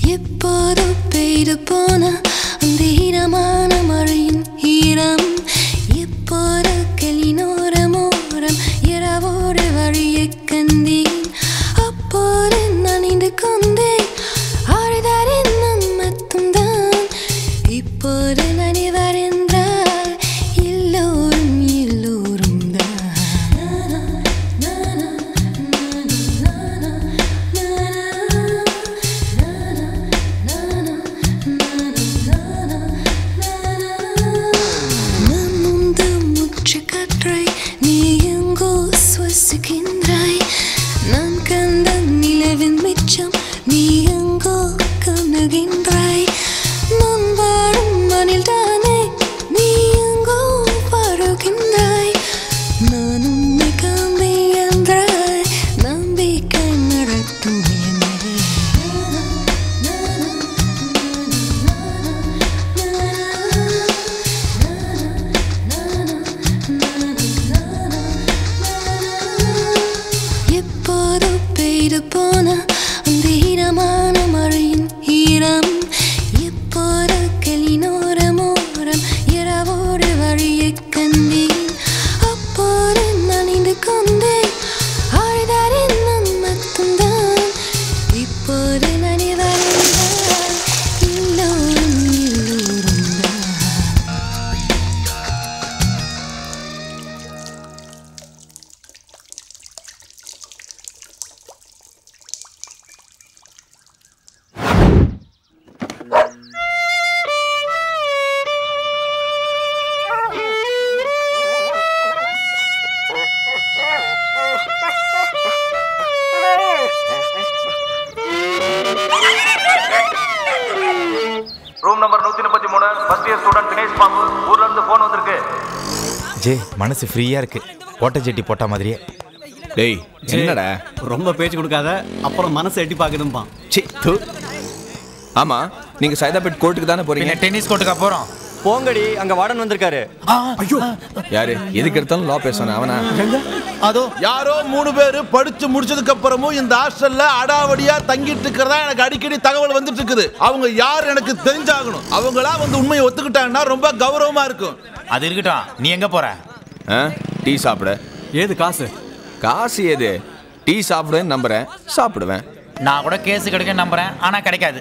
எப்போது பெய்து போன அந்த ஈரமான மழையின் ஈரம் எப்போது கிளினோரமோரம் இரவோடு வழியைக் கண்டேன் அப்போது நனைந்து கொண்டேன் ஆறுதலின் நம்மத்தும் தான் இப்போது நனைவர் என்றால் எல்லோரும் எல்லோரும் நான் முந்து முற்று கற்றை நீ எங்கோ சுவசிக்கின்றாய் நான் கண்ட நிலவின் மிச்சம் நீ எங்கோ கண்ணுகின்றாய் நான் வாழும் மணில் தானே நீ எங்கோ வாழுகின்றாய் நான் உன்னை காண்பி என்றாய் நம்பிக்கை நடத்தும் என்னை எப்போது பெய்து போன அந்த ஈரமான மழையின் ஈரம் எப்போது கிளினோரமோரம் இரவோடு வழியைக் கண்டேன் அப்போது நனைந்து கொண்டேன் ஆழ்தாரின் நன்மத்தும் தான் இப்போது நனைவர் என்றால் எல்லோரும் எல்லோரும் தான் ரூம் நம்பர் நூத்தி முப்பத்தி மூணு first year student Dinesh Babu ஊர்ல இருந்து போன் வந்திருக்கு ஜே மனசு ஃப்ரீயா இருக்கு ஓட்ட ஜெட்டி போட்ட மாதிரியே டேய் என்னடா ரொம்ப பேச்சு கொடுக்காத அப்புறம் மனசை எட்டி பார்க்கணும்பா சி தூ ஆமா நீங்க சைதாபேட் கோர்ட்டுக்கு தானே போறீங்க பின்ன டென்னிஸ் கோர்ட்டுக்கா போறோம் போங்கடி அங்க வார்டன் வந்திருக்காரு யாரு எதுக்கு எடுத்தாலும் லா பேசுவானே அவனா அதோ யாரோ மூணு பேர் படிச்சு முடிச்சதுக்கு அப்புறமும் இந்த ஹாஸ்டல்ல அடாவடியா தங்கிட்டு இருக்கிறதா எனக்கு அடிக்கடி தகவல் வந்துட்டு இருக்குது அவங்க யார் எனக்கு தெரிஞ்சாகணும் அவங்களா வந்து உண்மையை ஒத்துக்கிட்டாங்கன்னா ரொம்ப கௌரவமா இருக்கும் அது இருக்கட்டும் நீ எங்க போற ஆ? டீ சாப்பிட ஏது காசு காசு ஏது டீ சாப்பிடுவேன்னு நம்புறேன் சாப்பிடுவேன் நான் கூட கேஸ் கிடைக்க நம்புறேன் ஆனா கிடைக்காது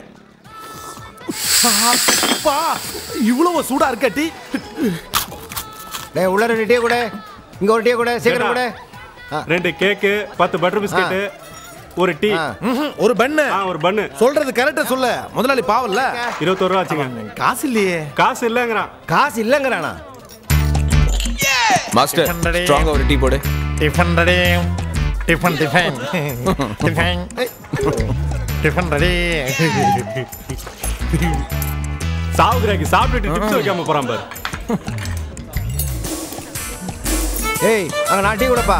பா இவ்வளவு சூடா இருக்க டீ டேய் உள்ள ரெண்டு டீ கூட இங்க ஒரு டீ கூட சீக்கிரம் கூட ரெண்டு கேக்கு பத்து பட்டர் பிஸ்கெட்டு ஒரு டீ ம்ஹும், ஒரு பெண்ணு ஆ ஒரு பண்ணு சொல்றது கரெக்டா சொல்ல முதலாளி பாவம்ல இருபத்தோரு ரூபா வச்சுங்க காசு இல்லையே காசு இல்லைங்கிறான் காசு இல்லங்கறானா மாஸ்டர் ஸ்ட்ராங்கா ஒரு டீ போடு tiffin ready tiffin tiffin tiffin tiffin ready சாவுகிறாக்கி சாப்பிட்டுட்டு டிப்ஸ் வைக்காம போறான் பாரு ஏய் அங்க நான் டீ கூடப்பா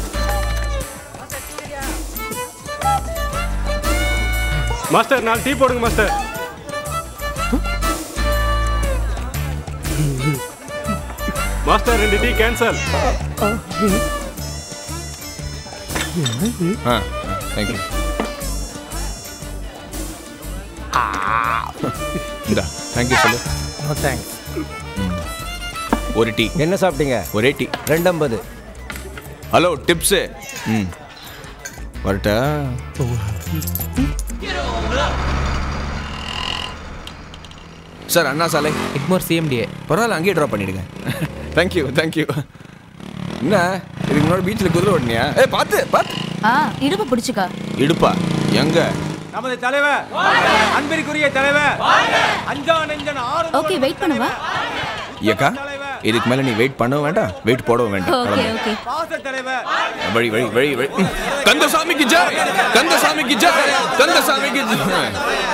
மாஸ்டர் நாலு டீ போடுங்க மாஸ்டர் மாஸ்டர் ரெண்டு டீ கேன்சல் ஆ தேங்க்யூ இந்தா தேங்க்யூ சொல்லு நோ தேங்க்ஸ் ஒரு டீ என்ன சாப்பிட்டீங்க ஒரே டீ ரெண்டு ஐம்பது ஹலோ டிப்ஸு ம் வரட்டா சார் அண்ணா சாலை இக்மோர் சிஎம்டிஏ பரவாயில்ல அங்கேயே ட்ராப் பண்ணிடுங்க தேங்க்யூ தேங்க்யூ என்ன இதுக்கு முன்னாடி பீச்சில் குதிரை ஓட்டினியா ஏ பார்த்து பார்த்து ஆ இடுப்பு பிடிச்சுக்கா இடுப்பா எங்க நமது தலைவர் அன்பிற்குரிய தலைவர் அஞ்சா நெஞ்சன் ஆறு ஓகே வெயிட் பண்ணுவா ஏக்கா இதுக்கு மேலே நீ வெயிட் பண்ணவும் வேண்டாம் வெயிட் போடவும் வேண்டாம் ஓகே கிளம்பு. ஓகே பாச தலைவர் வழி வழி வழி வழி ம். கந்தசாமிக்கு ஜெய் கந்தசாமிக்கு ஜெய் கந்தசாமிக்கு ஜெய்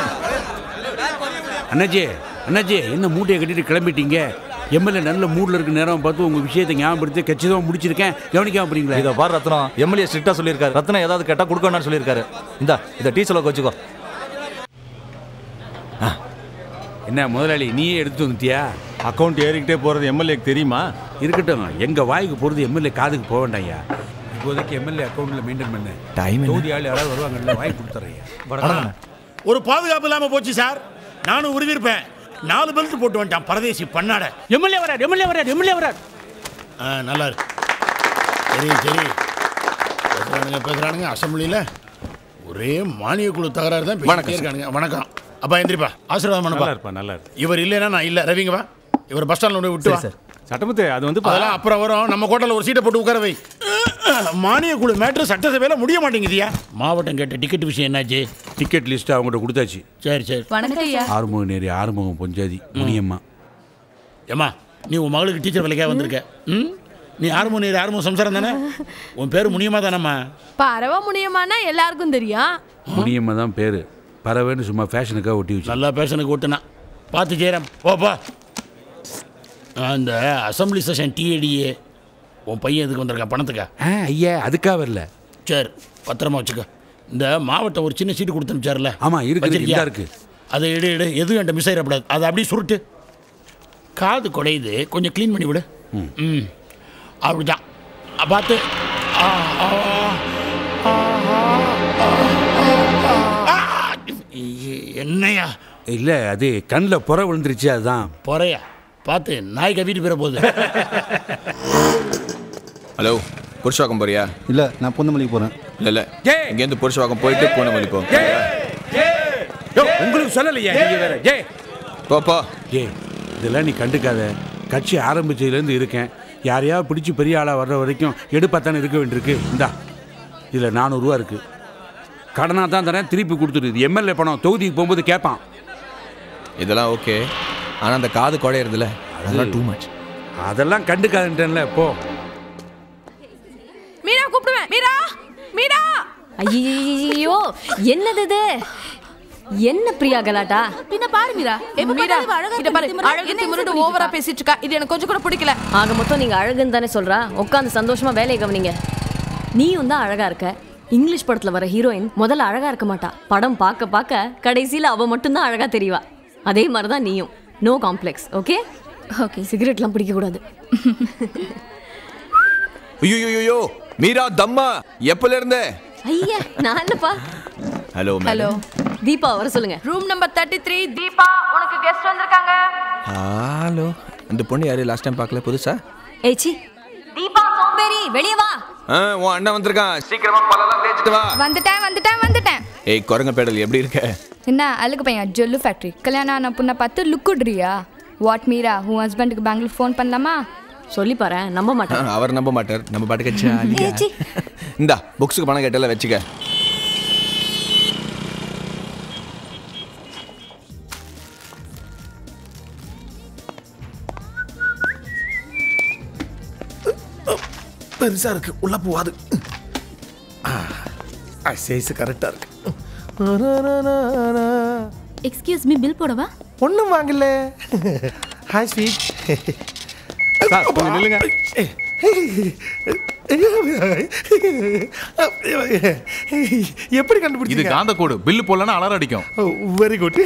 அண்ணாஜி அண்ணாஜி என்ன மூட்டையை கட்டிட்டு கிளம்பிட்டீங்க எம்எல்ஏ நல்ல மூட்ல இருக்க நேரம் பார்த்து உங்க விஷயத்தை ஞாபகப்படுத்தி கச்சிதமா முடிச்சிருக்கேன் கவனிக்காம போறீங்களா இதை பாரு ரத்னம் எம்எல்ஏ ஸ்ட்ரிக்டா சொல்லியிருக்காரு ரத்னம் ஏதாவது கேட்டா கொடுக்கணும்னு சொல்லியிருக்காரு இந்த இதை டீ செலவுக்கு வச்சுக்கோ என்ன முதலாளி நீயே எடுத்து வந்துட்டியா அக்கவுண்ட் ஏறிக்கிட்டே போறது எம்எல்ஏக்கு தெரியுமா இருக்கட்டும் எங்க வாய்க்கு போறது எம்எல்ஏ காதுக்கு போக வேண்டாம்யா இப்போதைக்கு எம்எல்ஏ அக்கௌண்ட்ல மெயின்டைன் பண்ணு Time என்ன? தொகுதி ஆள் யாராவது வருவாங்கல்ல வாங்கி கொடுத்துறேன் ஒரு பாதுகாப்பு இல்லாம போச்சு சார் நானும் உறுதியிருப்பேன் நாலு பெல்ட் போட்டு வந்துட்டான் பரதேசி பண்ணாட எம்எல்ஏ வரார் எம்எல்ஏ வரார் எம்எல்ஏ வரார் ஆ நல்லா இருக்கு சரி சரி பேசுறானுங்க பேசுறானுங்க அசம்பிளியில் ஒரே மானிய குழு தகராறு தான் வணக்கம் பேசிட்டே இருக்கானுங்க வணக்கம் அப்பா எந்திரிப்பா ஆசீர்வாதம் நல்லா பண்ணுப்பா இருப்பா நல்லா இருப்பா இவர் இல்லைன்னா நான் இல்லை ரவிங்க வா இவர் பஸ் ஸ்டாண்டில் கொண்டு போய் விட்டு வா சட்டமுத்து அது வந்து பா- அதெல்லாம் அப்புறம் வரும் நம்ம கோட்டையில் ஒரு சீட்டை போட்டு உட்கார வை மானிய குழு மேட்ரு சட்டசபையில் முடிய மாட்டேங்குதியா மாவட்டம் கேட்ட டிக்கெட் விஷயம் என்னாச்சு டிக்கெட் லிஸ்ட் அவங்ககிட்ட கொடுத்தாச்சு சரி சரி வணக்கம் ஐயா ஆறுமுகம் நேரி ஆறுமுகம் பொஞ்சாதி முனியம்மா ஏம்மா நீ உன் மகளுக்கு டீச்சர் வேலைக்காக வந்திருக்க ம் நீ ஆறுமோ நீர் ஆறுமோ சம்சாரம் தானே உன் பேர் முனியமா தானம்மா பறவை முடியுமானா எல்லாருக்கும் தெரியும் முனியம்மா தான் பேர் பறவைன்னு சும்மா ஃபேஷனுக்காக ஒட்டி வச்சு நல்லா பேஷனுக்கு ஓட்டுனா பார்த்து செய்கிறேன் போப்பா அந்த அசம்பிளி செஷன் டிஏடிஏ உன் பையன் எதுக்கு வந்திருக்கான் பணத்துக்கா ஆ ஐயா அதுக்காக வரல சரி பத்திரமா வச்சுக்க இந்த மாவட்டம் ஒரு சின்ன சீட்டு கொடுத்து அனுப்பிச்சார்ல ஆமா, இருக்கு, இருக்கு, வச்சிருக்கியா? இந்தா இருக்கு. அதை எடு எடு எதுவும் என்கிட்ட மிஸ் ஆயிடக்கூடாது அதை அப்படியே சுருட்டு காது குடையுது கொஞ்சம் க்ளீன் பண்ணி விடு ம் அப்படிதான் அ, பார்த்து ஆ, ஆ, ஆ, ஆ, ஆ, ஆ. இ- என்னையா இல்லை அது கண்ணில் புற விழுந்துருச்சு அதுதான் பொறையா பார்த்து நாய் கவிட்டு போயிட போகுது ஹலோ புருஷவாக்கம் போறியா இல்லை நான் பொந்தமல்லிக்கு போகிறேன் இல்ல இல்ல இங்கேருந்து புருஷவாக்கம் போயிட்டு பூனமல்லி போ உங்களுக்கு சொல்லலையா நீங்க வேற ஏ போ போ ஏ இதெல்லாம் நீ கண்டுக்காத கட்சி ஆரம்பிச்சதுலேருந்து இருக்கேன் யாரையாவது பிடிச்சி பெரிய ஆளாக வர்ற வரைக்கும் எடுப்பாத்தானே இருக்க வேண்டியிருக்கு இந்தா இதில் நானூறுரூவா இருக்குது கடனாக தான் தரேன் திருப்பி கொடுத்துருது எம்எல்ஏ பணம் தொகுதிக்கு போகும்போது கேட்பான் இதெல்லாம் ஓகே ஆனா அந்த காது குடையிறதுல அதெல்லாம் டூ மச் அதெல்லாம் கண்டுக்காதுன்றேன்ல போ மீரா கூப்பிடுவேன் மீரா மீரா ஐயோ என்னது இது என்ன பிரியா கலாட்டா பின்ன பாரு மீரா எப்ப மீரா, மீரா அழகா இத பாரு, பாரு அழகு என்ன திமிருட்டு பண்ணிட்டு ஓவரா இருக்கா? பேசிட்டு இருக்கா இது எனக்கு கொஞ்சம் கூட பிடிக்கல ஆக மொத்தம் நீங்க அழகுன்னு தானே சொல்றா உட்காந்து சந்தோஷமா வேலையை கவனிங்க நீயும் தான் அழகா இருக்க இங்கிலீஷ் படத்துல வர ஹீரோயின் முதல்ல அழகா இருக்க மாட்டா படம் பார்க்க பார்க்க கடைசியில அவ மட்டும்தான் அழகா தெரியவா அதே மாதிரி தான் நீயும் நோ காம்ப்ளெக்ஸ் ஓகே ஓகே சிகரெட்லாம் பிடிக்க கூடாது ஐயோ மீரா தம்மா எப்பல இருந்தே ஐயா நான் இல்லப்பா ஹலோ ஹலோ தீபா வர சொல்லுங்க room number thirty three Deepa உனக்கு கெஸ்ட் வந்திருக்காங்க ஹலோ இந்த பொண்ணு யாரு லாஸ்ட் டைம் பார்க்கல புதுசா ஏச்சி தீபா சோம்பேறி வெளியே வா ஆ உன் அண்ணன் வந்திருக்கான் சீக்கிரமா பல்லெல்லாம் தேய்ச்சிட்டு வா வந்துட்டேன் வந்துட்டேன் வந்துட்டேன் ஏய் குரங்க பேடல் எப்படி இருக்க என்ன அழுகு பையன் ஜொல்லு ஃபேக்ட்ரி கல்யாணம் ஆன பொண்ணை பார்த்து லுக்குட்றியா வாட் மீரா உன் ஹஸ்பண்டுக்கு பெங்களூர் ஃபோன் பண்ணலாமா சொல்லி பாரு நம்ப ஆ, மாட்டேன் அவர் நம்ப மாட்டார் நம்ம பாட்டுக்கு ஜாலியா. ஏச்சி. இந்தா புக்ஸுக்கு பணம் கேட்டல வச்சுக்க பெருசா இருக்கு உள்ள போவாது சைஸ் கரெக்டா இருக்கு எக்ஸ்கியூஸ் மீ பில் போடவா ஒண்ணும் வாங்கல ஹாய் ஸ்வீட் சார் கொஞ்சம் நில்லுங்க எப்படி இது கண்டுபிடிச்சீங்க காந்த கோடு பில்லு போடலன்னா அலாரம் அடிக்கும் வெரி குட்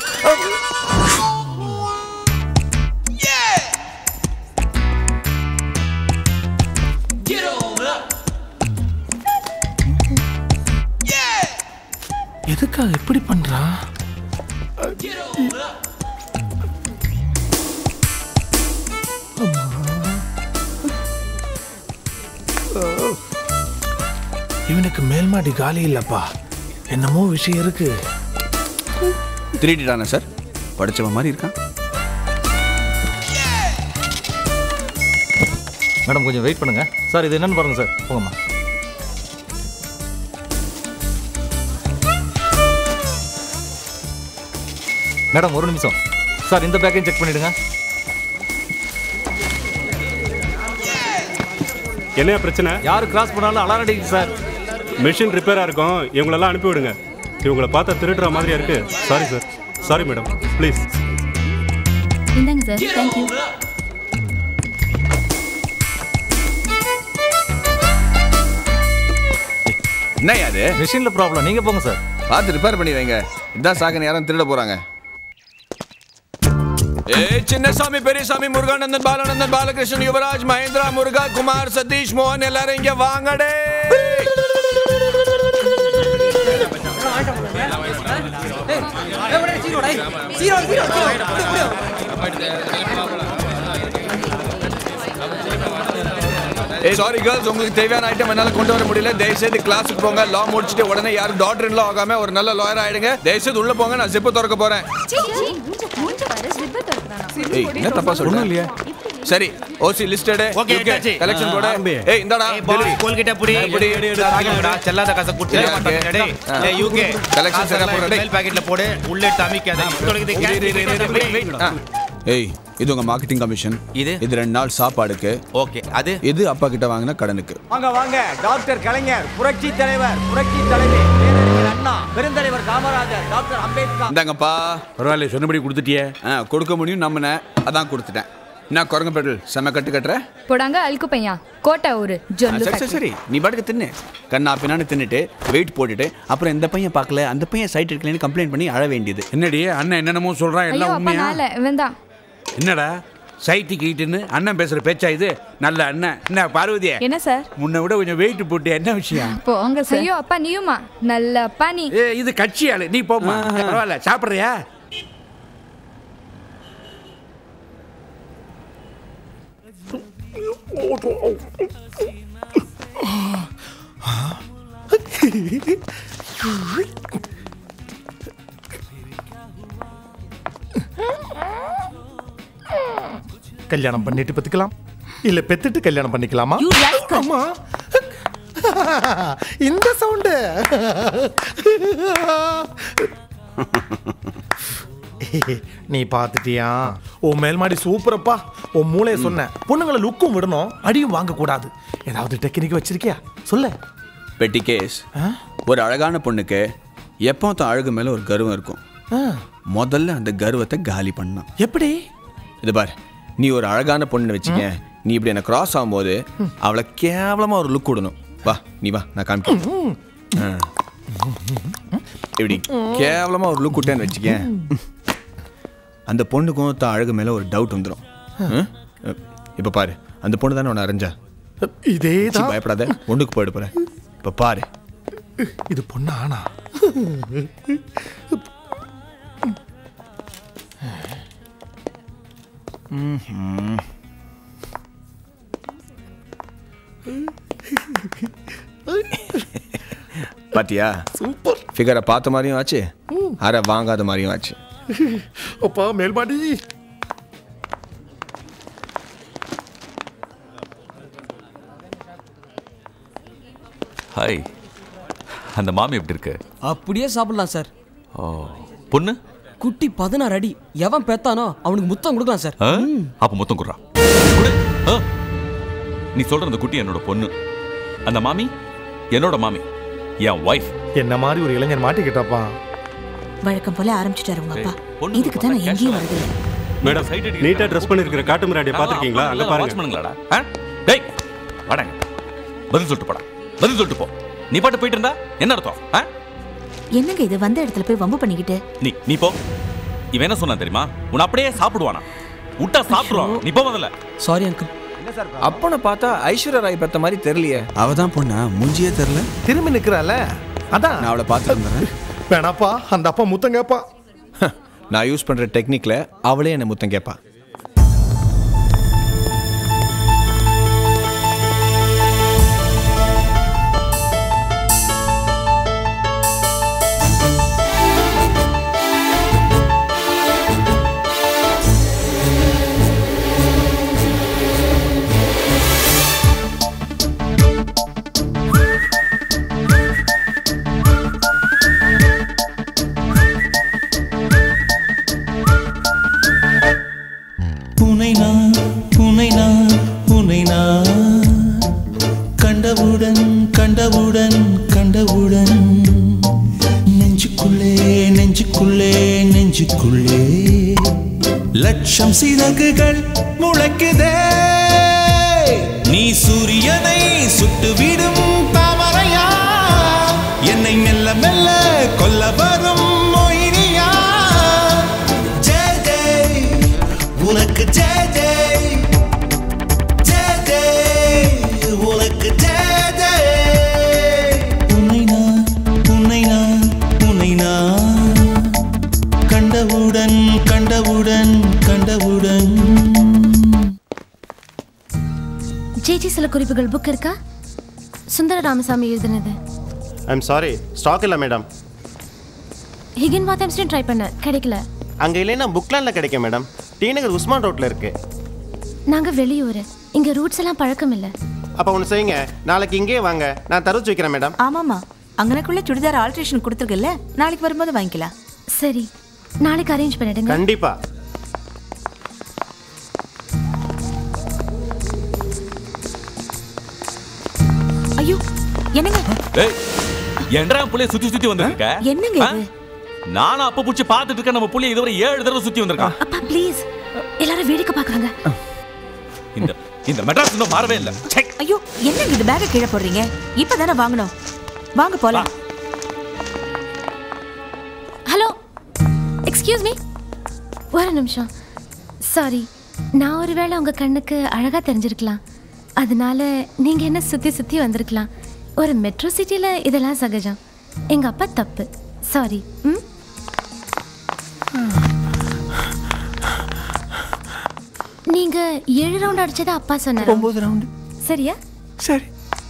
எதுக்காக எப்படி பண்றான் இவனுக்கு மேல்மாடி காலி இல்லப்பா என்னமோ விஷயம் இருக்கு திருடிட்டானா சார் படிச்சவன் மாதிரி இருக்கான் மேடம் கொஞ்சம் வெயிட் பண்ணுங்க சார் இது என்னன்னு பாருங்க சார் போங்கம்மா மேடம் ஒரு நிமிஷம் சார் இந்த பேக்கையும் செக் பண்ணிடுங்க என்னையா பிரச்சனை யார் கிராஸ் பண்ணாலும் அலாரம் அடிக்குது சார் மிஷின் ரிப்பேரா இருக்கும் இவங்களெல்லாம் அனுப்பி விடுங்க இவங்கள பார்த்தா திருடுற மாதிரியா இருக்கு sorry sir sorry madam please இந்தாங்க சார் தேங்க்யூ என்ன அது மிஷினில் ப்ராப்ளம் நீங்கள் போங்க சார் பார்த்து ரிப்பேர் பண்ணி வைங்க இதான் சாக்கன் யாரும் திருட போறாங்க ஏய் சின்னசாமி பெரியசாமி முருகானந்தன் பாலானந்தன் பாலகிருஷ்ணன் யுவராஜ் மகேந்திரா முருகா குமார் சதீஷ் மோகன் எல்லாரும் இங்க வாங்கடே ஏய் சாரி கேர்ள்ஸ் உங்களுக்கு தேவையான ஐட்டம் என்னால கொண்டு வர முடியல தயவுசெய்து கிளாஸுக்கு போங்க லா முடிச்சுட்டு உடனே யாரும் டாக்டர் இன்லா ஆகாம ஒரு நல்ல லாயர் ஆயிடுங்க தயவுசெய்து உள்ள போங்க நான் ஜிப்பு திறக்க போறேன் ஏய் என்ன தப்பா சொல்றேன் இல்லையா சரி ஓசி லிஸ்டட் Okay, எடுத்தாச்சு. கலெக்ஷன் போட தம்பி. ஏய் இந்தாடா ஏய், கோல்கேட்ட புடி. புடி ராகிங்கடா, செல்லாத காசை குடுத்துட்டே மாட்டாங்க, டேய். ஏய், UK, கலெக்ஷன் சரியா காசெல்லாம் போடுறா, டேய். மேல் பாக்கெட்ல போடு உள்ள எடுத்து அமைக்காத இத்தோடைக்கு இரு, இரு, இரு, இரு, wait, wait. ஆ. ஏய் இது உங்க மார்க்கெட்டிங் கமிஷன் இது இது ரெண்டு நாள் சாப்பாடுக்கு ஓகே அது இது அப்பா கிட்ட வாங்கின கடனுக்கு வாங்க வாங்க டாக்டர் கலைஞர் புரட்சி தலைவர் புரட்சி தலைவி பேரறிஞர் அண்ணா பெருந்தலைவர் காமராஜர் டாக்டர் அம்பேத்கர் இந்தாங்கப்பா பரவாயில்ல சொன்னபடி கொடுத்துட்டியே ஆ கொடுக்க முடியும் நம்பினேன் அதான் கொடுத்துட்டேன் நான் குரங்கு பெட்ரோல் செம்ம கட்டு கட்டுற போடாங்க அழுக்கு பையன் கோட்டை ஊரு ஆ, ஜொல்லு சரி சரி சரி நீ பாட்டுக்கு தின்னு கண்ணா பின்னான்னு தின்னுட்டு வெயிட் போட்டுட்டு அப்புறம் இந்த பையன் பார்க்கல அந்த பையன் சைட் இருக்கலன்னு கம்ப்ளைண்ட் பண்ணி அழ வேண்டியது என்னடி அண்ணன் என்னென்னமோ சொல்றான் ஐயோ எல்லாம் அப்பா உண்மையா நாள இவன் தான் என்னடா சைட்டு கீட்டுன்னு அண்ணன் பேசுற பேச்சா இது நல்ல அண்ணன் என்ன பார்வதியே என்ன சார் முன்ன விட கொஞ்சம் வெயிட் போட்டு என்ன விஷயம் போங்க சார் ஐயோ அப்பா நீயுமா நல்ல அப்பா நீ ஏ இது கட்சி ஆளு நீ போமா பரவாயில்ல சாப்பிட்றியா கல்யாணம் பண்ணிட்டு பெத்துக்கலாம் இல்ல பெத்துட்டு கல்யாணம் பண்ணிக்கலாமா ஆமா இந்த சவுண்டு நீ பார்த்துட்டியா உன் மேல்மாடி சூப்பரப்பா உன் மூளைய சொன்ன பொண்ணுங்களை லுக்கும் விடணும் அடியும் வாங்க கூடாது ஏதாவது டெக்னிக் வச்சிருக்கியா சொல்லு பெட்டி கேஸ் ஒரு அழகான பொண்ணுக்கு எப்போ தான் அழகு மேல ஒரு கர்வம் இருக்கும் ஆ, முதல்ல அந்த கர்வத்தை காலி பண்ணணும் எப்படி இது பார் நீ ஒரு அழகான பொண்ணு வச்சுக்க நீ இப்படி என்ன கிராஸ் ஆகும்போது அவளை கேவலமா ஒரு லுக் விடணும் வா நீ வா நான் காமிக்கிறேன் ஆ. இப்படி கேவலமா ஒரு லுக் விட்டேன்னு வச்சுக்க அந்த பொண்ணுக்கும் தான் அழகு மேல ஒரு டவுட் வந்துடும் இப்ப பாரு அந்த பொண்ணு தானே உன்னை அரைஞ்சா இதே சீ, பயப்படாத ஒண்ணுக்கு போயிடு போற இப்ப பாரு இது பொண்ணு ஆனா ம்ஹும். பாத்தியா சூப்பர் ஃபிகரை பார்த்த மாதிரியும் ஆச்சு அரை வாங்காத மாதிரியும் ஆச்சு அப்பா மேல்மாடி ஹாய் அந்த மாமி எப்படி இருக்கு அப்படியே சாப்பிடலாம் சார் ஓ பொண்ணு குட்டி பதினாறு அடி எவன் பெத்தானோ அவனுக்கு முத்தம் கொடுக்கலாம் சார் ஆ? அப்ப மொத்தம் குடுறா குடு. ஆ. நீ சொல்ற அந்த குட்டி என்னோட பொண்ணு அந்த மாமி என்னோட மாமி என் ஒய்ஃப் என்ன மாதிரி ஒரு இளைஞர் மாட்டிக்கிட்டாப்பா வழக்கம் போல ஆரம்பிச்சிட்டாரு உங்க அப்பா இதுக்கு தான் நான் எங்கேயும் வருது மேடம் நீட்டா ட்ரெஸ் பண்ணிருக்கிற காட்டு மிராடியை பாத்திருக்கீங்களா அங்க பாருங்க வாட்ச்மேனுங்களாடா ஆ? டேய் வாடங்க பதில் சொல்லிட்டு போடா பதில் சொல்லிட்டு போ நீ பாட்டு போயிட்டு இருந்தா என்ன அர்த்தம் ஆ? என்னங்க இது வந்த இடத்துல போய் வம்பு பண்ணிக்கிட்டு நீ நீ போ இவன் என்ன சொன்னா தெரியுமா உன்னை அப்படியே சாப்பிடுவானா விட்டா சாப்பிடுவான் நீ போ முதல்ல சாரி அங்கிள் அப்பனை பார்த்தா ஐஸ்வர்யா ராய் பெத்த மாதிரி தெரியலையே அவ தான் பொண்ணா மூஞ்சியே தெரியல திரும்பி நிக்கிறால அதான் நான் அவளை பார்த்துருந்தேன் வேணாப்பா அந்த அப்பா முத்தம் கேப்பா நான் யூஸ் பண்ற டெக்னிக்ல அவளே என்ன முத்தம் கேட்பா உனை நான் உனை நான் உனை நான் கண்டவுடன் கண்டவுடன் கண்டவுடன் நெஞ்சுக்குள்ளே நெஞ்சுக்குள்ளே நெஞ்சுக்குள்ளே லட்சம் சிறகுகள் முளைக்குதே நீ சூரியனை சுட்டுவிடும் தாமரையா என்னை மெல்ல மெல்ல கொல்ல வரும் மொயினியா ஜெய் ஜெய் உனக்கு ஜெய் ஜெய் ஜெய் ஜெய் உனக்கு ஜெய் ஜெய் உன்னை நான் உன்னை நான் உன்னை நான் சில குறிப்புகள் புக் இருக்கா சுந்தர ராமசாமி எழுதினது ஐம் சாரி ஸ்டாக் இல்லை மேடம் ஹிகின் வாத்தம்ஸ்டையும் ட்ரை பண்ண கிடைக்கல அங்கே இல்லைன்னா புக்லாண்டில் கிடைக்கும் மேடம் டி நகர் உஸ்மான் ரோட்டில் இருக்கு நாங்க வெளியூர் இங்க ரூட்ஸ் எல்லாம் பழக்கம் இல்ல அப்போ ஒன்று செய்யுங்க நாளைக்கு இங்கேயே வாங்க நான் தருச்சு வைக்கிறேன் மேடம் ஆமாமா அங்கனக்குள்ள சுடிதார் ஆல்ட்ரேஷன் கொடுத்துருக்குல்ல நாளைக்கு வரும்போது வாங்கிக்கலாம் சரி நாளைக்கு அரேஞ்ச் பண்ணிடுங்க கண்டிப்பா ஐயோ என்னங்க ஏய் என்றா புள்ளைய சுத்தி சுத்தி வந்திருக்க என்னங்க இது நானும் அப்ப புடிச்சு பார்த்துட்டு இருக்கேன் நம்ம புள்ளைய இதுவரை ஏழு தடவை சுத்தி வந்திருக்கான் அப்பா ப்ளீஸ் எல்லாரும் வேடிக்கை பார்க்கறாங்க இந்த இந்த மெட்ராஸ் இன்னும் மாறவே இல்ல ச்சே. ஐயோ என்னங்க இது பேக்கை கீழே போடுறீங்க இப்பதானே வாங்கணும் வாங்க போலாம் ஹலோ எக்ஸ்கியூஸ் மீ ஒரு நிமிஷம் சாரி நான் ஒருவேளை உங்க கண்ணுக்கு அழகா தெரிஞ்சிருக்கலாம் அதனால நீங்க என்ன சுத்தி சுத்தி வந்திருக்கலாம் ஒரு மெட்ரோ சிட்டில இதெல்லாம் சகஜம் எங்க அப்பா தப்பு சாரி ம் நீங்க ஏழு ரவுண்ட் அடிச்சதா அப்பா சொன்னாரு ஒன்பது ரவுண்டு சரியா சரி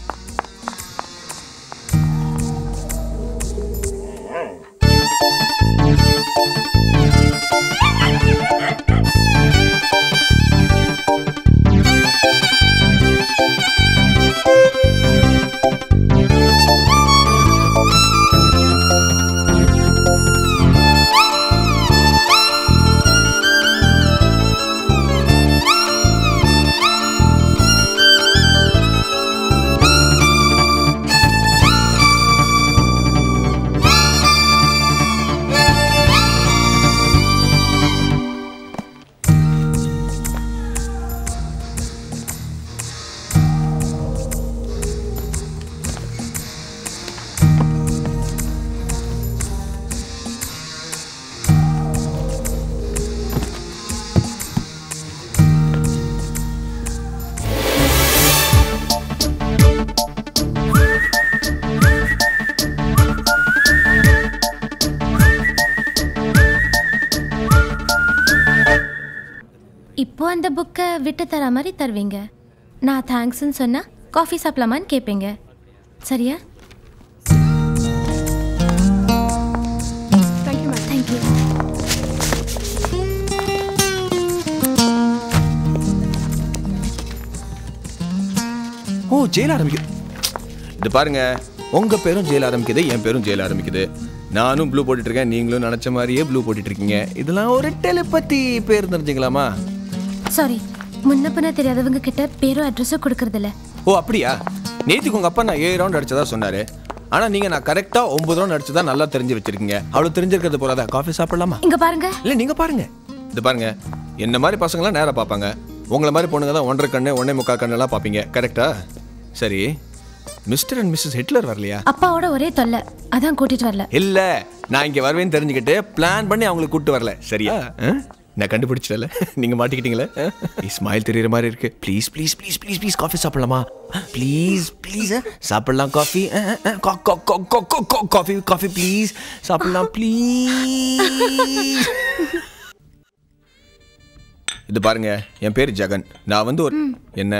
இப்போ அந்த புக்கை விட்டு தர மாதிரி தருவீங்க நான் தேங்க்ஸ்ன்னு சொன்னா காஃபி சாப்பிடலாமான்னு கேட்பீங்க சரியா தேங்க்யூ மேம் தேங்க்யூ ஓ ஜெயில் ஆரம்பிக்குது இது பாருங்க உங்க பேரும் ஜெயில் ஆரம்பிக்குது என் பேரும் ஜெயில் ஆரம்பிக்குது நானும் ப்ளூ போட்டுட்டு இருக்கேன் நீங்களும் நினைச்ச மாதிரியே ப்ளூ போட்டுட்டு இருக்கீங்க இதெல்லாம் ஒரு டெலிபதி பேர் தெரிஞ்சுக்கலாமா சாரி முன்ன பின்ன தெரியாதவங்க கிட்ட பேரும் அட்ரஸும் கொடுக்கறதில்ல ஓ அப்படியா நேத்துக்கு உங்க அப்பா நான் ஏழு ரவுண்ட் அடிச்சதா சொன்னாரு ஆனா நீங்க நான் கரெக்டா ஒன்பது ரவுண்ட் அடிச்சதா நல்லா தெரிஞ்சு வச்சிருக்கீங்க அவ்வளவு தெரிஞ்சிருக்கிறது போறாதா காஃபி சாப்பிடலாமா இங்க பாருங்க இல்ல நீங்க பாருங்க இது பாருங்க என்ன மாதிரி பசங்களாம் நேரா பார்ப்பாங்க உங்களை மாதிரி பொண்ணுங்க தான் ஒன்றரை கண்ணு ஒன்னே முக்கால் கண்ணெல்லாம் பார்ப்பீங்க கரெக்டா சரி மிஸ்டர் அண்ட் மிஸ்ஸஸ் ஹிட்லர் வரலையா அப்பாவோட ஒரே தொல்லை அதான் கூட்டிட்டு வரல இல்ல நான் இங்க வருவேன்னு தெரிஞ்சுக்கிட்டு பிளான் பண்ணி அவங்களுக்கு கூட்டு வரல சரியா ஆ? நான் கண்டுபிடிச்சிட்டல நீங்க மாட்டிக்கிட்டீங்களே ஸ்மைல் தெரியற மாதிரி இருக்கு please please please please please coffee சாப்பிடலாமா ப்ளீஸ் ப்ளீஸ் சாப்பிடலாம் காஃபி காஃபி காஃபி ப்ளீஸ் சாப்பிடலாம் ப்ளீஸ் இது பாருங்க என் பேர் ஜெகன் நான் வந்து ஒரு என்ன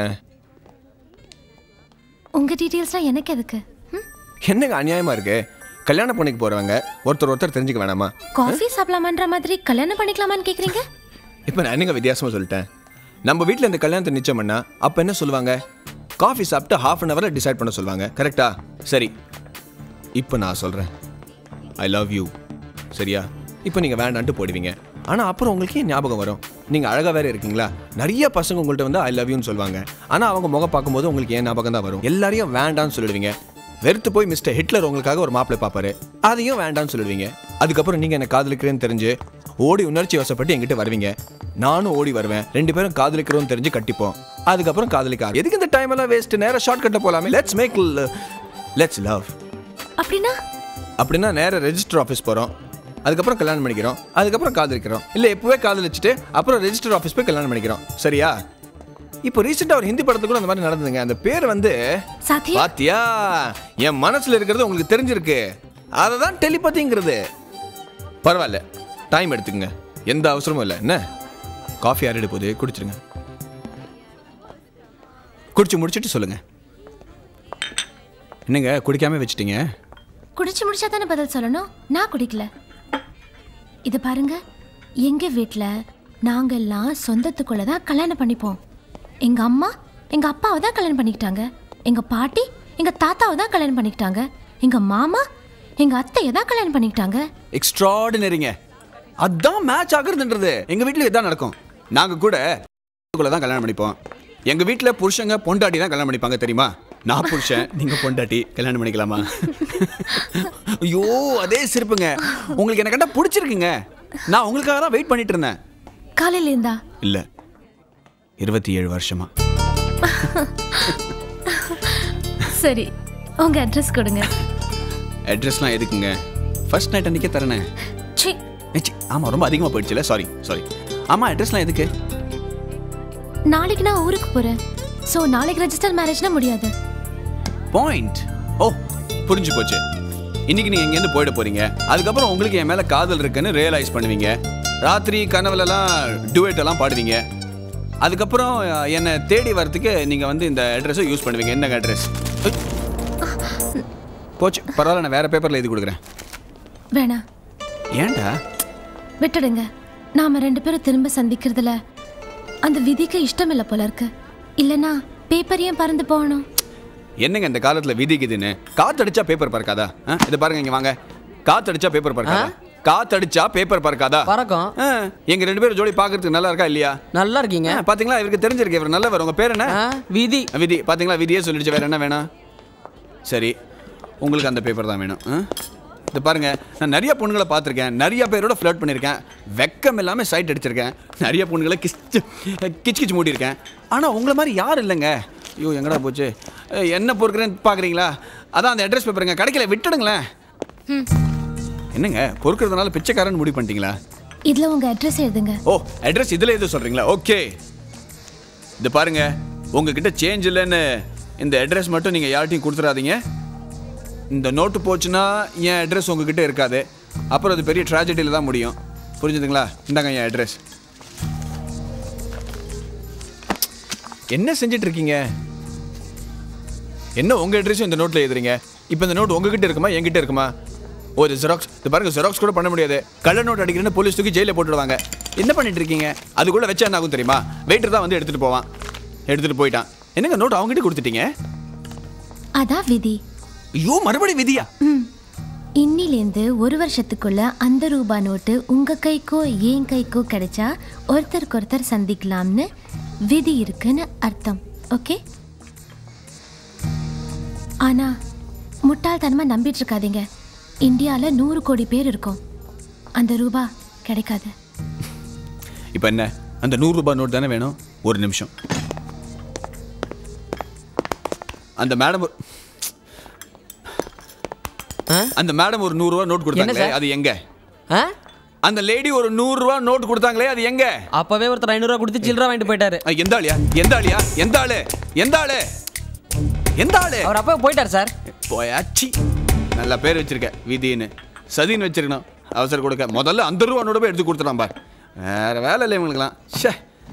உங்க டீட்டெயில்ஸ்லாம் எனக்கு எதுக்கு என்னங்க அநியாயமா இருக்கு கல்யாணம் பண்ணிக்கு போறவங்க ஒருத்தர் ஒருத்தர் தெரிஞ்சுக்க வேணாமா காஃபி சாப்பிடலாமான்ற மாதிரி கல்யாணம் பண்ணிக்கலாமான்னு கேக்குறீங்க இப்போ நான் என்னங்க வித்தியாசமா சொல்லிட்டேன் நம்ம வீட்டில் இந்த கல்யாணத்தை நிச்சயம் பண்ணா அப்போ என்ன சொல்லுவாங்க காஃபி சாப்பிட்டு ஹாஃப் அன் ஹவரில் டிசைட் பண்ண சொல்லுவாங்க கரெக்டா சரி இப்போ நான் சொல்கிறேன் ஐ லவ் யூ சரியா இப்போ நீங்கள் வேண்டான்ட்டு போடுவீங்க ஆனால் அப்புறம் உங்களுக்கு ஏன் ஞாபகம் வரும் நீங்கள் அழகாக வேற இருக்கீங்களா நிறைய பசங்க உங்கள்கிட்ட வந்து ஐ லவ் யூன்னு சொல்லுவாங்க ஆனால் அவங்க முகம் பார்க்கும்போது உங்களுக்கு ஏன் ஞாபகம் தான் வரும் எல்லாரையும் வேண்டான்னு சொல்லிடுவீங்க வெறுத்து போய் மிஸ்டர் ஹிட்லர் உங்களுக்காக ஒரு மாப்பிள்ளை பார்ப்பாரு அதையும் வேண்டான்னு சொல்லிடுவீங்க அதுக்கப்புறம் நீங்கள் என்ன காதலிக்கிறேன்னு தெரிஞ்சு ஓடி உணர்ச்சி வசப்பட்டு என்கிட்ட வருவீங்க நானும் ஓடி வருவேன் ரெண்டு பேரும் காதலிக்கிறோம்னு தெரிஞ்சு கட்டிப்போம் அதுக்கப்புறம் காதலிக்க ஆரம்பி- எதுக்கு இந்த டைம் எல்லாம் வேஸ்ட் நேரா ஷார்ட் கட்ட போலாமே லெட்ஸ் மேக் லெட்ஸ் லவ் அப்படின்னா அப்படின்னா நேரா ரெஜிஸ்டர் ஆஃபீஸ் போறோம் அதுக்கப்புறம் கல்யாணம் பண்ணிக்கிறோம் அதுக்கப்புறம் காதலிக்கிறோம் இல்ல இப்பவே காதலிச்சுட்டு அப்புறம் ரெஜிஸ்டர் ஆஃபீஸ் போய் கல்யாணம் பண்ணிக்கிறோம் சரியா இப்போ ரீசெண்டா ஒரு ஹிந்தி படத்துக்கு கூட அந்த மாதிரி நடந்ததுங்க அந்த பேர் வந்து சாத்தியா பாத்தியா என் மனசுல இருக்கிறது உங்களுக்கு தெரிஞ்சிருக்கு அதை தான் டெலிபதிங்கிறது பரவாயில்ல டைம் எடுத்துக்கங்க எந்த அவசரமும் இல்லை என்ன காஃபி ஆறிடு போகுது குடிச்சிருங்க குடிச்சு முடிச்சிட்டு சொல்லுங்க என்னங்க குடிக்காம வச்சிட்டீங்க குடிச்சு முடிச்சா தானே பதில் சொல்லணும் நான் குடிக்கல இது பாருங்க எங்க வீட்ல நாங்க எல்லாம் சொந்தத்துக்குள்ள தான் கல்யாணம் பண்ணிப்போம் எங்க அம்மா எங்க அப்பாவை தான் கல்யாணம் பண்ணிக்கிட்டாங்க எங்க பாட்டி எங்க தாத்தாவை தான் கல்யாணம் பண்ணிக்கிட்டாங்க எங்க மாமா எங்க அத்தையை தான் கல்யாணம் பண்ணிக்கிட்டாங்க எக்ஸ்ட்ராடினரிங்க அதான் மேட்ச் ஆகுறதுன்றது எங்க வீட்ல இதான் நடக்கும் நாங்க கூட குள்ள தான் கல்யாணம் பண்ணிப்போம் எங்க வீட்ல புருஷங்க பொண்டாட்டி தான் கல்யாணம் பண்ணிப்பாங்க தெரியுமா நான் புருஷன் நீங்க பொண்டாட்டி கல்யாணம் பண்ணிக்கலாமா ஐயோ அதே சிரிப்புங்க உங்களுக்கு என்ன கண்டா பிடிச்சிருக்குங்க நான் உங்களுக்காக தான் வெயிட் பண்ணிட்டு இருந்தேன் காலையில இருந்தா இல்ல இருபத்தி ஏழு வருஷமா சரி உங்க அட்ரஸ் கொடுங்க அட்ரஸ்லாம் எதுக்குங்க ஃபர்ஸ்ட் நைட் அன்னைக்கே தரேனே சி சி, ஆமா ரொம்ப அதிகமா போயிடுச்சுல சாரி சாரி ஆமா அட்ரஸ்லாம் எதுக்கு நாளைக்கு நான் ஊருக்கு போறேன் சோ நாளைக்கு ரெஜிஸ்டர் மேரேஜ்னா முடியாது பாயிண்ட் ஓ புரிஞ்சு போச்சு இன்னைக்கு நீங்க எங்கேருந்து போயிட போறீங்க அதுக்கப்புறம் உங்களுக்கு என் மேல காதல் இருக்குன்னு ரியலைஸ் பண்ணுவீங்க ராத்திரி கனவுலலாம் டுவேட் எல்லாம் பாடுவீங்க அதுக்கப்புறம் அஹ், என்னை தேடி வரதுக்கு நீங்க வந்து இந்த அட்ரஸை யூஸ் பண்ணுவீங்க என்னங்க அட்ரஸ் போச்சு பரவாயில்ல நான் வேற பேப்பர்ல எழுதி கொடுக்குறேன் வேணாம் ஏன்டா விட்டுடுங்க நாம ரெண்டு பேரும் திரும்ப சந்திக்கிறதுல அந்த விதிக்கு இஷ்டம் இல்லை போல இருக்கு இல்லனா பேப்பர் ஏன் பறந்து போகணும் என்னங்க இந்த காலத்துல விதிக்குதுன்னு காத்தடிச்சா பேப்பர் பறக்காதா ஆ, இது பாருங்க இங்க வாங்க காத்தடிச்சா பேப்பர் பறக்காதா காத்தடிச்சா பேப்பர் பறக்காதா பறக்கும் எங்க ரெண்டு பேரும் ஜோடி பாக்குறதுக்கு நல்லா இருக்கா இல்லையா நல்லா இருக்கீங்க ஆ, பாத்தீங்களா இவருக்கு தெரிஞ்சிருக்கு இவர் நல்லவர் உங்க பேர் என்ன விதி விதி பாத்தீங்களா விதியே சொல்லிடுச்சு வேற என்ன வேணும் சரி உங்களுக்கு அந்த பேப்பர் தான் வேணும் ஆ? இது பாருங்க நான் நிறைய பொண்ணுங்களை பார்த்துருக்கேன் நிறைய பேரோட ஃப்ளர்ட் பண்ணியிருக்கேன் வெக்கம் இல்லாமல் சைட் அடிச்சிருக்கேன் நிறைய பொண்ணுங்களை கிச்சு கிச் கிச் மூடியிருக்கேன் ஆனால் உங்களை மாதிரி யாரும் இல்லைங்க ஐயோ எங்கடா போச்சு அஹ், என்ன பொறுக்கிறேன்னு பார்க்குறீங்களா அதான் அந்த அட்ரஸ் பேப்பருங்க கிடைக்கல விட்டுடுங்களேன் என்னங்க பொறுக்கிறதுனால பிச்சைக்காரன் முடிவு பண்ணிட்டீங்களா இதுல உங்க அட்ரஸ் எழுதுங்க ஓ அட்ரஸ் இதில் எதுவும் சொல்கிறீங்களா ஓகே இது பாருங்க உங்ககிட்ட சேஞ்ச் இல்லைன்னு இந்த அட்ரஸ் மட்டும் நீங்கள் யார்ட்டையும் கொடுத்துடாதீங்க இந்த நோட்டு போச்சுன்னா என் அட்ரஸ் உங்ககிட்ட இருக்காது அப்புறம் அது பெரிய ட்ராஜடியில் தான் முடியும் புரிஞ்சுதுங்களா இந்தாங்க என் அட்ரஸ் என்ன செஞ்சுட்டு இருக்கீங்க என்ன உங்க அட்ரஸும் இந்த நோட்ல எழுதுறீங்க இப்போ இந்த நோட் உங்ககிட்ட இருக்குமா என்கிட்ட இருக்குமா ஒரு ஜெராக்ஸ் இது பாருங்க ஜெராக்ஸ் கூட பண்ண முடியாது கள்ள நோட் அடிக்கிறேன்னு போலீஸ் தூக்கி ஜெயிலில் போட்டுடுவாங்க என்ன பண்ணிட்டு இருக்கீங்க அதுக்குள்ள வச்சா என்ன ஆகும் தெரியுமா வெயிட்டர் தான் வந்து எடுத்துட்டு போவான் எடுத்துட்டு போயிட்டான் என்னங்க நோட் அவங்ககிட்ட கொடுத்துட்டீங்க அதான் விதி ஐயோ மறுபடியும் விதியா ம். இன்னிலேந்து ஒரு வருஷத்துக்குள்ள அந்த ரூபா நோட்டு உங்க கைக்கோ என் கைக்கோ கிடைச்சா ஒருத்தருக்கு ஒருத்தர் சந்திக்கலாம்னு விதி இருக்குன்னு அர்த்தம் ஓகே ஆனா முட்டாள்தனமா நம்பிட்டு இருக்காதீங்க இந்தியால நூறு கோடி பேர் இருக்கோம் அந்த ரூபா கிடைக்காது இப்போ என்ன அந்த நூறு ரூபாய் நோட் தானே வேணும் ஒரு நிமிஷம் அந்த மேடம் அந்த மேடம் ஒரு நூறு ரூபாய் நோட் கொடுத்தாங்களே சார்? அது எங்க அந்த லேடி ஒரு நூறு ரூபாய் நோட் கொடுத்தாங்களே அது எங்க அப்பவே ஒருத்தர் ஐநூறுரூவா கொடுத்து சில்லறை வாங்கிட்டு போயிட்டாரு அஹ், எந்த ஆளியா எந்த ஆளியா எந்த ஆளு எந்த ஆளு எந்த ஆளு அவர் அப்பவே போயிட்டார் சார் போயாச்சி நல்ல பேர் வச்சிருக்க விதின்னு சதின்னு வச்சிருக்கணும் அவசரம் கொடுக்க முதல்ல அந்த ரூபா நோட போய் எடுத்து கொடுத்துடலாம் பார் வேற வேலை இல்லை இவங்களுக்குலாம் ஷே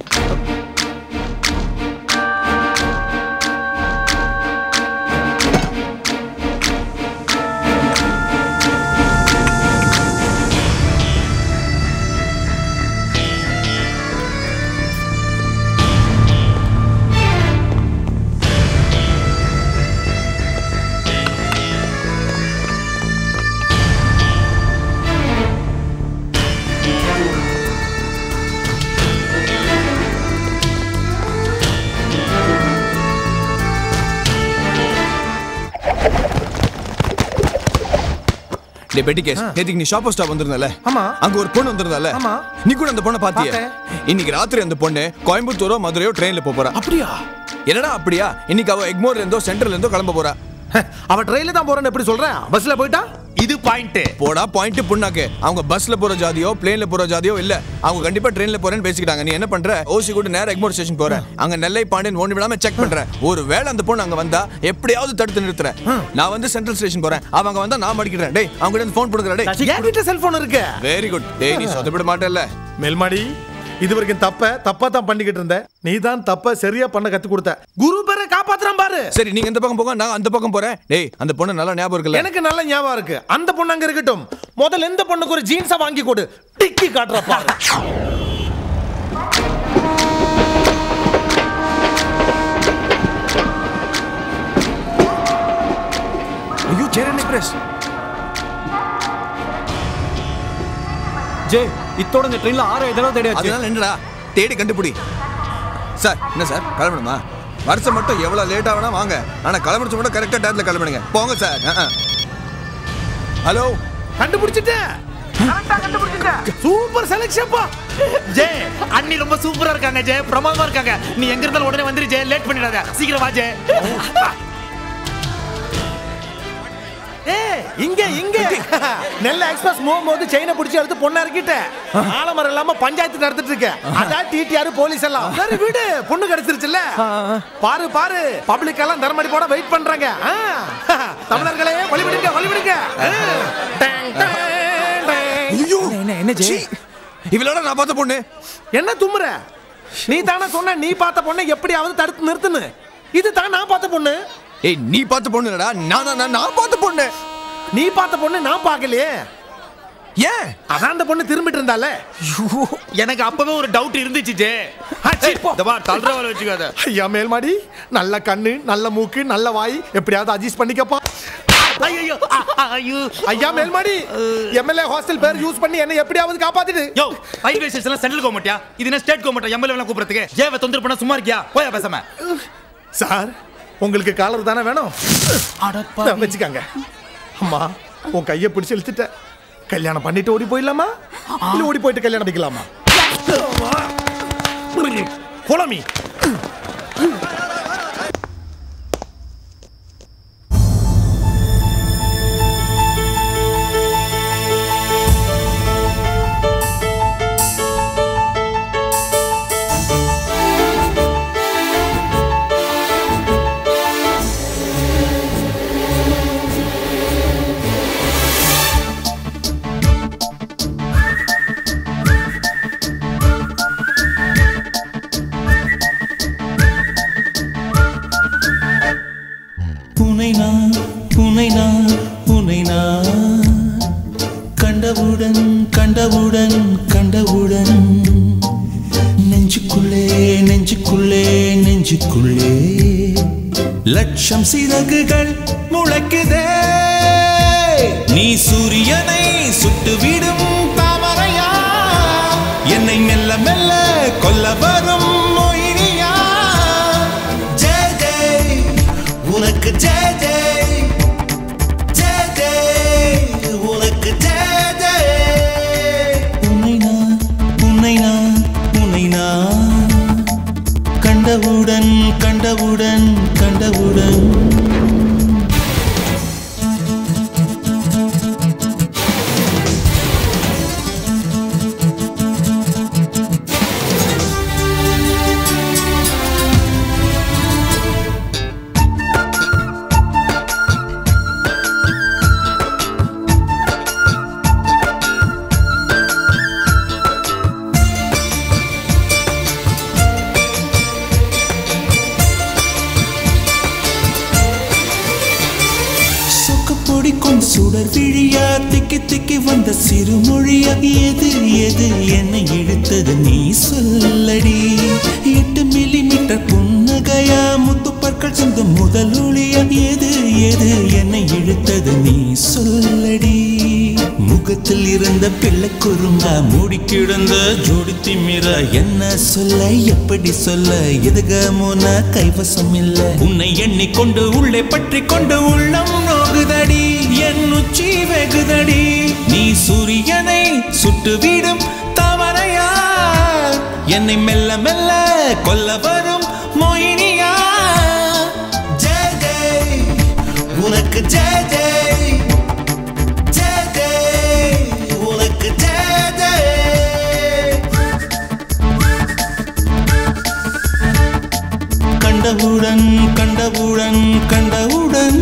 டே பெட்டி கேஸ் நேத்துக்கு நீ ஷாப்பர் ஸ்டாப் வந்திருந்தல ஆமா அங்க ஒரு பொண்ணு வந்திருந்தால ஆமா. நீ கூட அந்த பொண்ணை பாத்தியா பார்த்தேன். இன்னைக்கு ராத்திரி அந்த பொண்ணு கோயம்புத்தூரோ மதுரையோ ட்ரெயின்ல போக போறா அப்படியா என்னடா அப்படியா இன்னைக்கு அவ எக்மோர்ல இருந்தோ சென்ட்ரல்ல இருந்தோ கிளம்ப போறா அவ ட்ரெயின்ல தான் போறேன்னு எப்படி சொல்றேன் பஸ்ல போயிட்டா இது பாயிண்ட் போடா பாயிண்ட் புண்ணாக்கு அவங்க பஸ்ல போற ஜாதியோ பிளேன்ல போற ஜாதியோ இல்ல அவங்க கண்டிப்பா ட்ரெயின்ல போறேன்னு பேசிக்கிட்டாங்க நீ என்ன பண்ற ஓசி கூட நேரா எக்மோர் ஸ்டேஷன் போற அங்க நெல்லை பாண்டியன் ஒண்ணு விடாம செக் பண்ற ஒரு வேளை அந்த பொண்ணு அங்க வந்தா எப்படியாவது தடுத்து நிறுத்துறேன் நான் வந்து சென்ட்ரல் ஸ்டேஷன் போறேன் அவங்க வந்தா நான் மடிக்கிறேன் டேய் அவங்க கிட்ட ஃபோன் கொடுக்குறேன் டேய் என்கிட்ட செல்போன் இருக்கு வெரி குட் டேய் நீ சொதப்பிட மாட்டேல்ல மெல்மாடி இது வரைக்கும் தப்ப தப்பா தான் பண்ணிக்கிட்டு இருந்த நீ தான் தப்ப சரியா பண்ண கத்து கொடுத்த குரு பேரை காப்பாத்துறான் பாரு சரி நீங்க இந்த பக்கம் போங்க நான் அந்த பக்கம் போறேன் டேய் அந்த பொண்ணு நல்லா ஞாபகம் இருக்குல்ல எனக்கு நல்ல ஞாபகம் இருக்கு அந்த பொண்ணு அங்க இருக்கட்டும் முதல்ல எந்த பொண்ணுக்கு ஒரு ஜீன்ஸை வாங்கி கொடு டிக்கி காட்டுற பாரு ஐயோ சேரன் எக்ஸ்பிரஸ் ஜே இத்தோட இந்த ட்ரெயின்ல ஆறாயிரம் தடவை தேடியாச்சு அதனால என்னடா தேடி கண்டுபிடி சார் என்ன சார் கிளம்பணுமா வருஷம் மட்டும் எவ்வளவு லேட் ஆகுனா வாங்க ஆனா கிளம்பிச்சு மட்டும் கரெக்டா டேட்ல கிளம்பிடுங்க போங்க சார் ஹலோ கண்டுபிடிச்சிட்டேன் சூப்பர் செலக்ஷன் பா ஜே அண்ணி ரொம்ப சூப்பரா இருக்காங்க ஜே பிரமாதமா இருக்காங்க நீ எங்க இருந்தாலும் உடனே வந்துரு ஜே லேட் பண்ணிடாத சீக்கிரம் வா ஜே ஏ இங்க இங்க நெல்ல எக்ஸ்பிரஸ் போகும்போது செயினை பிடிச்சி எடுத்து பொண்ணா இருக்கிட்ட ஆலமரம் இல்லாம பஞ்சாயத்து நடத்திட்டு இருக்க அதான் டிடிஆர் போலீஸ் எல்லாம் சரி விடு பொண்ணு கிடைச்சிருச்சுல்ல பாரு பாரு பப்ளிக் எல்லாம் தர்மடி போட வெயிட் பண்றாங்க ஆ. தமிழர்களே வழிவிடுங்க வழிவிடுங்க ஆ. Tang, Tang, Tang. ஐயோ என்ன என்ன ஜி இவளோட நான் பார்த்த பொண்ணு என்ன தும்முற நீ தானே சொன்ன நீ பார்த்த பொண்ணை எப்படியாவது தடுத்து நிறுத்துன்னு இது தான் நான் பார்த்த பொண்ணு ஏய் நீ பார்த்த பொண்ணு இல்லடா நான் நான் நான் பார்த்த பொண்ணு நீ பார்த்த பொண்ணு நான் பார்க்கலையே ஏன் அதான் அந்த பொண்ணு திரும்பிட்டு இருந்தால எனக்கு அப்பவே ஒரு டவுட் இருந்துச்சு ஜே தள்ளுறவரை வச்சுக்காத ஐயா மேல்மாடி நல்ல கண்ணு நல்ல மூக்கு நல்ல வாய் எப்படியாவது அட்ஜஸ்ட் பண்ணிக்கப்பா ஐயோ ஐயோ ஐயா மேல்மாடி எம்எல்ஏ ஹாஸ்டல் பேர் யூஸ் பண்ணி என்ன எப்படியாவது காப்பாத்திடு யோ ரயில்வே ஸ்டேஷன்ல சென்ட்ரல் கவர்மெண்ட்டியா இது என்ன ஸ்டேட் கவர்மெண்ட் எம்எல்ஏ எல்லாம் கூப்பிடுறதுக்கு ஜேவை தொந்தரவு பண்ண சும்மா இருக்கியா போயா பேசாம சார் உங்களுக்கு காலர் தானே வேணும் நான் வச்சுக்காங்க அம்மா உன் கையை பிடிச்சு இழுத்துட்ட கல்யாணம் பண்ணிட்டு ஓடி போயிடலாமா இல்ல ஓடி போயிட்டு கல்யாணம் பண்ணிக்கலாமா குழமி உனை நான் உனை நான் உனை நான் கண்டவுடன் கண்டவுடன் கண்டவுடன் நெஞ்சுக்குள்ளே நெஞ்சுக்குள்ளே நெஞ்சுக்குள்ளே லட்சம் சிறகுகள் முளைக்குதே நீ சூரியனை சுட்டுவிடும் தாமரையா என்னை மெல்ல மெல்ல கொல்ல வரும் மொயினியா ஜெய் ஜெய் உனக்கு ஜெய் ஜெய் ஜெய் ஜெய் உனக்கு ஜெய் ஜெய் உன்னை நான் உன்னை நான் உன்னை நான் கண்டவுடன் கண்டவுடன் கண்டவுடன் சொக்கப்பொடி கொண்டு சுடர் விழியா திக்கி திக்கி வந்த சிறுமொழியா எது எது என்னை இழுத்தது நீ சொல்லடி எட்டு மில்லி மீட்டர் புன்னகையா முத்து பற்கள் சிந்து முதல் ஒளியா எது எது என்னை இழுத்தது நீ சொல்லடி முகத்தில் இருந்த பிள்ளை குறும்பா மூடி கிடந்த ஜோடி திமிர என்ன சொல்ல எப்படி சொல்ல எதுகமோன கைவசம் இல்ல உன்னை எண்ணிக்கொண்டு உள்ளே பற்றி கொண்டு உள்ளம் நோகுதடி என் உச்சி வெகுதடி நீ சூரியனை சுட்டுவிடும் தவறையா என்னை மெல்ல மெல்ல கொல்ல வரும் மோயினியா ஜெய் ஜெய் உனக்கு ஜெய் ஜெய் ஜெய் ஜெய் உனக்கு ஜெய் ஜெய் கண்டவுடன் கண்டவுடன் கண்டவுடன்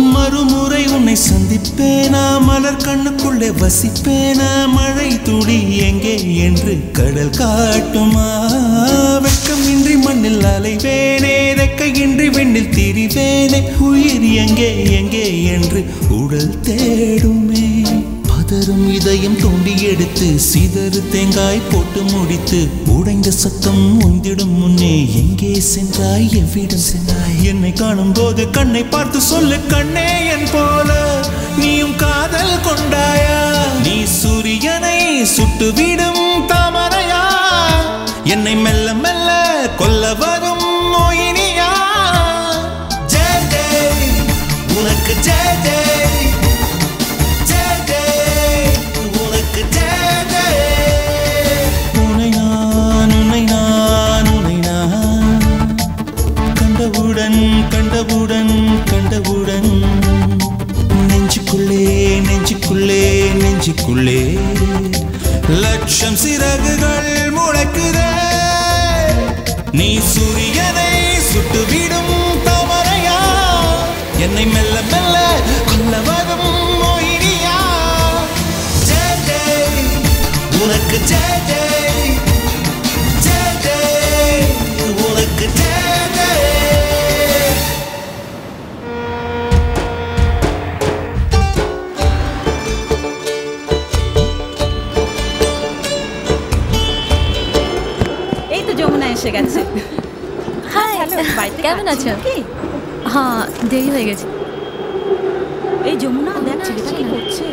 மறுமுறை உன்னை சந்திப்பேனா மலர் கண்ணுக்குள்ளே வசிப்பேனா மழை துளி எங்கே என்று கடல் காட்டுமா வெட்கம் இன்றி மண்ணில் அலைவேனே ரெக்கையின்றி வெண்ணில் திரிவேனே உயிர் எங்கே எங்கே என்று உடல் தேடுமே பதறும் இதயம் தோண்டி எடுத்து சிதறு தேங்காய் போட்டு முடித்து உடைந்த சத்தம் ஒய்ந்திடும் முன்னே எங்கே சென்றாய் எவ்விடம் சென்றாய் என்னை காணும் போது கண்ணை பார்த்து சொல்லு கண்ணே என் போல நீயும் காதல் கொண்டாயா நீ சூரியனை சுட்டுவிடும் தாமரையா என்னை மெல்ல மெல்ல கொல்ல வரும் மோயினியா ஜெய ஜெய் உனக்கு ஜெய ஜெய் ஜெய ஜெய் உனக்கு ஜெய ஜெய் உன்னை நான் உன்னை நான் உன்னை நான் கண்டவுடன் கண்டவுடன் கண்டவுடன் நெஞ்சுக்குள்ளே நெஞ்சுக்குள்ளே நெஞ்சுக்குள்ளே லட்சம் சிறகுகள் முளைக்குதே நீ சூரியனை சுட்டுவிடும் தாமரையா என்னை மெல்ல மெல்ல கொல்ல வரும் மோகினியா ஜெய ஜெய் உனக்கு ஜெய ஜெய் ஜெய ஜெய் உனக்கு ஜெய ஜெய் এই তো যমুনা এসে গেছে হাই হ্যালো, বাড়িতে কেমন কাজ আছো ছিল কি? হ্যাঁ দেরি হয়ে গেছে এই যমুনা দেখ ছেলেটা কি করছে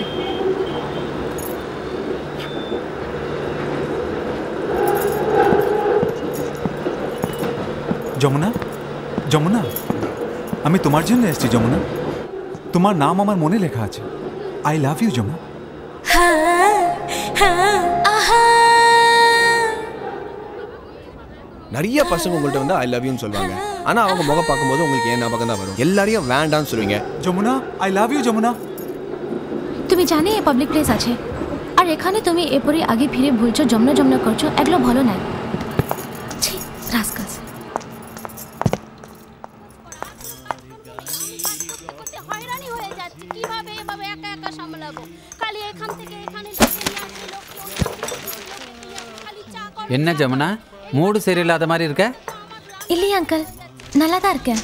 যমুনা যমুনা আমি তোমার জন্য এসেছি যমুনা তোমার নাম আমার মনে লেখা আছে আই লাভ ইউ যমুনা நிறைய பசங்க உங்கள்ட்ட வந்து ஐ லவ் யூன்னு சொல்லுவாங்க ஆனா அவங்க முகம் பார்க்கும்போது உங்களுக்கு ஏன் ஞாபகம் தான் வரும் எல்லாரையும் வேண்டாம்னு சொல்லுவீங்க Jamuna I love you Jamuna তুমি জানে এ পাবলিক প্লেস আছে আর এখানে তুমি এপরি আগে ফিরে ভুলছো যমনা যমনা করছো এগুলো ভালো নয় ছি রাস্কাস হয়রানি হয়ে যাচ্ছে কিভাবে এভাবে একা একা সামলাবো খালি এখান থেকে এখানে என்ன ஜமுனா மூடு சரியில்லாத மாதிரி இருக்க இல்லையா அங்கிள் நல்லா தான் இருக்கேன்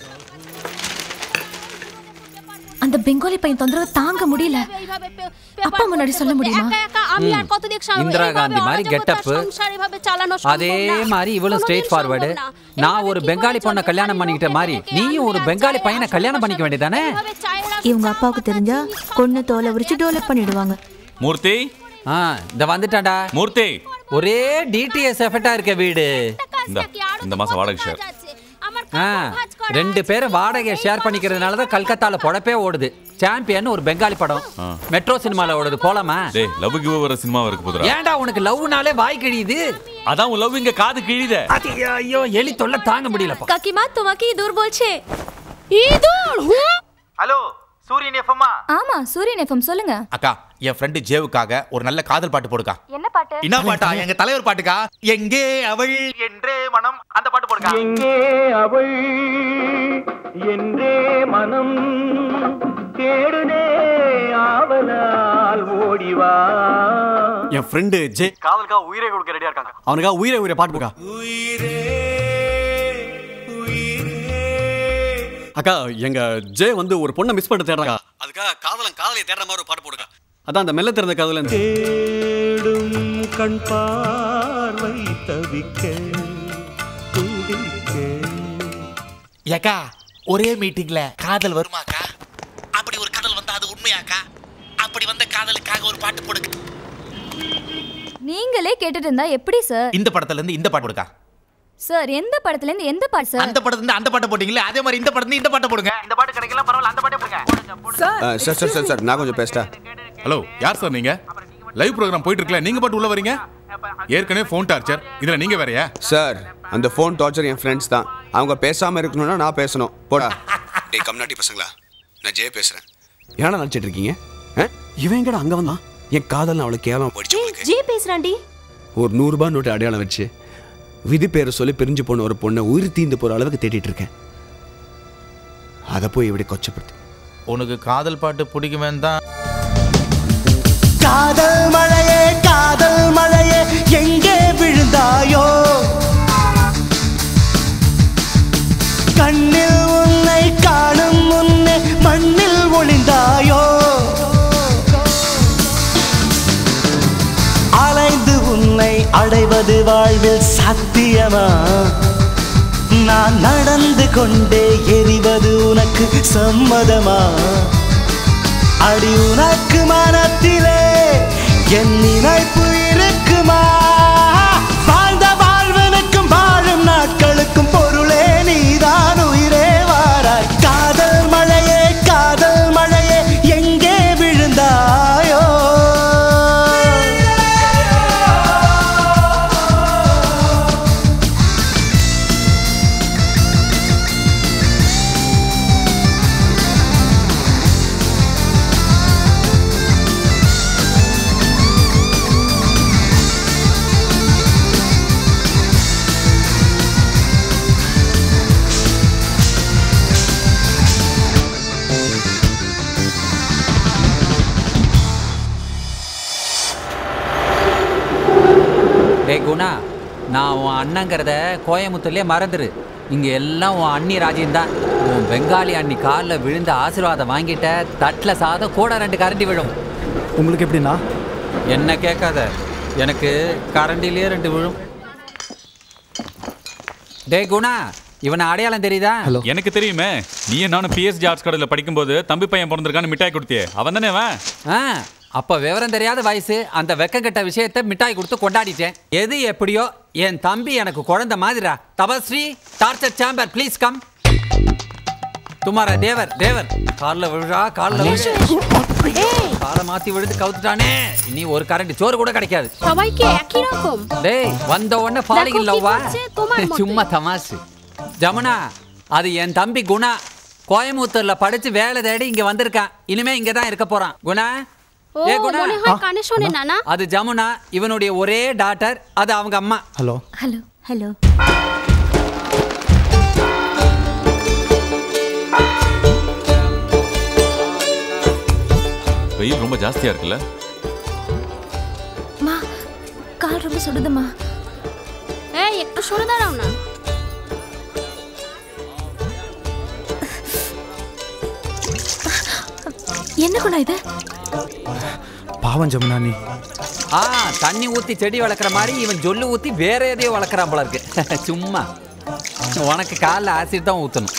அந்த பெங்காலி பையன் தொந்தரவு தாங்க முடியல அப்பா முன்னாடி சொல்ல முடியுமா আমি আর কত দেখ সামনে இந்திரா காந்தி மாதிரி கெட்டப் সংসার এভাবে চালানো அதே மாதிரி இவளும் ஸ்ட்ரெயிட் ஃபார்வர்டு நான் ஒரு பெங்காலி பொண்ணை கல்யாணம் பண்ணிக்கிட்ட மாதிரி நீயும் ஒரு பெங்காலி பையனை கல்யாணம் பண்ணிக்க வேண்டியதானே இவங்க அப்பாவுக்கு தெரிஞ்சா கொன்னு தோலை உரிச்சு டோலப் பண்ணிடுவாங்க மூர்த்தி ஆ இந்த வந்துட்டான்டா மூர்த்தி ஒரே டிடிஎஸ் எஃபெக்டா இருக்க வீடு இந்த இந்த மாசம் வாடகை ஷேர் ஆ ரெண்டு பேரும் வாடகையை ஷேர் பண்ணிக்கிறதுனால தான் கல்கத்தால பொழப்பே ஓடுது சாம்பியன் ஒரு பெங்காலி படம் மெட்ரோ சினிமால ஓடுது போலாமா டேய் லவ் கிவ் வர சினிமா இருக்கு போதுடா ஏன்டா உனக்கு லவ்னாலே வாய் கிழியுது அதான் உன் லவ் இங்க காது கிழியுதே ஐயோ எலி தொல்லை தாங்க முடியலப்பா কাকিমা তোমাকে ইঁদুর বলছে இদூர் ஹலோ சூரியன் எஃப்எம்மா ஆமா சூரியன் எஃப்எம் சொல்லுங்க அக்கா என் ஃப்ரெண்டு ஜேவுக்காக ஒரு நல்ல காதல் பாட்டு போடுக்கா என்ன பாட்டு என்ன பாட்டா எங்க தலைவர் பாட்டுக்கா எங்கே அவள் என்றே மனம் அந்த பாட்டு போடுக்கா எங்கே அவள் என்றே மனம் தேடுதே ஆவலால் ஓடிவா என் ஃப்ரெண்டு ஜே காதலுக்கா உயிரை கொடுக்க ரெடியா இருக்காங்க அவனுக்கா உயிரை உயிரை பாட்டு போக்கா அக்கா எங்க ஜே வந்து ஒரு பொண்ணை மிஸ் பண்ண தேடுறாங்க அதுக்காக காதலன் காதலியை தேடுற மாதிரி ஒரு பாட்டு போடுக்கா அதான் அந்த மெல்ல திறந்த காதலன் தேடும் கண் பார்வை தவிக்க துடிக்க ஏக்கா ஒரே மீட்டிங்ல காதல் வருமாக்கா அப்படி ஒரு காதல் வந்தா அது உண்மையாக்கா அப்படி வந்த காதலுக்காக ஒரு பாட்டு போடுங்க நீங்களே கேட்டுட்டு இருந்தா எப்படி சார் இந்த படத்துல இருந்து இந்த பாட்டு போடுக்கா சார் எந்த படத்துல இருந்து எந்த பாட்டு சார் அந்த படத்துல இருந்து அந்த பாட்டை போட்டீங்களே அதே மாதிரி இந்த படத்துல இருந்து இந்த பாட்டை போடுங்க இந்த பாட்டு கிடைக்கல பரவாயில்ல அந்த பாட்டை போடுங்க சார் சார் சார் சார் நான் கொஞ்சம் பேசிட்டா ஹலோ யார் சார் நீங்க லைவ் ப்ரோக்ராம் போயிட்டு இருக்கல நீங்க பாட்டு உள்ள வரீங்க ஏற்கனவே ஃபோன் டார்ச்சர் இதுல நீங்க வேறயா சார் அந்த ஃபோன் டார்ச்சர் என் ஃப்ரெண்ட்ஸ் தான் அவங்க பேசாம இருக்கணும்னா நான் பேசணும் போடா டேய் கம்நாட்டி பசங்களா நான் ஜெய பேசுறேன் ஏன்னா நினச்சிட்டு இருக்கீங்க இவன் எங்கடா அங்க வந்தான் என் காதல் அவளை கேவலம் போயிடுச்சு உங்களுக்கு ஜே பேசுறான்டி ஒரு நூறுரூபா நோட்டு அடையாளம் வச்சு விதி பேரை சொல்லி பிரிஞ்சு போன ஒரு பொண்ணை உயிர் தீந்து போற அளவுக்கு தேடிட்டு இருக்கேன் அதை போய் இப்படி கொச்சப்படுத்தி உனக்கு காதல் பாட்டு பிடிக்குமே தான் காதல் மழையே காதல் மழையே எங்கே விழுந்தாயோ கண்ணில் உன்னை காணும் முன்னே மண்ணில் ஒளிந்தாயோ அலைந்து உன்னை அடைவது வாழ்வில் சாத்தியமா நான் நடந்து கொண்டே எரிவது உனக்கு சம்மதமா அடி உனக்கு மனத்திலே என் நினைப்பு இருக்குமா வாழ்ந்த வாழ்வனுக்கும் வாழும் நாட்களுக்கும் பொருளே நீதான் உயிரே வாராய் காதல் மழையே காதல் மழையே எங்கே விழுந்தாயோ டேய் குணா நான் உன் அண்ணங்கிறத கோயமுத்தூர்லயே மறந்துரு இங்க எல்லாம் உன் அண்ணி ராஜ்யம் தான் உன் பெங்காலி அண்ணி காலில் விழுந்த ஆசீர்வாதம் வாங்கிட்ட தட்டில் சாதம் கூட ரெண்டு கரண்டி விழும் உங்களுக்கு எப்படின்னா என்ன கேட்காத எனக்கு கரண்டிலேயே ரெண்டு விழும் டேய் குணா இவனை அடையாளம் தெரியுதா எனக்கு தெரியுமே நீ நானும் பிஎஸ்ஜி ஆர்ட்ஸ் கடையில் படிக்கும்போது தம்பி பையன் பிறந்திருக்கான்னு மிட்டாய் கொடுத்தியே அவன் தானே அவன் ஆ அப்ப விவரம் தெரியாத வயசு அந்த வெக்கங்கெட்ட விஷயத்தை மிட்டாய் கொடுத்து கொண்டாடிட்டேன் எது எப்படியோ என் தம்பி எனக்கு குழந்தை மாதிரிடா தபஸ்ரீ டார்ச்சர் சேம்பர் ப்ளீஸ் கம் துமாரா தேவர் தேவர் கால்ல விழுறா கால்ல விழு காலை மாத்தி விழுந்து கவுத்துட்டானே இனி ஒரு கரண்ட் சோறு கூட கிடைக்காது সবাইকে একই রকম டேய் வந்த உடனே ஃபாலிங் দেখো কি லவ்வா করছে তোমার মতো। சும்மா தமாசு ஜமுனா அது என் தம்பி குணா கோயம்புத்தூர்ல படிச்சு வேலை தேடி இங்க வந்திருக்கான் இனிமே இங்க தான் இருக்க போறான் குணா ও ஏ குணா মনে হয় কানে শোনে না না அது ஜமுனா இவனுடைய ஒரே டாட்டர் அது அவங்க அம்மா ஹலோ ஹலோ ஹலோ வெயில் ரொம்ப ஜாஸ்தியா இருக்குல்ல மா கால் ரொம்ப சுடுதுமா এই একটু সরে দাঁড়াও না என்ன குணா இது பாவம் ஜமுனா நீ ஆ தண்ணி ஊத்தி செடி வளர்க்குற மாதிரி இவன் ஜொல்லு ஊத்தி வேற எதையோ வளர்க்குறான் போல இருக்கு சும்மா உனக்கு காலில் ஆசிட் தான் ஊற்றணும்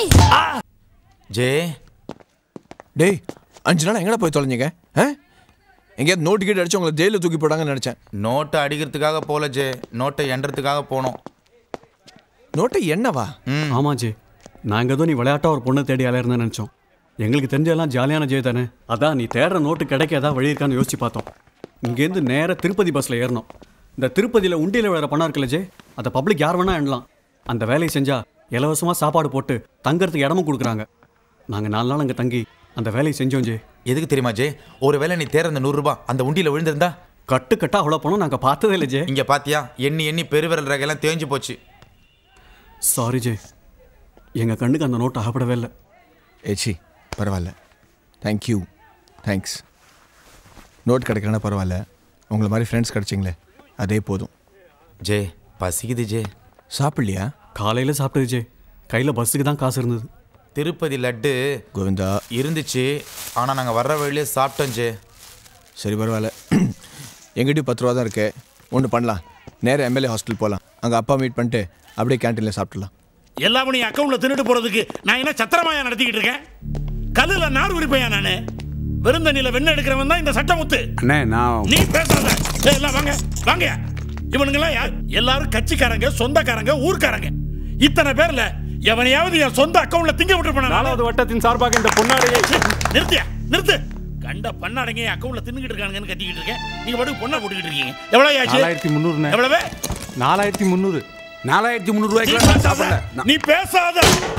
ஜே டேய் அஞ்சு நாள் எங்கடா போய் தொலைஞ்சிங்க ஆ எங்கேயாவது நோட்டு கீட்டு அடிச்சு உங்களை ஜெயிலில் தூக்கி போடாங்கன்னு நினச்சேன் நோட்டை அடிக்கிறதுக்காக போல ஜே நோட்டை எண்றதுக்காக போனோம் நோட்டை என்னவா ஆமா ஜி நாங்கள் ஏதோ நீ விளையாட்டா ஒரு பொண்ணை தேடி அலையிருந்தேன்னு நினச்சோம் எங்களுக்கு தெரிஞ்செல்லாம் ஜாலியான ஜெய் தானே அதான் நீ தேடுற நோட்டு கிடைக்க ஏதாவது வழி இருக்கான்னு யோசிச்சு பார்த்தோம் இங்கேருந்து நேராக திருப்பதி பஸ்ஸில் ஏறணும் இந்த திருப்பதியில் உண்டியில் விழுற பணம் இருக்குல்ல ஜே அதை பப்ளிக் யார் வேணா எண்ணலாம் அந்த வேலையை செஞ்சா இலவசமாக சாப்பாடு போட்டு தங்கறதுக்கு இடமும் கொடுக்குறாங்க நாங்கள் நாலு நாள் அங்கே தங்கி அந்த வேலையை செஞ்சோம் ஜே எதுக்கு தெரியுமா ஜே ஒருவேளை நீ தேர அந்த நூறுரூபா அந்த உண்டியில் விழுந்திருந்தா கட்டு கட்டா அவ்வளோ பணம் நாங்கள் பார்த்ததே இல்லை ஜே இங்க பாத்தியா எண்ணி எண்ணி பெருவிரல் ரகையெல்லாம் தேஞ்சு போச்சு சாரி ஜே எங்கள் கண்ணுக்கு அந்த நோட்டு அகப்படவே இல்லை ஏச்சி பரவாயில்ல தேங்க்யூ தேங்க்ஸ் நோட் கிடைக்கலனா பரவாயில்ல உங்களை மாதிரி ஃப்ரெண்ட்ஸ் கிடைச்சிங்களே அதே போதும் ஜே பசிக்குது ஜே சாப்பிடலையா காலையில் சாப்பிட்டது ஜே கையில் பஸ்ஸுக்கு தான் காசு இருந்தது திருப்பதி லட்டு கோவிந்தா இருந்துச்சு ஆனா நாங்க வர்ற வழியிலே சாப்பிட்டோம் ஜே சரி பரவாயில்ல எங்கிட்டயும் பத்து ரூபா தான் இருக்கு ஒன்று பண்ணலாம் நேரா எம்எல்ஏ ஹாஸ்டல் போகலாம் அங்கே அப்பா மீட் பண்ணிட்டு அப்படியே கேன்டீனில் சாப்பிடலாம் எல்லாமே நீ அக்கௌண்ட்ல தின்னுட்டு போறதுக்கு நான் என்ன சத்திரமாயா நடத்திக்கிட்டு இருக்கேன் கல்லுல நார் உரிப்பையா நானு விருந்தண்ணில வெண்ணெய் எடுக்கிறவன் தான் இந்த சட்டமுத்து அண்ணே நான் நீ பேசாத ஏய், எல்லாம் வாங்க வாங்க இவனுங்கெல்லாம் யார் எல்லாரும் கட்சிக்காரங்க சொந்தக்காரங்க ஊர்க்காரங்க இத்தனை பேர்ல எவனையாவது என் சொந்த அக்கவுண்ட்ல திங்க விட்டு நாலாவது வட்டத்தின் சார்பாக இந்த பொன்னாடையை நிறுத்தியா நிறுத்து கண்ட பண்ணாடங்க என் அக்கவுண்ட்ல தின்னுகிட்டு இருக்கானுங்கன்னு கத்திக்கிட்டு இருக்கேன் நீங்க பாட்டுக்கு பொண்ணா போட்டுக்கிட்டு இருக்கீங்க எவ்வளவு ஆச்சு நாலாயிரத்தி முந்நூறுண்ணே எவ்வளவு நாலாயிரத்தி முந்நூறு நாலாயிரத்தி முந்நூறு நீ ரூபாய்க்கு நான் பேசாத. சாப்பிடல நீ பேசாத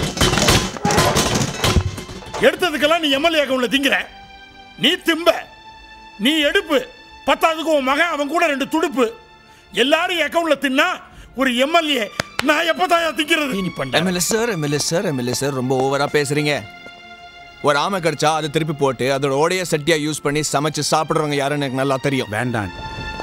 எடுத்ததுக்கெல்லாம் நீ எம்எல்ஏ அக்கவுண்ட்ல திங்கிற நீ திம்ப நீ எடுப்பு பத்தாவதுக்கு உன் மகன் அவன் கூட ரெண்டு துடுப்பு எல்லாரும் அக்கவுண்ட்ல தின்னா ஒரு எம்எல்ஏ நான் எப்பதான் திங்கிறது நீ MLA sir MLA sir MLA sir ரொம்ப ஓவராக பேசுகிறீங்க ஒரு ஆமை கடிச்சா அதை திருப்பி போட்டு அதோட ஓடைய சட்டியா யூஸ் பண்ணி சமைச்சு சாப்பிடுறவங்க யாருன்னு எனக்கு நல்லா தெரியும் வேண்டாம்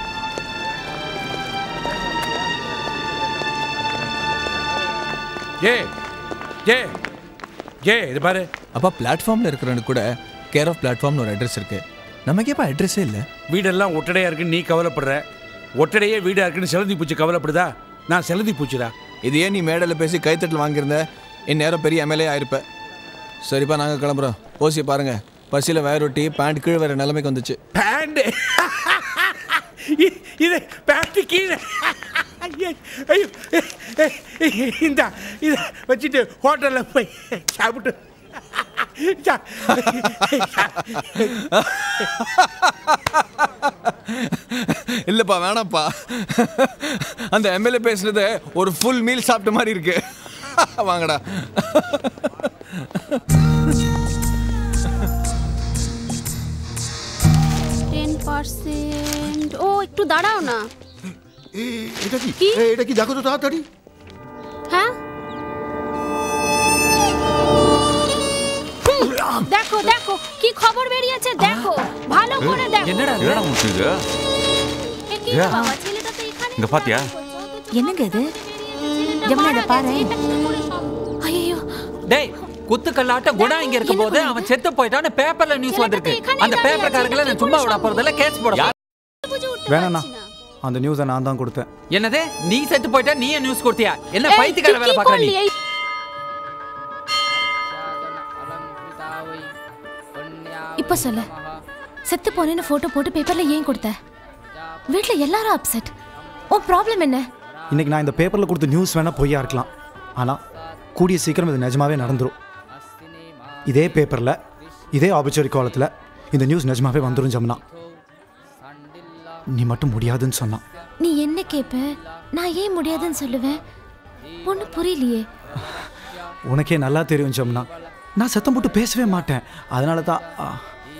ஏ ஏ ஏ இது பாரு அப்பா பிளாட்ஃபார்ம்ல இருக்கிறவனுக்கு கூட கேர் ஆஃப் பிளாட்ஃபார்ம்னு ஒரு அட்ரஸ் இருக்கு நமக்கு எப்போ அட்ரஸே இல்லை வீடெல்லாம் ஒட்டடையா இருக்குன்னு நீ கவலைப்படுற ஒட்டடையே வீடா இருக்குன்னு செலந்தி பூச்சி கவலைப்படுதா நான் செலந்தி பூச்சிடா இது ஏன் நீ மேடையில் பேசி கைத்தட்டல் வாங்கியிருந்த இந்நேரம் பெரிய எம்எல்ஏ ஆயிருப்ப சரிப்பா நாங்கள் கிளம்புறோம் ஓசியை பாருங்க பசியில் வயரொட்டி பேண்ட் கீழே வேற நிலைமைக்கு வந்துச்சு பேண்ட் இது பேண்ட் கீழே ஐயோ, ஐயோ இந்த இத வச்சுட்டு ஹோட்டலில் போய் சாப்பிட்டு சா- இல்லைப்பா வேணாம்ப்பா அந்த எம்எல்ஏ பேசுனது ஒரு ஃபுல் மீல் சாப்பிட்ட மாதிரி இருக்கு வாங்கடா টেন পার্সেন্ট ও একটু দাঁড়াও না এটা কি কি? এ, এটা কি দেখো তো তাড়াতাড়ি হ্যাঁ হুম, দেখো দেখো কি খবর বেরিয়েছে দেখো ভালো করে দেখো என்னடா என்னடா முடிச்சுங்க এ কি ஏன்? বাবা ছেলেটা তো এখানে இங்க பாத்தியா என்னங்க இது ஜமுனா இதை பாரு ஐயோ டேய் குத்துக்கல்லாட்ட குணா இங்க இருக்கும் போது அவன் செத்து போயிட்டான்னு பேப்பர்ல நியூஸ் வந்திருக்கு அந்த பேப்பர்காரங்களை நான் சும்மா விட போறதில்ல கேஸ் போட போறேன். வேணாண்ணா அந்த நியூஸை நான் தான் கொடுத்தேன் என்னது நீ செத்து போயிட்டா நீ நியூஸ் கொடுத்தியா என்ன பைத்தியக்கார வேலை பாக்குற நீ இப்போ சொல்லு செத்து போனேன்னு ஃபோட்டோ போட்டு பேப்பர்ல ஏன் கொடுத்த வீட்ல எல்லாரும் அப்செட் உன் ப்ராப்ளம் என்ன இன்னைக்கு நான் இந்த பேப்பரில் கொடுத்த நியூஸ் வேணால் பொய்யா இருக்கலாம் ஆனால் கூடிய சீக்கிரம் இது நிஜமாவே நடந்துரும் இதே பேப்பரில் இதே ஆபச்சரி காலத்தில் இந்த நியூஸ் நிஜமாவே வந்துரும் ஜமுனா நீ மட்டும் முடியாதுன்னு சொன்னான் நீ என்ன கேட்ப நான் ஏன் முடியாதுன்னு சொல்லுவேன் ஒன்றும் புரியலையே உனக்கே நல்லா தெரியும் ஜமுனா நான் சத்தம் போட்டு பேசவே மாட்டேன் அதனால தான் ஆ.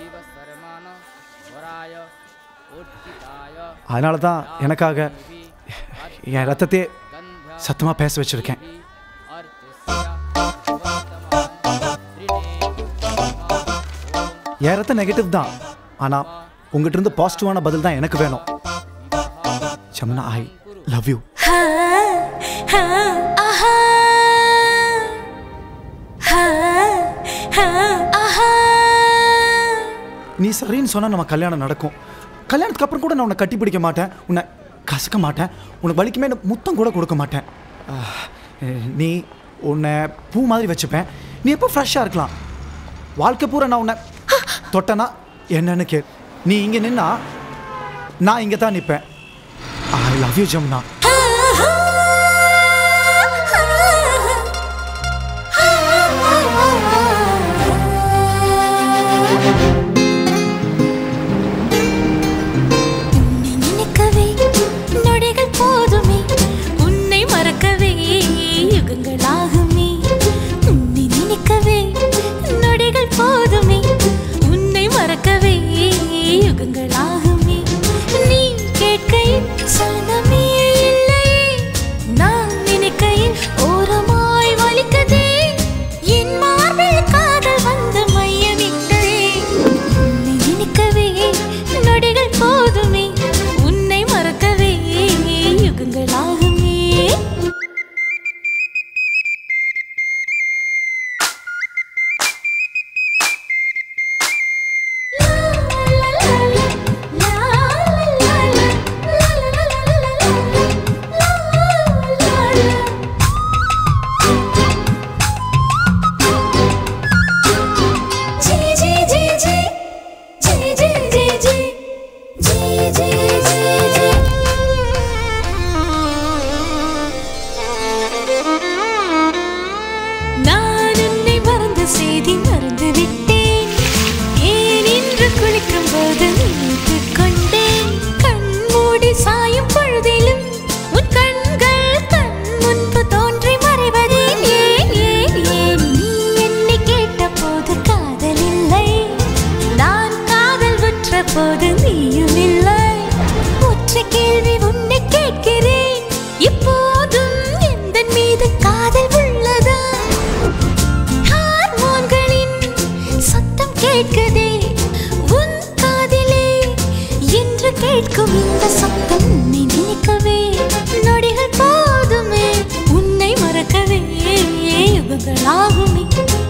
அதனால தான் எனக்காக என் ரத்தத்தையே சத்தமாக பேச வச்சிருக்கேன் என் ரத்தம் நெகட்டிவ் தான் ஆனால் உங்ககிட்ட இருந்து பாசிட்டிவான பதில் தான் எனக்கு வேணும் ஜமுனா ஐ லவ் யூ நீ சரின்னு சொன்னா நம்ம கல்யாணம் நடக்கும் கல்யாணத்துக்கு அப்புறம் கூட நான் உன்னை கட்டி பிடிக்க மாட்டேன் உன்னை கசக்க மாட்டேன் உனக்கு வலிக்குமே முத்தம் கூட கொடுக்க மாட்டேன் ஆஹ், நீ உன்னை பூ மாதிரி வச்சுப்பேன் நீ எப்போ ஃப்ரெஷ்ஷாக இருக்கலாம் வாழ்க்கை பூரா நான் உன்னை தொட்டனா என்னன்னு கே நீ இங்கே நின்னா நான் இங்கே தான் நிற்பேன் ஐ லவ் யூ ஜமுனா நினைக்கவே நொடிகள் போதுமே உன்னை மறக்கவே யுகங்களாகுமே உன்னை நினைக்கவே நொடிகள் போதுமே உன்னை மறக்கவே யுகங்களாகுமே நீ கேட்கையில் சலனமே இல்லையே நான் நினைக்கையில் ஓரமாய் வலிக்கதே என் மார்பில் காதல் வந்து மையமிட்டதே உன்னை நினைக்கவே நொடிகள் போதுமே உன்னை மறக்கவே யுகங்களாகுமே கேட்குதே உன் காதிலே என்று கேட்கும் இந்த சத்தம் உன்னை நினைக்கவே நொடிகள் போதுமே உன்னை மறக்கவே யுகங்களாகுமே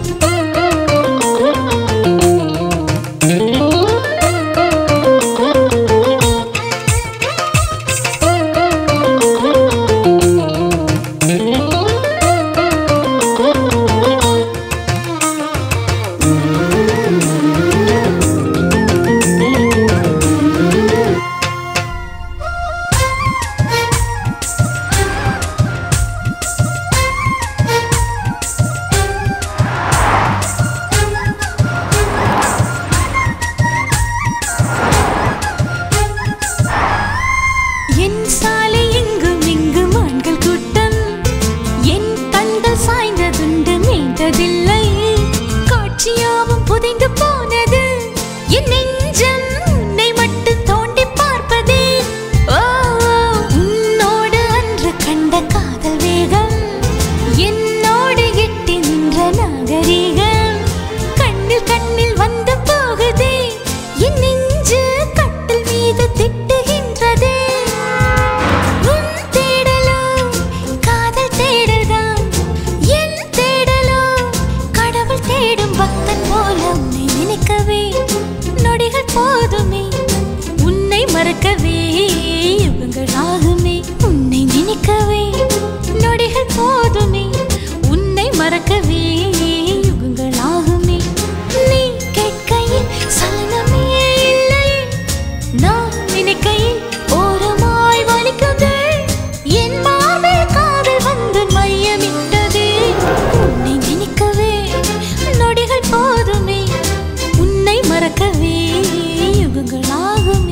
என் சாலை எங்கும் இங்கும் ஆண்கள் கூட்டம் என் கண்கள் சாய்ந்ததுண்டு மீண்டதில்லை காட்சியாவும் புதைந்து போனது என் நெஞ்சம் உன்னை மட்டும் தோண்டி பார்ப்பதே ஓ உன்னோடு அன்று கண்ட காதல் வேகம் என்னோடு எட்டி நின்ற நாகரீகம் கண்ணில் கண்ணில் வந்து போகுதே என் நெஞ்சு கட்டில் மீது திட்டுகின்றதே உன் தேடலோ காதல் தேடல்தான் என் தேடலோ கடவுள் தேடும் பக்தன் போல உன்னை நினைக்கவே நொடிகள் போதுமே உன்னை மறக்கவே யுகங்கள் ஆகுமே உன்னை நினைக்கவே நொடிகள் போதுமே உன்னை மறக்கவே யுகங்கள் ஆகுமே நீ கேட்கையில் சலனமே இல்லை நான் நினைக்கையில் ஓரமாய் வலிக்குதே என் மார்பில் காதல் வந்து மையமிட்டதே உன்னை நினைக்கவே நொடிகள் போதுமே உன்னை மறக்கவே யுகங்கள் ஆகுமே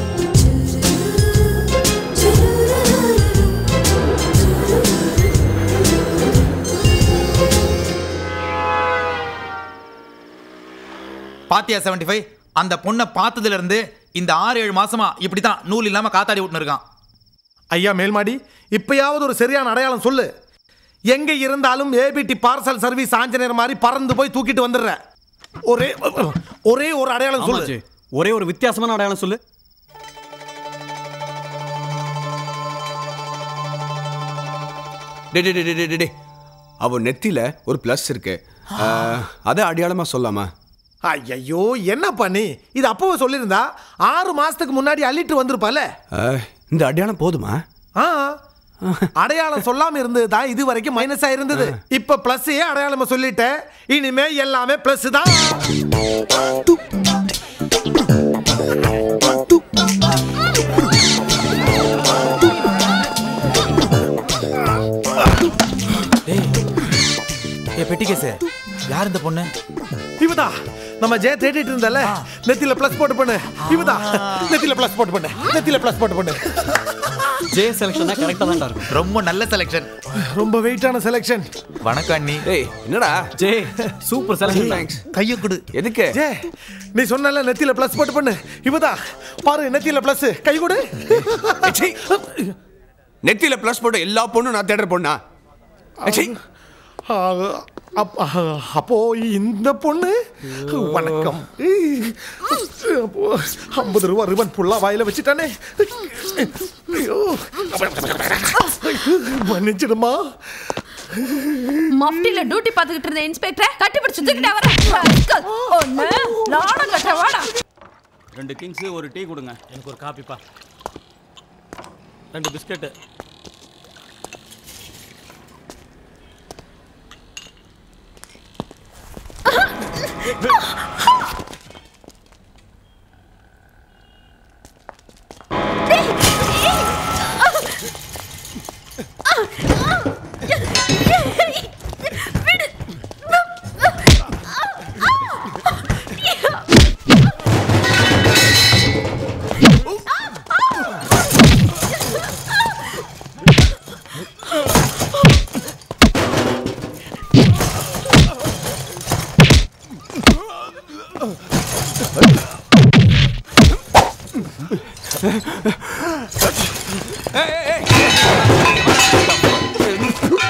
பாத்தியா செவன்டி ஃபைவ் அந்த பொண்ணை பார்த்ததுல இருந்து இந்த ஆறு ஏழு மாசமா இப்படி தான் நூல் இல்லாம காத்தாடி விட்டுன்னு இருக்கான் ஐயா மேல்மாடி இப்பயாவது ஒரு சரியான அடையாளம் சொல்லு எங்க இருந்தாலும் ஏபிடி பார்சல் சர்வீஸ் ஆஞ்சநேயர் மாதிரி பறந்து போய் தூக்கிட்டு வந்துடுற ஒரே ஒரே ஒரு அடையாளம் சொல்லு ஆமாச்சி. ஒரே ஒரு வித்தியாசமான அடையாளம் சொல்லு டே டே டே டே, டே டே, டே அவ நெத்தியில ஒரு ப்ளஸ் இருக்கு அஹ், அதை அடையாளமா சொல்லாமா ஐயோ என்ன பண்ணி இது அப்பவே சொல்லியிருந்தா ஆறு மாசத்துக்கு முன்னாடி அள்ளிட்டு வந்திருப்பால அஹ், இந்த அடையாளம் போதுமா ஆ அடையாளம் சொல்லாம இருந்தது தான் இது வரைக்கும் மைனஸா இருந்தது இப்ப பிளஸ் அடையாளமா சொல்லிட்டேன் இனிமே எல்லாமே பிளஸ் தான் ஏ பெட்டி கேசு யார் இந்த பொண்ணு இவதா நம்ம ஜெய தேடிட்டு இருந்தல நெத்தியில பிளஸ் போட்டு பண்ணு இவதா நெத்தியில பிளஸ் போட்டு பண்ணு நெத்தியில பிளஸ் போட்டு பண்ணு ஜே செலக்ஷன் தான் கரெக்டாக தான் இருக்கும் ரொம்ப நல்ல செலெக்ஷன் ரொம்ப வெயிட்டான செலெக்ஷன் வணக்கம் அண்ணி ஏய் என்னடா ஜே சூப்பர் செலக்ஷன் தேங்க்ஸ் கையை கொடு எதுக்கு ஜே நீ சொன்னல நெத்தியில பிளஸ் போட்டு பண்ணு இவதா பாரு நெத்தியில பிளஸ் கை கொடு நெத்தியில ப்ளஸ் போட்ட எல்லா பொண்ணும் நான் தேடுற பொண்ணா ச்சீ. ஆ, அப்- ஆ, அப்போ இந்த பொண்ணு வணக்கம் அப்போ ஐம்பது ரூபா ரிபன் ஃபுல்லா வாயில வச்சுட்டானே ஐயோ மன்னிச்சிடுமா மஃப்டில டியூட்டி பார்த்துக்கிட்டு இருந்த இன்ஸ்பெக்டர் கட்டிப்பிடிச்சு தூக்கிட்டு வர ஒண்ணு நாடம் கட்ட வாடா ரெண்டு கிங்ஸ் ஒரு டீ கொடுங்க எனக்கு ஒரு காப்பிப்பா ரெண்டு பிஸ்கெட்டு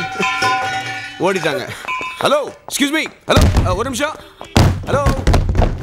ஓடிட்டாங்க ஹலோ எக்ஸ்கியூஸ் மீ ஹலோ ஒரு நிமிஷம் ஹலோ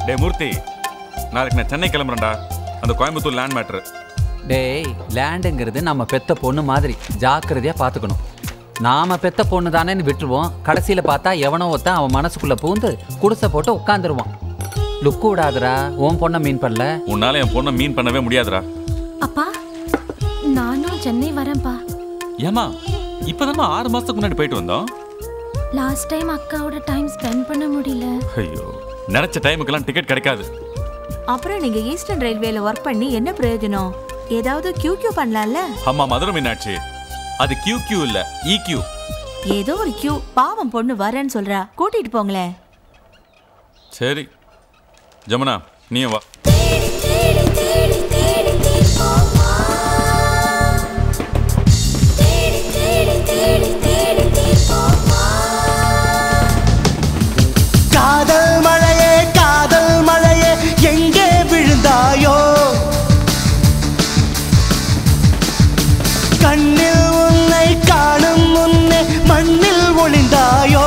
டே மூர்த்தி நாளைக்கு நான் சென்னை கிளம்புறேன்டா அந்த கோயம்புத்தூர் லேண்ட் மேட்ரு டேய் லேண்டுங்கிறது நம்ம பெத்த பொண்ணு மாதிரி ஜாக்கிரதையா பார்த்துக்கணும் நாம பெத்த பொண்ணு தானேன்னு விட்டுருவோம் கடைசியில பார்த்தா எவனோ ஒருத்தன் அவன் மனசுக்குள்ள பூந்து குடிசை போட்டு உட்காந்துருவான் லுக்கு விடாதுடா உன் பொண்ணை மீன் பண்ணல உன்னால என் பொண்ணை மீன் பண்ணவே முடியாதுடா அப்பா நானும் சென்னை வரேன்ப்பா ஏமா இப்பதாம்மா ஆறு மாசத்துக்கு முன்னாடி போயிட்டு வந்தோம் லாஸ்ட் டைம் அக்காவோட டைம் ஸ்பெண்ட் பண்ண முடியல ஐயோ நினைச்ச டைமுக்கெல்லாம் டிக்கெட் கிடைக்காது அப்புறம் நீங்க ஈஸ்டர்ன் ரயில்வேல ஒர்க் பண்ணி என்ன பிரயோஜனம் ஏதாவது கியூ கியூ பண்ணலாம்ல அம்மா மதுரை மீனாட்சி அது கியூ கியூ இல்ல இக்யூ ஏதோ ஒரு கியூ பாவம் பொண்ணு வரேன்னு சொல்றா கூட்டிட்டு போங்களேன் சரி ஜமுனா நீயும் வா காதல் மழையே காதல் மழையே எங்கே விழுந்தாயோ கண்ணில் உன்னை காணும் முன்னே மண்ணில் ஒளிந்தாயோ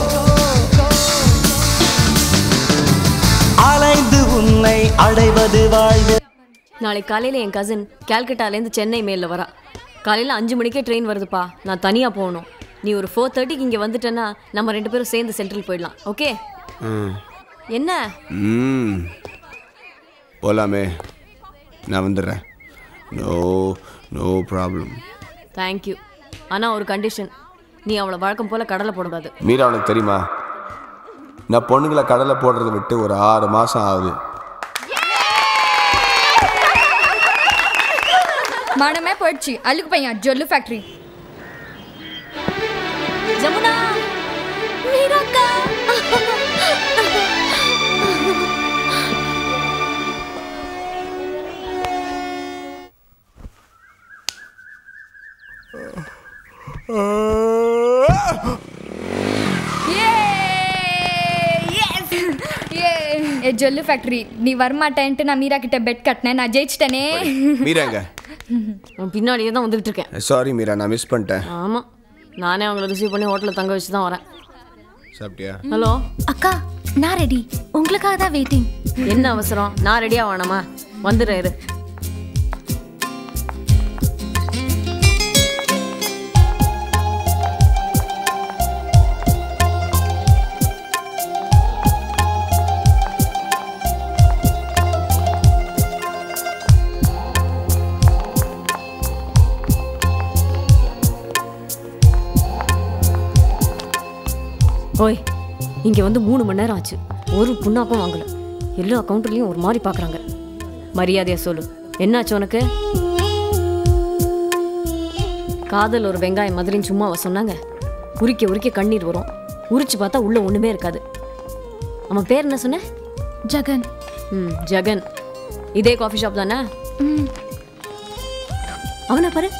அலைந்து உன்னை அடைவது வாழ்வு நாளைக்கு காலையில் என் கசின் கேல்கட்டாலேருந்து சென்னை மேலில் வரா காலையில் அஞ்சு மணிக்கே ட்ரெயின் வருதுப்பா நான் தனியாக போகணும் நீ ஒரு ஃபோர் தேர்ட்டிக்கு இங்கே வந்துட்டேன்னா நம்ம ரெண்டு பேரும் சேர்ந்து சென்ட்ரல் போயிடலாம் ஓகே என்ன ம் போலாமே நான் வந்துடுறேன் நோ நோ ப்ராப்ளம் தேங்க்யூ ஆனால் ஒரு கண்டிஷன் நீ அவளை வழக்கம் போல் கடலை போடக்கூடாது மீரா உனக்கு தெரியுமா நான் பொண்ணுங்களை கடலை போடுறதை விட்டு ஒரு ஆறு மாதம் ஆகுது மனமே போயிடுச்சு அழுக்கு பையன் ஜொல்லு ஃபேக்டரி ஜமுனா மீராக்கா ஏ ஜொல்லு ஃபேக்டரி நீ வரமாட்டேன்ட்டு நான் மீரா கிட்ட பெட் கட்டினேன் நான் ஜெயிச்சிட்டேனே மீரா எங்க உன் பின்னாடியே தான் வந்துகிட்டு இருக்கேன் சாரி மீரா நான் மிஸ் பண்ணிட்டேன் ஆமாம் நானே அவங்கள ரிசீவ் பண்ணி ஹோட்டலில் தங்க வச்சு தான் வரேன் சாப்பிட்டியா ஹலோ அக்கா நான் ரெடி உங்களுக்காக தான் வெயிட்டிங் என்ன அவசரம் நான் ரெடியாக வேணாமா வந்துடுறேன் இரு ஓய் இங்கே வந்து மூணு மணி நேரம் ஆச்சு ஒரு புண்ணாக்கும் வாங்கல எல்லா கவுண்டர்லையும் ஒரு மாதிரி பார்க்குறாங்க மரியாதையா சொல்லு என்னாச்சு உனக்கு காதல் ஒரு வெங்காயம் மாதிரின்னு சும்மாவா சொன்னாங்க உரிக்க உரிக்க கண்ணீர் வரும் உரிச்சு பார்த்தா உள்ள ஒண்ணுமே இருக்காது அவன் பேர் என்ன சொன்ன ஜகன் ம் ஜகன் இதே காஃபி ஷாப் தானே ம் அவனை பாரு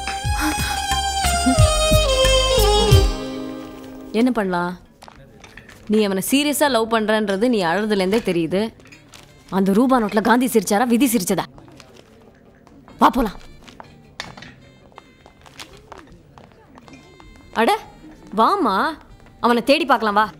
என்ன பண்ணலாம் நீ அவனை சீரியஸாக லவ் பண்ணுறன்றது நீ அழுறதுலேருந்தே தெரியுது அந்த ரூபா நோட்டில் காந்தி சிரிச்சாரா விதி சிரிச்சதா வா போலாம் அட வாமா அவனை தேடி பார்க்கலாம் வா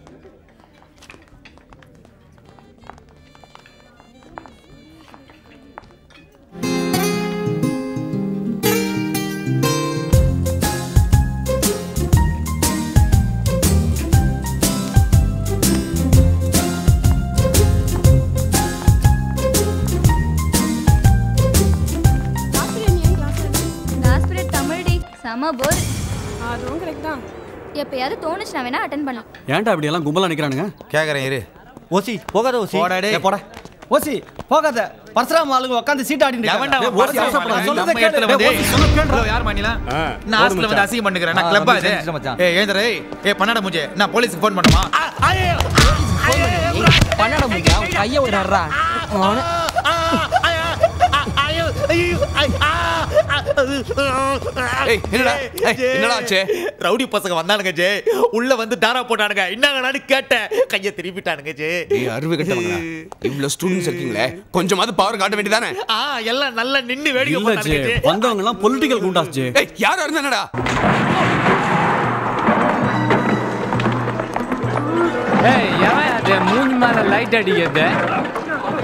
கிளாஸ் பீரியட் தமிழ்டி செம போர் அதுவும் கரெக்ட் தான் எப்பயாவது தோணுச்சு நான் வேணா அட்டன் பண்ணலாம் ஏன்டா இப்படி எல்லாம் கும்பலா நிக்கிறானுங்க கேக்குறேன் இரு ஓசி போகாத ஓசி போடா டேய். ஏய், போடா ஓசி போகாத பரசுராம ஆளுங்க உட்காந்து சீட் ஆடிட்டு எவன்டா இருக்காங்க. அவன் ஏய், ஓசி, பரசுராம அவசரப்படாத. ஆளு? சொல்றதை நம்ம கேளு. இடத்துல ஏய், வந்து- ஓசி, சொல்ல கேளுடா. ஹலோ, யார் மாநிலா? ஆ, நான் ஹாஸ்டல்ல போதும் வந்து அசிங்கம் பண்ணுகிறேன். நான் club ஆ இது? மச்சான், மச்சான். ஏய், எழுந்துரு, ஏய். ஏய், பண்ணாட மூஞ்சி. நான் போலீஸுக்கு phone பண்ணணுமா? பண்ணட முடியா கைய விடுறா ஏய், என்னடா? ஏய், என்னடா ஆச்சு? ரவுடி பசங்க வந்தானுங்க ஜே உள்ள வந்து தாரா போட்டானுங்க என்னங்கடான்னு கேட்டேன் கைய திருப்பிட்டானுங்க ஜே ஏய் அருவி கட்டவங்களா இவ்வளோ ஸ்டூடெண்ட்ஸ் இருக்கீங்களே கொஞ்சமாவது பவர் காட்ட வேண்டியதானே ஆ எல்லாம் நல்லா நின்னு வேடிக்கை இல்ல ஜே பார்த்தானுங்க ஜே வந்தவங்க எல்லாம் பொலிட்டிக்கல் குண்டாஸ் ஜே ஏய் யாரா இருந்தா என்னடா ஏய் எவன் அது மூஞ்சி மேல லைட் அடிக்கிறது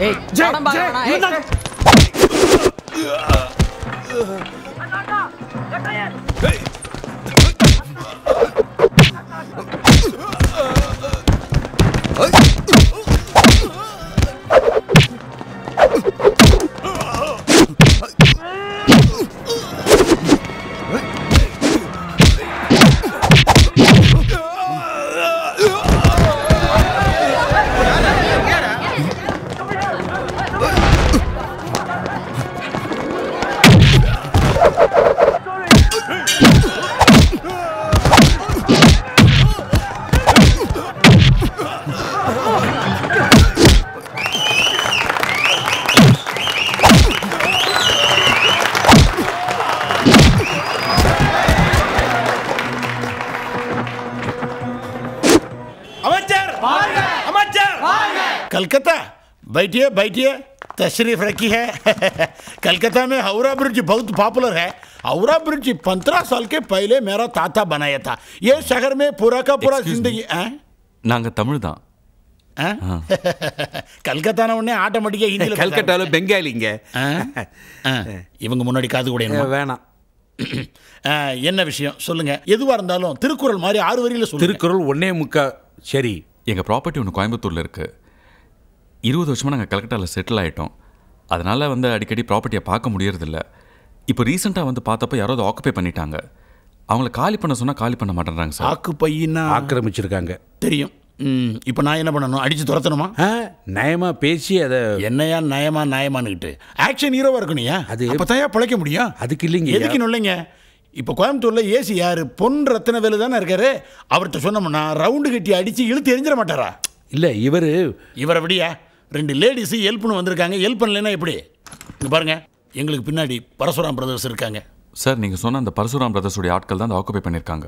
ஏய் படம் பார்க்கறா ஏய் அமைச்சர் அமைச்சர் कलकत्ता बैठिए बैठिए तशरीफ रखी है कलकत्ता में हावड़ा ब्रिज बहुत पॉपुलर है हावड़ा ब्रिज पंद्रह साल के पहले मेरा ताता बनाया था ये शहर में पूरा का पूरा Excuse me. जिंदगी हैं? நாங்க தமிழ் தான் हैं? கல்கத்தான உடனே ஆட்டோமேட்டிக்கா ஹிந்தியில் கல்கட்டால பெங்காலிங்க இவங்க முன்னாடி காது கூட என்னமோ. வேணாம் ஆ, என்ன விஷயம் சொல்லுங்க எதுவா இருந்தாலும் திருக்குறள் மாதிரி ஆறு வரியில சொல்லுங்க திருக்குறள் ஒன்னே முக்கா சரி எங்க ப்ராப்பர்ட்டி ஒன்று கோயம்புத்தூர்ல இருக்கு இருபது வருஷமா நாங்கள் கல்கட்டாவில் செட்டில் ஆயிட்டோம் அதனால வந்து அடிக்கடி ப்ராப்பர்ட்டியை பார்க்க முடியறதில்ல இப்போ ரீசெண்டாக வந்து பார்த்தப்ப யாராவது ஆக்குபை பண்ணிட்டாங்க அவங்கள காலி பண்ண சொன்னா காலி பண்ண மாட்டேன்றாங்க சார் ஆக்கு பையனா ஆக்கிரமிச்சிருக்காங்க தெரியும் ம், இப்போ நான் என்ன பண்ணணும் அடிச்சு துரத்தணுமா நயமா பேசி அதை என்னையா நயமா நயமானுக்கிட்டு ஆக்ஷன் ஹீரோவா இருக்கணும்யா அது- அப்பதான் பிழைக்க முடியும் அதுக்கு இல்லைங்க எதுக்கு இல்லைங்க இப்போ கோயம்புத்தூர்ல ஏசி யாரு பொன் ரத்னவேலு தானே இருக்காரு அவர்கிட்ட சொன்னோம்னா ரவுண்டு கட்டி அடிச்சு இழுத்து எரிஞ்சிட மாட்டாரா இல்ல இவரு இவரை விடியா ரெண்டு லேடிஸ் ஹெல்ப்னு வந்திருக்காங்க ஹெல்ப் பண்ணலைன்னா எப்படி இங்க பாருங்க எங்களுக்கு பின்னாடி பரசுராம் பிரதர்ஸ் இருக்காங்க சார் நீங்கள் சொன்ன அந்த பரசுராம் பிரதர்ஸுடைய ஆட்கள் தான் அந்த ஆக்குபை பண்ணியிருக்காங்க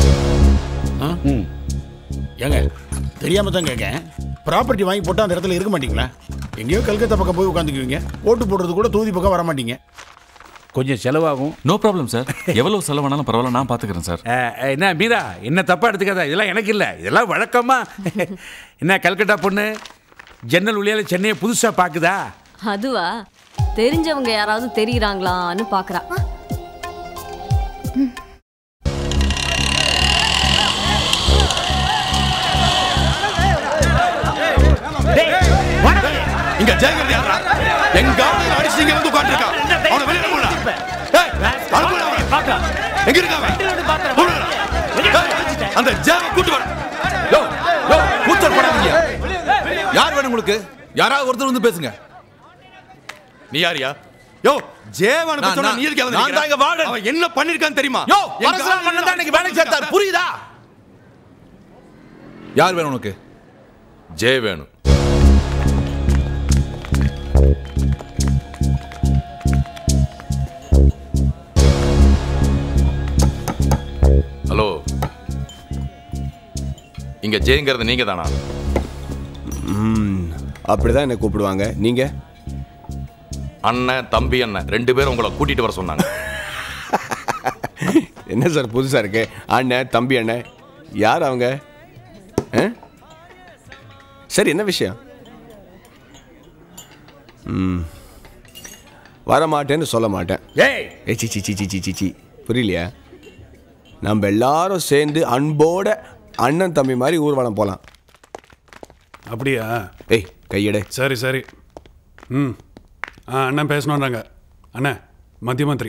ஆ? ஏங்க தெரியாம தான் கேட்கேன் ப்ராப்பர்ட்டி வாங்கி போட்டால் அந்த இடத்துல இருக்க மாட்டீங்களா எங்கேயோ கல்கத்தா பக்கம் போய் உட்காந்துக்குவீங்க ஓட்டு போடுறது கூட தொகுதி பக்கம் வர மாட்டீங்க கொஞ்சம் செலவாகும் நோ ப்ராப்ளம் சார் எவ்வளவு செலவானாலும் பரவாயில்ல நான் பார்த்துக்கிறேன் சார் அஹ், என்ன மீரா என்ன தப்பா எடுத்துக்காத இதெல்லாம் எனக்கு இல்லை இதெல்லாம் வழக்கமா என்ன கல்கட்டா பொண்ணு ஜன்னல் வழியால சென்னையை புதுசா பாக்குதா அதுவா தெரிஞ்சவங்க யாராவது தெரியுறாங்களான்னு பாக்குறா இங்க ஜெயகர் யாரா எங்க ஆளுங்க அடிச்சு இங்க வந்து உட்கார்ந்திருக்கா அவன வெளிய போடா ஏய் அனுப்புடா அவன. எங்க இருக்க அவன் போடுடா. ஏய், அந்த ஜெய கூட்டி வர யோ யோ கூச்சல் போடாதீங்க யார் வேணும் உங்களுக்கு யாராவது ஒருத்தர் வந்து பேசுங்க நீ யாரியா யோ ஜேவன் நான் சொன்னா தான். நீ எதுக்கு நான் தான் இங்க வார்டன். அவன் என்ன பண்ணிருக்கான்னு தெரியுமா யோ, எங்க பரசுராம் ஆளுங்க அண்ணன் தான் இன்னைக்கு வேலைக்கு சேர்த்தார், புரியுதா? யார் வேணும் உனக்கு ஜெய வேணும் ஹலோ இங்க ஜெயங்கிறது நீங்க தானா ம் அப்படிதான் என்னை கூப்பிடுவாங்க நீங்க அண்ணன் தம்பி அண்ணன் ரெண்டு பேரும் உங்களை கூட்டிட்டு வர சொன்னாங்க என்ன சார் புதுசா இருக்கு அண்ணன் தம்பி அண்ணன் யார் அவங்க ஆ? சரி என்ன விஷயம் ம் வரமாட்டேன்னு சொல்ல மாட்டேன் ஏய் ஏய் சி சி சி சி சி சி சி புரியலையா நம்ம எல்லாரும் சேர்ந்து அன்போட அண்ணன் தம்பி மாதிரி ஊர்வலம் போகலாம் அப்படியா ஏய் கையெடு சரி சரி ம் ஆ அண்ணன் பேசணுன்றாங்க அண்ணன் மத்திய மந்திரி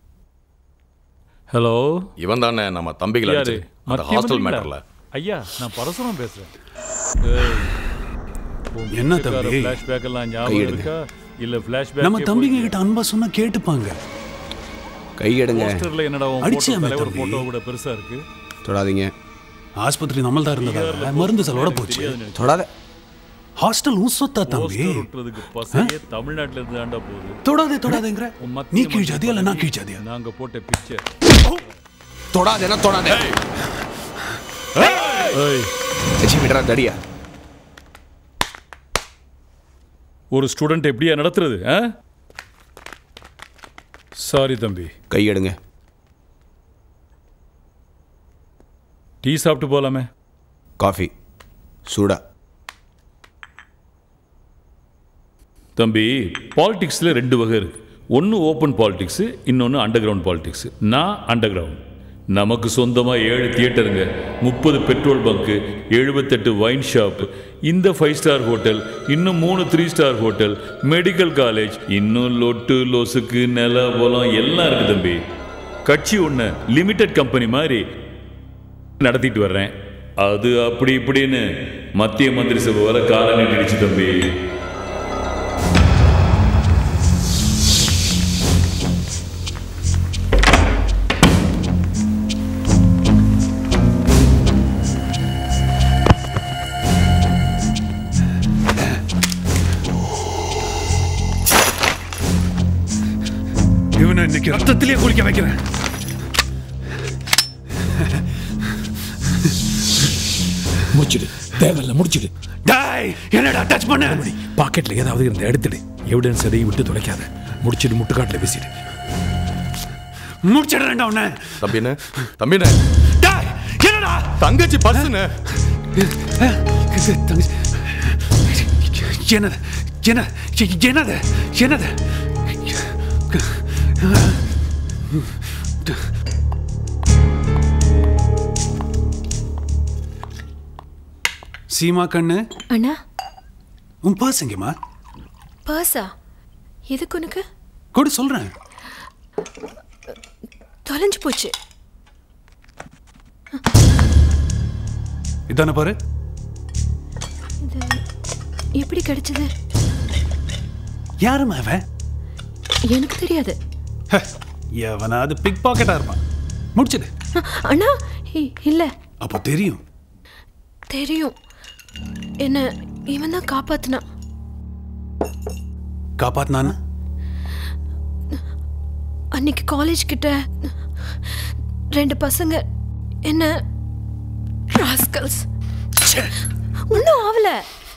ஹலோ இவன் தானே நம்ம தம்பிகள் யாரு? அடிச்சு அந்த மத்திய ஹாஸ்டல் மந்திரிங்களா? மேட்டர்ல ஐயா நான் பரசுரம் பேசுறேன் என்ன தம்பி? ஃபிளாஷ்பேக் எல்லாம் ஞாபகம் கையெடுங்க. இருக்கா இல்ல ஃபிளாஷ்பேக் நம்ம தம்பிங்க கிட்ட அன்பா சொன்னா கேட்டுப்பாங்க கையெடுங்க போஸ்டர்ல என்னடா உன் அடிச்சியாமே photo, தலைவர் தம்பி. போட்டோ கூட பெருசா இருக்கு தொடாதீங்க ஆஸ்பத்திரி நம்மள் தான் இருந்ததா மருந்து செலவோட போச்சு தொடாத ஹாஸ்டல் உன் சொத்தா தம்பி போஸ்டர் ஒட்டுறதுக்கு பசங்க தமிழ்நாட்டுல இருந்து ஆண்டா போகுது தொடாதே தொடாதேங்கிற உன் மத்திய நீ மந்திரி கீழ் ஜாதியா இல்ல நான் கீழ் ஜாதியா நாங்க போட்ட பிக்சர் தொடாதேனா தொடாதே சச்சி விடுறா தடியா ஒரு ஸ்டூடெண்ட் எப்படியா நடத்துறது சாரி தம்பி கையெடுங்க டீ சாப்பிட்டு போலாமே காஃபி சூடா தம்பி பாலிடிக்ஸில் ரெண்டு வகை இருக்கு ஒன்று ஓப்பன் பாலிடிக்ஸு இன்னொன்று அண்டர் கிரவுண்ட் பாலிடிக்ஸு நான் அண்டர் கிரவுண்ட் நமக்கு சொந்தமாக ஏழு தியேட்டருங்க முப்பது பெட்ரோல் பங்க்கு எழுபத்தெட்டு ஒயின் ஷாப் இந்த ஃபைவ் ஸ்டார் ஹோட்டல் இன்னும் மூணு three star hotel medical college இன்னும் லொட்டு லொசுக்கு நில பொலம் எல்லாம் இருக்கு தம்பி கட்சி ஒன்று லிமிடெட் கம்பெனி மாதிரி நடத்திட்டு வர்றேன் அது அப்படி இப்படின்னு மத்திய மந்திரி சபை வர காலம் நீட்டிடுச்சு தம்பி இவனை இன்னைக்கு ரத்தத்திலே குளிக்க வைக்கிறேன் முடிச்சிடு தேவையில்ல முடிச்சிடு டாய் என்னடா டச் பண்ண பாக்கெட்ல ஏதாவது இருந்த எடுத்துடு எவிடன்ஸ் எதையும் விட்டு தொலைக்காத முடிச்சிட்டு முட்டுக்காட்டில் வீசிடு முடிச்சிடுறேன்டா உன்னை தம்பிண்ணே தம்பிண்ணே டாய் என்னடா தங்கச்சி பர்சுண்ணே என்னது என்ன என்னது என்னது சீமா கண்ணு அண்ணா உன் பர்ஸ் எங்கேம்மா பர்ஸா எதுக்கு உனக்கு கொடு சொல்றேன் தொலைஞ்சு போச்சு இதானே பாரு இது எப்படி கிடைச்சது யாரும்மா அவன் எனக்கு தெரியாது ஹ, எவனாவது பிக் பாக்கெட்டா இருப்பான் முடிச்சது அண்ணா இ- இல்ல அப்போ தெரியும் தெரியும் என்ன இவன் தான் காப்பாத்தினான் காப்பாத்தினானா அன்னைக்கு காலேஜ் கிட்ட ரெண்டு பசங்க என்ன ராஸ்கல்ஸ் ஒன்றும் ஆகல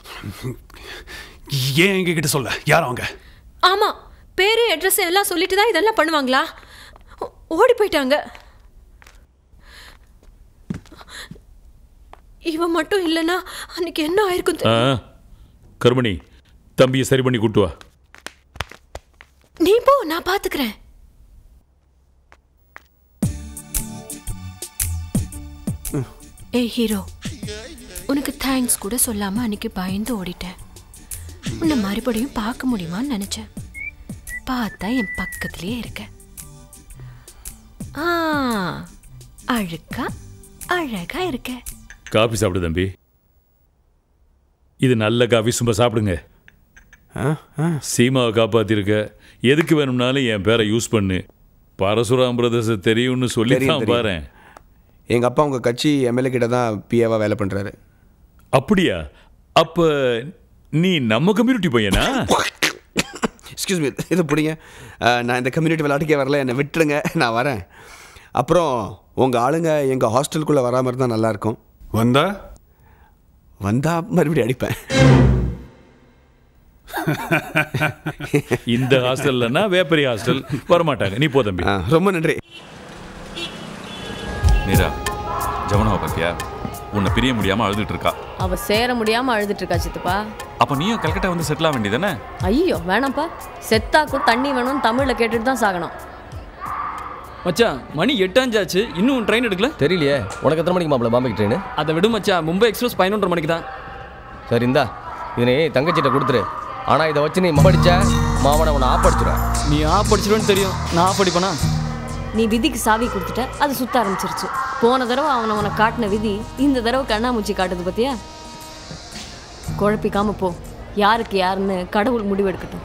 ஏன் எங்க கிட்ட சொல்ல யார் அவங்க ஆமா பேரு அட்ரஸ் எல்லாம் சொல்லிட்டு தான் இதெல்லாம் பண்ணுவாங்களா ஓ- ஓடி போயிட்டாங்க இவன் மட்டும் இல்லைன்னா அன்னைக்கு என்ன ஆயிருக்கும் ஆ தெரி- கருமணி தம்பியை சரி பண்ணி கூட்டு வா நீ போ நான் பாத்துக்கிறேன் ஏய் ஹீரோ உனக்கு தேங்க்ஸ் கூட சொல்லாம அன்னைக்கு பயந்து ஓடிட்டேன் உன்னை மறுபடியும் பார்க்க முடியுமான்னு நினைச்சேன் பார்த்தா என் பக்கத்திலேயே இருக்க ஆ அழுக்கா அழகா இருக்க காஃபி சாப்பிடு தம்பி இது நல்ல காஃபி சும்மா சாப்பிடுங்க சீமாவை காப்பாத்திருக்க எதுக்கு வேணும்னாலும் என் பேரை யூஸ் பண்ணு பரசுராம் பிரதர்ஸ் தெரியும்னு சொல்லி தெரியும், தான் தெரியும். பாரு எங்க அப்பா உங்க கட்சி எம்எல்ஏ கிட்ட தான் பிஏவா வேலை பண்றாரு அப்படியா அப்ப நீ நம்ம கம்யூனிட்டி பையனா எக்ஸ்கியூஸ் மீ இது பிடிங்க அஹ், நான் இந்த கம்யூனிட்டி விளையாட்டுக்கே வரல என்னை விட்டுருங்க நான் வரேன் அப்புறம் உங்கள் ஆளுங்க எங்கள் ஹாஸ்டலுக்குள்ளே வராமல் இருந்தால் நல்லாயிருக்கும் வந்தா வந்தா மறுபடியும் அடிப்பேன் இந்த ஹாஸ்டல்லனா வேப்பரி ஹாஸ்டல் வரமாட்டாங்க நீ போ தம்பி ரொம்ப நன்றி மீரா ஜமுனாவை பார்த்தியா உன்னை பிரிய முடியாம அழுதுட்டு இருக்கா அவ சேர முடியாம அழுதுட்டு இருக்கா சித்தப்பா அப்ப நீயும் கல்கட்டா வந்து செட்டில் ஆக வேண்டியதானே ஐயோ வேணாம்ப்பா செத்தாக்கும் தண்ணி வேணும்னு தமிழ்ல கேட்டுட்டு தான் சாகணும் மச்சான் மணி எட்டாஞ்சாச்சு இன்னும் ட்ரெயின் எடுக்கல தெரியலையே உனக்கு எத்தனை மணிக்கு மாப்பிள்ள பாம்பேக்கு ட்ரெயின் அதை விடு மச்சான் மும்பை எக்ஸ்பிரஸ் பதினொன்றரை மணிக்கு தான் சரி இந்தா இது நீ தங்கச்சிட்ட கொடுத்துரு ஆனா இதை வச்சு நீ மடிச்ச மாவனை உன்னை ஆப்படிச்சுடுவேன் நீ ஆப் படிச்சிருவேன்னு தெரியும் நான் ஆப் படிப்பேனா நீ விதிக்கு சாவி கொடுத்துட்ட அது சுத்த ஆரம்பிச்சிருச்சு போன தடவை அவனை உனக்கு காட்டின விதி இந்த தடவை கண்ணாமூச்சி காட்டுது பத்தியா குழப்பிக்காம போ யாருக்கு யாருன்னு கடவுள் முடிவெடுக்கட்டும்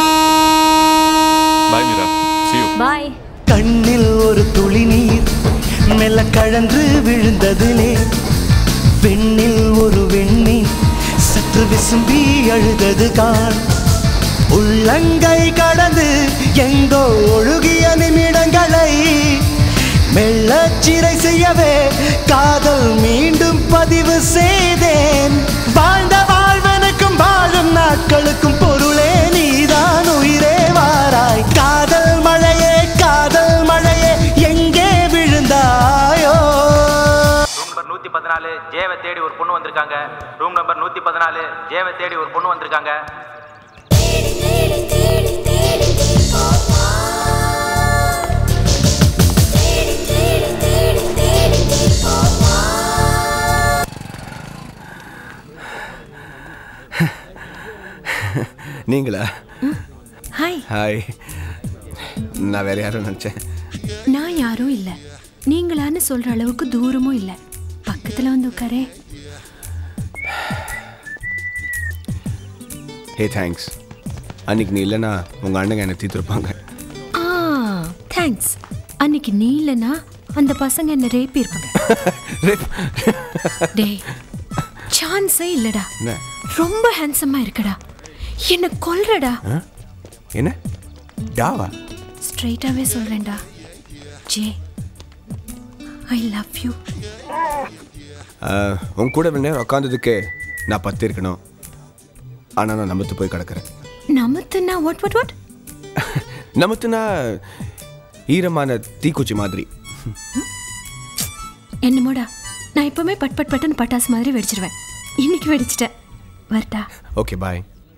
பாய் மீரா see you பாய் கண்ணில் ஒரு துளி நீர் மெல்ல கழன்று விழுந்ததிலே பெண்ணில் ஒரு வெண்ணீர் சற்று விசும்பி அழுதது கான் உள்ளங்கை கடந்து எங்கோ ஒழுகிய நிமிடங்களை மெல்லச் சிறை செய்யவே காதல் மீண்டும் பதிவு செய்தேன் வாழ்ந்த வாழ்வனுக்கும் வாழும் நாட்களுக்கும் பொருளே நீதான் உயிரே வாராய் காதல் மழையே காதல் மழையே எங்கே விழுந்தாயோ ரூம் நம்பர் நூற்றி பதினாலு ஜேவை தேடி ஒரு பொண்ணு வந்திருக்காங்க ரூம் நம்பர் நூற்றி பதினாலு ஜேவை தேடி ஒரு பொண்ணு வந்திருக்காங்க நீங்களா ஹாய் ஹாய் நான் வேற யாரும் நினச்சேன் நான் யாரும் இல்ல நீங்களான்னு சொல்ற அளவுக்கு தூரமும் இல்ல பக்கத்துல வந்து உட்காரே ஹே தேங்க்ஸ் அன்னைக்கு நீ இல்லைன்னா உங்கள் அண்ணங்க என்னை தீர்த்துருப்பாங்க ஆ தேங்க்ஸ் அன்னைக்கு நீ இல்லனா அந்த பசங்க என்ன ரேப்பி இருப்பாங்க டேய் சான்ஸே இல்லடா என்ன ரொம்ப ஹேண்ட்ஸமா இருக்கடா என்ன கொல்றடா ஆ? என்ன டாவா ஸ்ட்ரைட்டாவே சொல்றேன்டா ஜே ஐ லவ் யூ ஆஹ், உன் கூட இவ்வளவு நேரம் உட்காந்ததுக்கு நான் பத்து இருக்கணும் ஆனால் நான் நமத்து போய் கிடக்கிறேன் நமத்துனா வாட் வாட் வாட் நமத்துனா ஈரமான தீக்குச்சி மாதிரி என்னமோடா நான் எப்பவுமே பட் பட் பட்டுன்னு பட்டாசு மாதிரி வெடிச்சிருவேன் இன்னைக்கு வெடிச்சிட்டேன் வரட்டா ஓகே பாய்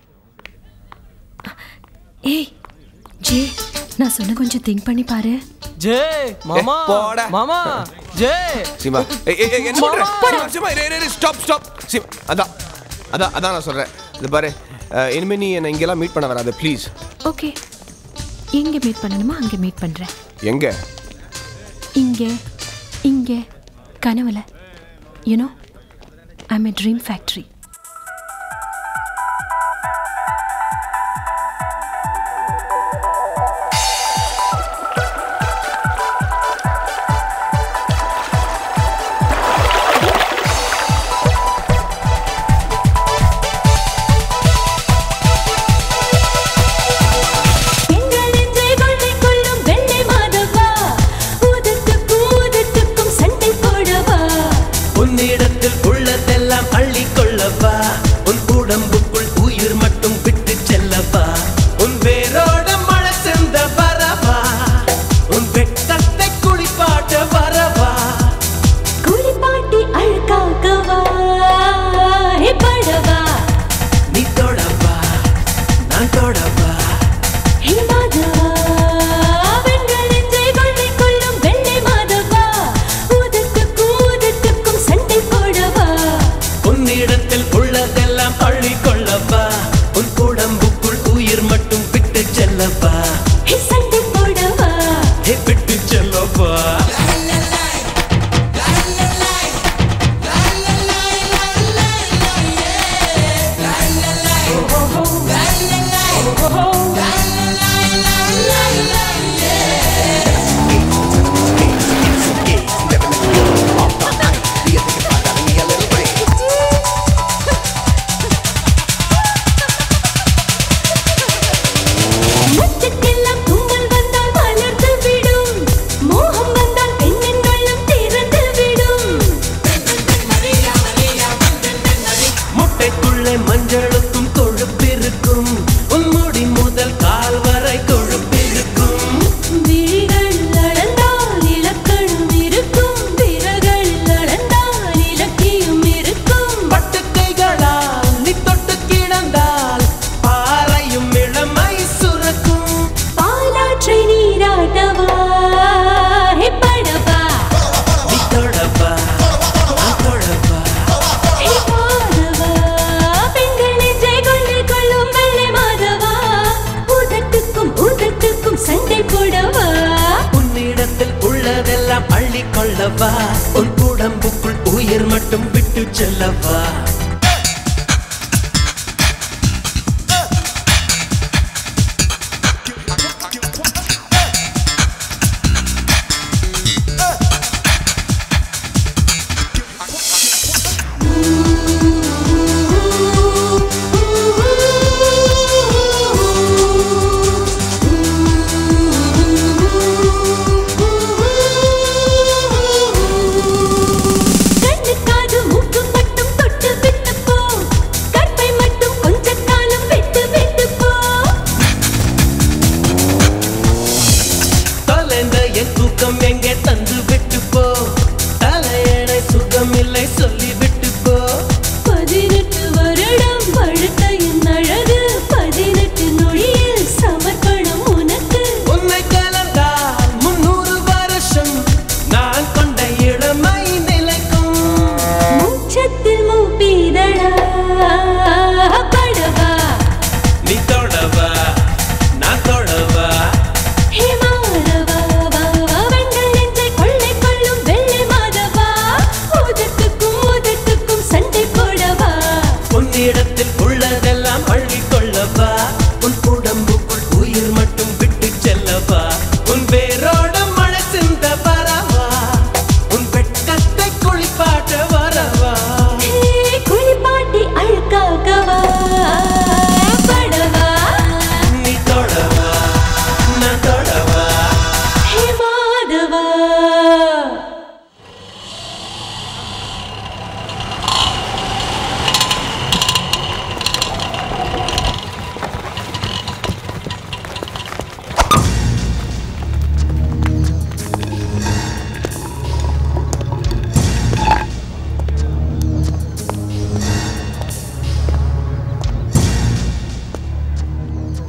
ஏய் ஜே நான் சொன்ன கொஞ்சம் திங்க் பண்ணி பாரு ஜே மாமா போடா. மாமா ஜே சிவா ஏய், ஏய், ஏய், என்ன பண்ற? சிவா, சிவா, இரு, இரு, இரு, stop, stop. சிவா, அதான் அதான் அதான் நான் சொல்றேன் இது பாரு அஹ், இனிமே நீ என்னை இங்கெல்லாம் மீட் பண்ண வராத ப்ளீஸ் ஓகே எங்க மீட் பண்ணணுமோ அங்க மீட் பண்றேன் எங்க இங்க இங்க கனவுல you know I'm a dream factory உன்னிடத்தில் உள்ளதெல்லாம் அள்ளி கொள்ளவா உன் உடம்புக்குள் உயிர் மட்டும் விட்டு செல்லவா உன் வேரோட மழை சென்ற வரவா உன் வெட்டத்தை குளிப்பாட்ட வரவா குளிப்பாட்டி அழுக்காக்கவா ஹே படவா நீ தொடவா நான் தொடவா ஹே மாதவா பெண்கள் நெஞ்சை கொள்ளை கொள்ளும் வெள்ளை மாதவா ஊதத்துக்கும் ஊதத்துக்கும் சண்டை போடவா உன்னிடத்தில் உள்ளதெல்லாம் அள்ளி கொள்ளவா உன் உடம்புக்குள் உயிர் மட்டும் விட்டு செல்லவா ஹே சண்டை போடவா ஹே விட்டு செல்லவா முத்துக்கெல்லாம் தும்மல் வந்தால் மலர்ந்து விடும் மோகம் வந்தால் பெண்ணின் உள்ளம் திறந்து விடும் முட்டைக்குள்ளே மஞ்சளுக்கும் கொழுப்பிருக்கும் உன் முடி முதல் கால் வரை கொழுப்பிருக்கும் விழிகள் அளந்தால் இலக்கணம் இருக்கும் விரல்கள் அளந்தால் இலக்கியம் இருக்கும் பட்டுக்கைகளால் நீ தொட்டு கிடந்தால் பாறையும் இளமை சுரக்கும் பாலாற்றை நீராட்டவா ஹே படவா நீ தொடவா நான் தொடவா ஹே மாதவா பெண்கள் நெஞ்சை கொள்ளை கொள்ளும் வெள்ளை மாதவா உதட்டுக்கும் உதட்டுக்கும் சண்டை போடவா உன்னிடத்தில் உள்ளதெல்லாம் அள்ளி கொள்ளவா உன் உடம்புக்குள் உயிர் மட்டும் விட்டு செல்லவா கண்ணு காது மூக்கு மட்டும் தொட்டு விட்டு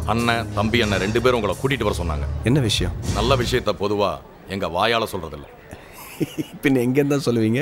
அண்ணன் தம்பி அண்ணன் ரெண்டு பேரும் உங்களை கூட்டிட்டு வர சொன்னாங்க என்ன விஷயம் நல்ல விஷயத்த பொதுவா எங்க வாயால சொல்றதில்ல பின்ன எங்கேருந்து தான் சொல்லுவீங்க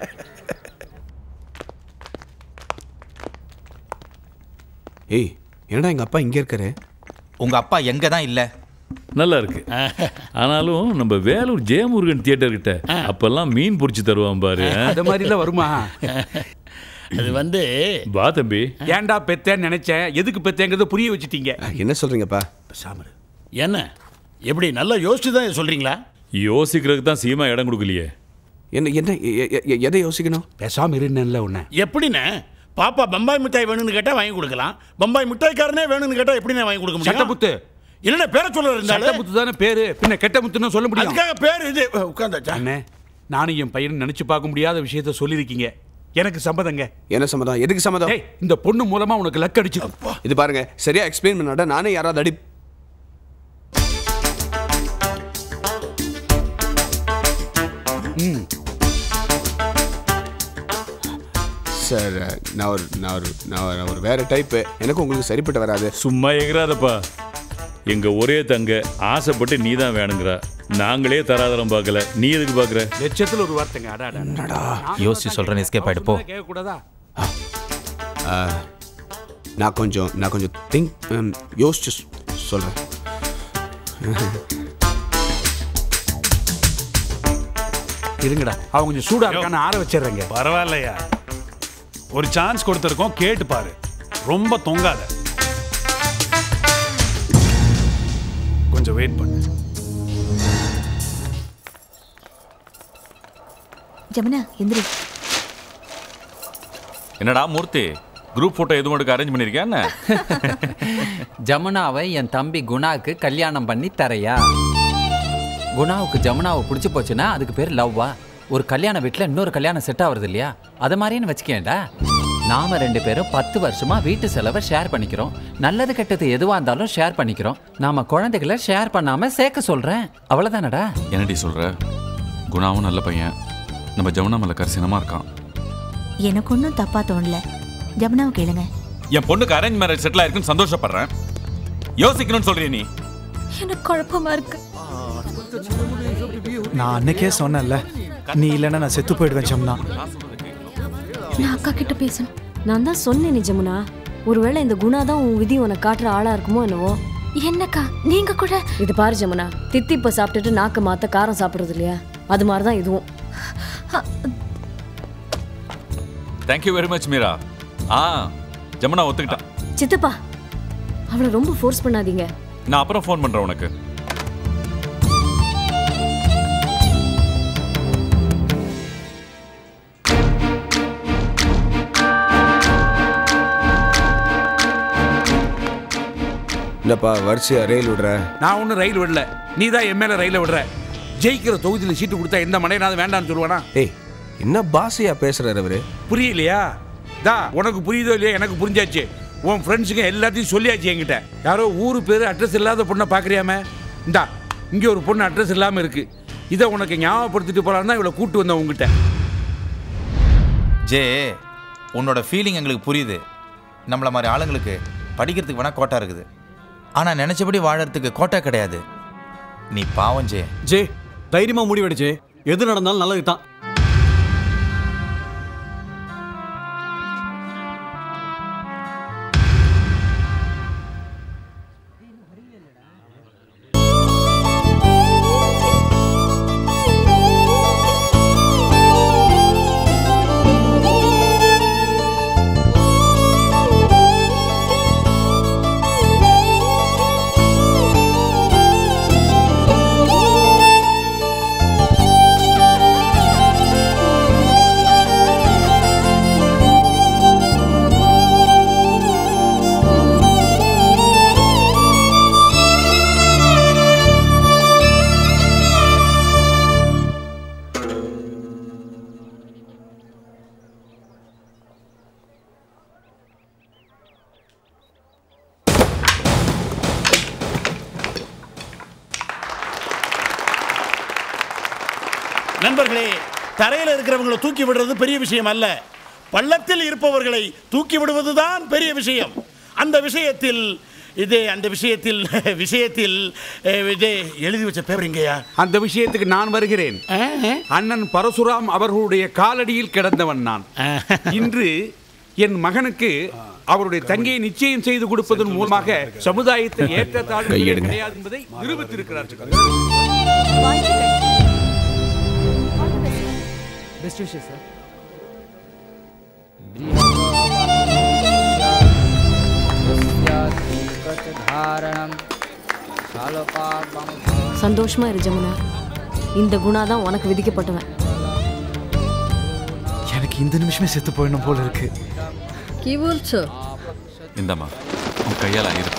ஏய் என்னடா எங்க அப்பா இங்க இருக்காரு உங்க அப்பா எங்க தான் இல்ல நல்லா இருக்கு ஆனாலும் நம்ம வேலூர் ஜெயமுருகன் தியேட்டர் கிட்ட அப்பெல்லாம் மீன் பிடிச்சி தருவான் பாரு அது மாதிரிலாம் வருமா அது வந்து வா தம்பி ஏன்டா பெத்தேன்னு நினைச்சேன் எதுக்கு பெத்தேங்கிறத புரிய வச்சுட்டீங்க என்ன சொல்றீங்கப்பா என்ன எப்படி நல்லா யோசிச்சு தான் சொல்றீங்களா யோசிக்கிறதுக்கு தான் சீமா இடம் கொடுக்கலையே என்ன என்ன எ- எ- எ- எதை யோசிக்கணும் பேசாம இருந்தேன்ல உன்ன எப்படிண்ணே பாப்பா பம்பாய் மிட்டாய் வேணும்னு கேட்டா வாங்கி கொடுக்கலாம் பம்பாய் மிட்டாய்க்காரனே வேணும்னு கேட்டா எப்படிண்ணே வாங்கி கொடுக்க முடியும் சட்டமுத்து. என்னண்ணே பேரை சொல்ல இருந்தாலும் சட்டமுத்து தானே பேரு பின்ன கெட்ட முத்துன்னு சொல்ல முடியும் அதுக்காக பேர் இது உட்காந்தாச்சா அண்ணே நானும் என் பையன் நினைச்சு பார்க்க முடியாத விஷயத்த சொல்லியிருக்கீங்க எனக்கு சம்மதங்க என்ன சம்மதம் எதுக்கு சம்மதம் ஏய், இந்த பொண்ணு மூலமா உனக்கு லக் அடிச்சு இது பாருங்க சரியா எக்ஸ்பிளைன் பண்ணாட நானே யாராவது அடி ம் சார் நான் ஒரு நான் ஒரு நான் ஒரு- நான் ஒரு வேற டைப்பு எனக்கு உங்களுக்கு சரிப்பட்டு வராது சும்மா எங்கிறாதப்பா எங்க ஒரே தங்க ஆசைப்பட்டு நீ தான் வேணுங்கிறா நாங்களே தராதரம் பார்க்கல நீ எதுக்கு பார்க்குற லட்சத்துல ஒரு வார்த்தைங்க அடாடா யோசிச்சு சொல்றேன் எஸ்கேப் ஆயிட்டு போ கேட்கக்கூடாதா ஆ, நான் கொஞ்சம் நான் கொஞ்சம் திங்க் யோசிச்சு சொ- சொல்றேன் இருங்கடா அவங்க கொஞ்சம் சூடா இருக்கான்னு ஆற வச்சிடுறேங்க பரவாயில்லையா ஒரு சான்ஸ் கொடுத்துருக்கோம் கேட்டு பாரு ரொம்ப தொங்காத கொஞ்சம் வெயிட் பண்ணு ஜமுனா எந்திரி என்னடா மூர்த்தி குரூப் ஃபோட்டோ எதுவும் எடுக்க அரேஞ்ச் பண்ணியிருக்கியா என்ன ஜமுனாவை என் தம்பி குணாவுக்கு கல்யாணம் பண்ணி தரையா குணாவுக்கு ஜமுனாவை பிடிச்சி போச்சுன்னா அதுக்கு பேர் லவ்வா ஒரு கல்யாண வீட்டில் இன்னொரு கல்யாணம் செட் ஆகுறது இல்லையா அதை மாதிரின்னு வச்சுக்கேன்டா நாம ரெண்டு பேரும் பத்து வருஷமா வீட்டு செலவை ஷேர் பண்ணிக்கிறோம் நல்லது கெட்டது எதுவாக இருந்தாலும் ஷேர் பண்ணிக்கிறோம் நாம குழந்தைகளை ஷேர் பண்ணாம சேர்க்க சொல்றேன் அவ்வளவுதானடா என்னடி சொல்ற குணாவும் நல்ல பையன் நம்ம ஜமுனா மேல கரிசனமா இருக்கான் எனக்கு ஒன்றும் தப்பா தோணல ஜமுனாவை கேளுங்க என் பொண்ணுக்கு அரேஞ்ச் மேரேஜ் செட்டில் ஆயிருக்குன்னு சந்தோஷப்படுறேன் யோசிக்கணும்னு சொல்றிய நீ எனக்கு குழப்பமா இருக்கு நான் அன்னைக்கே சொன்னேன்ல நீ இல்லைன்னா நான் செத்து போயிடுவேன் ஜமுனா நான் அக்கா கிட்ட பேசணும் நான் தான் சொன்னேன் ஜமுனா ஒருவேளை இந்த குணா தான் உன் விதி உனக்கு காட்டுற ஆளா இருக்குமோ என்னவோ என்னக்கா நீங்க கூட இது பாரு ஜமுனா தித்திப்ப சாப்பிட்டுட்டு நாக்கு மாத்த காரம் சாப்பிடுறது இல்லையா அது மாதிரி தான் இதுவும் தேங்க்யூ வெரி மச் மீரா ஆ ஜமுனா ஒத்துக்கிட்டான் சித்தப்பா அவளை ரொம்ப ஃபோர்ஸ் பண்ணாதீங்க நான் அப்புறம் ஃபோன் பண்றேன் உனக்கு இல்லப்பா வரிசையா ரயில் விடுற நான் ஒன்றும் ரயில் விடல நீ தான் என் மேல ரயில விடுற ஜெயிக்கிற தொகுதியில் சீட்டு கொடுத்தா எந்த மனையனாவது வேண்டாம்னு சொல்லுவானா ஏய் என்ன பாசையா பேசுறாரு அவரு புரியலையா தா உனக்கு புரியுதோ இல்லையா எனக்கு புரிஞ்சாச்சு உன் ஃப்ரெண்ட்ஸுங்க எல்லாத்தையும் சொல்லியாச்சு என்கிட்ட யாரோ ஊர் பேர் அட்ரஸ் இல்லாத பொண்ணை பார்க்குறியாம இந்தா இங்கே ஒரு பொண்ணு அட்ரஸ் இல்லாமல் இருக்கு இதை உனக்கு ஞாபகப்படுத்திட்டு போலான்னு தான் இவளை கூட்டு வந்தேன் உங்ககிட்ட ஜே உன்னோட ஃபீலிங் எங்களுக்கு புரியுது நம்மள மாதிரி ஆளுங்களுக்கு படிக்கிறதுக்கு வேணா கோட்டா இருக்குது ஆனா நினைச்சபடி வாழறதுக்கு கோட்டா கிடையாது நீ பாவம் ஜே ஜே தைரியமா முடிவெடு ஜே எது நடந்தாலும் நல்லது தான் நண்பர்களே தரையில் இருக்கிறவங்களை தூக்கி விடுறது பெரிய விஷயம் அல்ல பள்ளத்தில் இருப்பவர்களை தூக்கி விடுவதுதான் பெரிய விஷயம் அந்த விஷயத்தில் இது அந்த விஷயத்தில் விஷயத்தில் அஹ், இது எழுதி வச்ச பேப்பர் எங்கேயா அந்த விஷயத்துக்கு நான் வருகிறேன் அண்ணன் பரசுராம் அவர்களுடைய காலடியில் கிடந்தவன் நான் இன்று என் மகனுக்கு அவருடைய தங்கையை நிச்சயம் செய்து கொடுப்பதன் மூலமாக சமுதாயத்தில் ஏற்ற தாழ்வு கையெடுங்க. கிடையாது என்பதை நிரூபித்திருக்கிறார்கள் பெஸ்ட் விஷயம் சார் தாரணம் சந்தோஷமா இரு ஜமுனா இந்த குணா தான் உனக்கு விதிக்கப்பட்டவன் எனக்கு இந்த நிமிஷமே செத்து போயிடணும் போல இருக்கு কি বলছো இந்தாம்மா உன் கையால் இருக்கு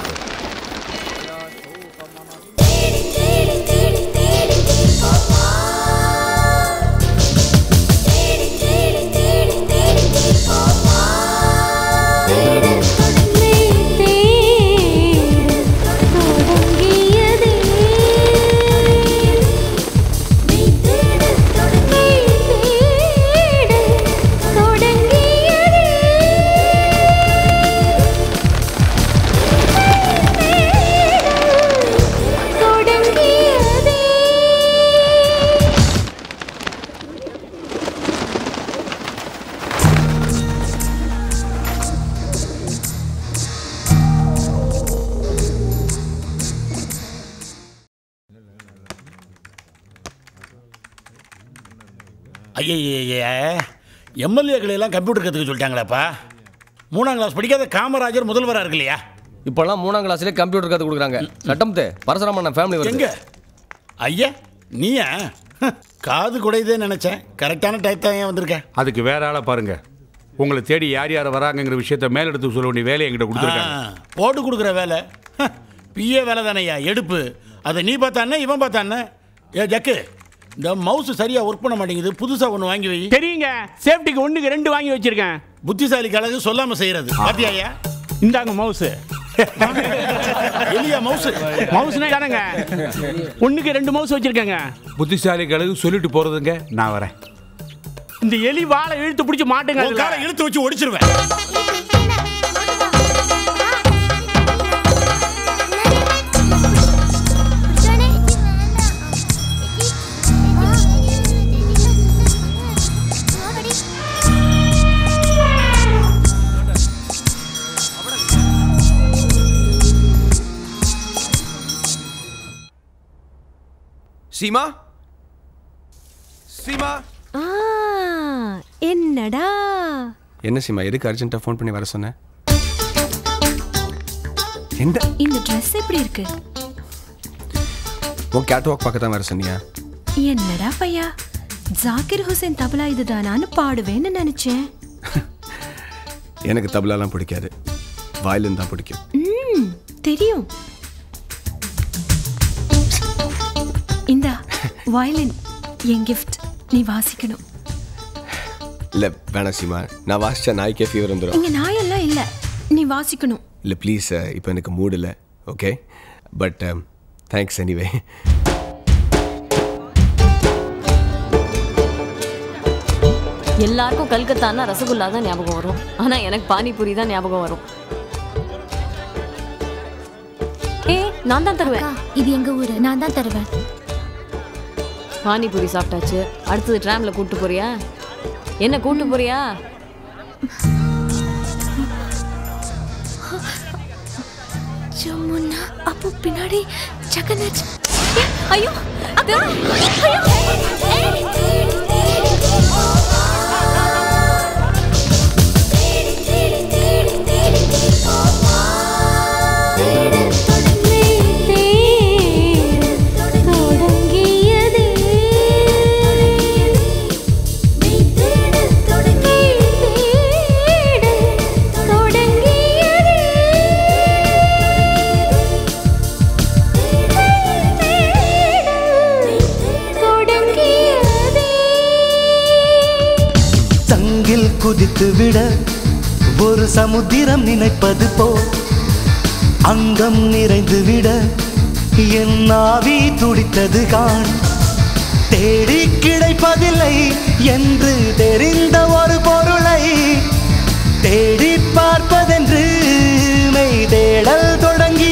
ஐயய்ய எம்எல்ஏக்களை எல்லாம் கம்ப்யூட்டர் கற்றுக்க சொல்லிட்டாங்களாப்பா மூணாம் கிளாஸ் படிக்காத காமராஜர் முதல்வராக இருக்கு இல்லையா இப்போல்லாம் மூணாம் கிளாஸ்லேயே கம்ப்யூட்டர் கற்றுக் கொடுக்குறாங்க சட்டம்தே பரசுராமன் ஃபேமிலி எங்க வருது ஐயா நீயா ஹ, காது குடையதே நினைச்சேன் கரெக்டான டைப் தான் ஏன் வந்திருக்கேன் அதுக்கு வேற ஆளை பாருங்க உங்களை தேடி யார் யார் வராங்கங்கிற விஷயத்த மேலெடுத்து சொல்ல வேண்டிய வேலையை என்கிட்ட கொடுத்துருக்காங்க ஆ, போட்டு கொடுக்குற வேலை பிஏ வேலை தானேயா எடுப்பு அதை நீ பார்த்தானே இவன் பார்த்தானே ஏ ஜக்கு இந்த மவுஸ் சரியா ஒர்க் பண்ண மாட்டேங்குது புதுசா ஒன்று வாங்கி வை தெரியுங்க சேஃப்டிக்கு ஒண்ணுக்கு ரெண்டு வாங்கி வச்சிருக்கேன் புத்திசாலி கழகு சொல்லாம செய்யறது பாத்தியாயா இந்தாங்க மவுஸ் எலியா மவுஸ் மவுஸ்னா தானங்க ஒண்ணுக்கு ரெண்டு மவுஸ் வச்சிருக்கேங்க புத்திசாலிகளுக்கு சொல்லிட்டு போறதுங்க நான் வரேன் இந்த எலி வாழை இழுத்து பிடிச்சி மாட்டுங்க உன் காலை இழுத்து வச்சு ஒடிச்சிருவேன் சீமா சீமா ஆ என்னடா என்ன சீமா எதுக்கு அர்ஜென்ட்டாக ஃபோன் பண்ணி வர சொன்னேன் எந்த இந்த ட்ரெஸ் எப்படி இருக்கு உன் கேட் வாக் பார்க்க தான் வர சொன்னியா என்னடா பையா ஜாக்கிர் ஹுசேன் தபலா இதுதானான்னு பாடுவேன்னு நினைச்சேன் எனக்கு தபலாலாம் பிடிக்காது வாயிலும் தான் பிடிக்கும் ம் தெரியும் இந்தா வயலின் என் கிஃப்ட் நீ வாசிக்கணும் இல்லை வேணாம் சீமா நான் வாசிச்சா நாய்க்கே ஃபீவர் வந்துடும் இங்க நாயெல்லாம் இல்ல நீ வாசிக்கணும் இல்லை ப்ளீஸ் இப்போ எனக்கு மூட் இல்லை ஓகே பட் தேங்க்ஸ் எனிவே எல்லாருக்கும் கல்கத்தான்னா ரசகுல்லா தான் ஞாபகம் வரும் ஆனா எனக்கு பானிபூரி தான் ஞாபகம் வரும் ஏ நான் தான் தருவேன் இது எங்க ஊரு நான் தான் தருவேன் பானிபூரி சாப்பிட்டாச்சு அடுத்தது ட்ராம்ல கூட்டு போறியா என்ன கூட்டு போறியா ஜமுனா அப்போ பின்னாடி ஜெகநாத் ஐயோ அது சங்கில் குதித்து விட ஒரு சமுத்திரம் நினைப்பது போல் அங்கம் நிறைந்து விட என் ஆவி துடித்தது காண் தேடி கிடைப்பதில்லை என்று தெரிந்த ஒரு பொருளை தேடி பார்ப்பதென்று மெய் தேடல் தொடங்கி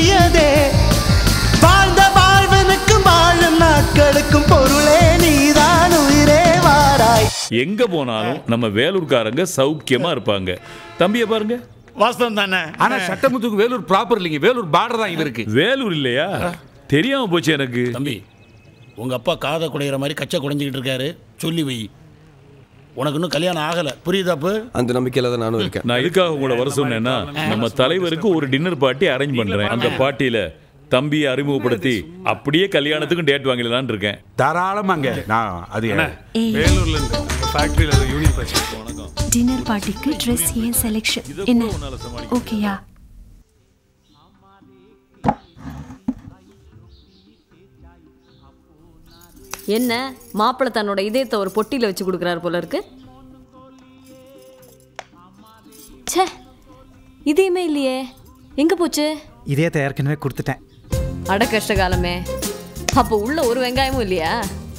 கொடுக்கும் பொருளே நீதான் உயிரே வாராய் எங்க போனாலும் நம்ம வேலூர்காரங்க சௌக்கியமா இருப்பாங்க தம்பியை பாருங்க வாஸ்தவம் தானே ஆனா சட்டமுத்துக்கு வேலூர் ப்ராப்பர் இல்லைங்க வேலூர் பார்டர் தான் இவருக்கு வேலூர் இல்லையா தெரியாம போச்சு எனக்கு தம்பி உங்க அப்பா காதை குடையிற மாதிரி கச்சை குடைஞ்சிக்கிட்டு இருக்காரு சொல்லி வை உனக்கு இன்னும் கல்யாணம் ஆகல புரியுதாப்பு அந்த நம்பிக்கையில தான் நானும் இருக்கேன் நான் எதுக்காக உங்களை வர சொன்னேன்னா நம்ம தலைவருக்கு ஒரு டின்னர் பார்ட்டி அரேஞ்ச் பண்றேன் அந்த பார்ட்டியில தம்பியை அறிமுகப்படுத்தி அப்படியே கல்யாணத்துக்கும் டேட் வாங்கிடலான்னு இருக்கேன் தாராளமாங்க நான் அது ஏய். வேலூர்ல இருந்து ஃபேக்டரியில் யூனியன் பிரச்சனை டின்னர் பார்ட்டிக்கு ட்ரெஸ் ஏன் செலெக்ஷன் என்ன ஓகேயா என்ன மாப்பிள்ளை தன்னோட இதயத்தை ஒரு பொட்டியில் வச்சு கொடுக்குறாரு போல இருக்கு ச்சே இதயமே இல்லையே எங்க போச்சு இதயத்தை ஏற்கனவே கொடுத்துட்டேன் அட கஷ்ட காலமே அப்போ உள்ள ஒரு வெங்காயமும் இல்லையா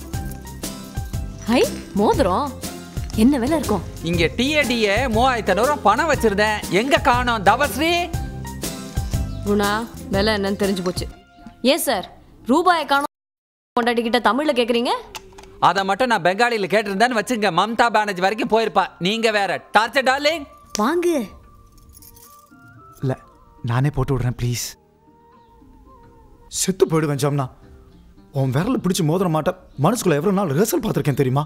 ஹை மோதிரம் என்ன விலை இருக்கும் இங்க டிஏடிஏ மூவாயிரத்தி ரூபா பணம் வச்சிருந்தேன் எங்க காணோம் தவஸ்ரீ குணா விலை என்னன்னு தெரிஞ்சு போச்சு ஏன் சார் ரூபாயை காணும் கொண்டாடிக்கிட்ட தமிழ்ல கேக்குறீங்க அதை மட்டும் நான் பெங்காலியில் கேட்டிருந்தேன்னு வச்சுங்க மம்தா பானர்ஜி வரைக்கும் போயிருப்பா நீங்க வேற டார்ச்சர் டார்லிங் வாங்கு இல்லை நானே போட்டு விடுறேன் ப்ளீஸ் செத்து போயிடுவேன் ஜம்னா உன் விரல பிடிச்சி மோதிர மாட்டேன் மனசுக்குள்ள எவ்வளோ நாள் ரிஹர்சல் பார்த்துருக்கேன் தெரியுமா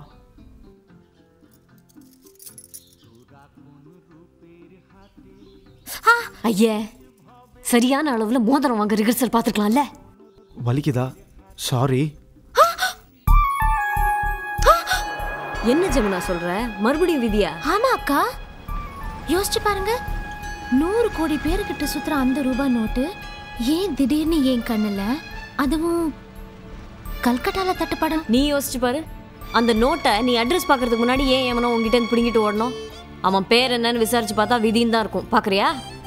ஐயே சரியான அளவுல மோதிரம் வாங்க ரிஹர்சல் பார்த்துக்கலாம்ல வலிக்குதா சாரி என்ன ஜமுனா சொல்ற மறுபடியும் விதியா ஆமா அக்கா யோசிச்சு பாருங்க நூறு கோடி பேருக்கிட்ட சுத்துற அந்த ரூபாய் நோட்டு ஏன் திடீர்னு ஏன் கண்ணுல அதுவும் கல்கட்டால தட்டுப்படம் நீ யோசிச்சு பாரு அந்த நோட்டை நீ அட்ரஸ் பார்க்கறதுக்கு முன்னாடி ஏன் எவனோ உங்ககிட்ட இருந்து பிடுங்கிட்டு ஓடணும் அவன் பேர் என்னன்னு விசாரிச்சு பார்த்தா விதின்னு தான் இருக்கும் பாக்குறியா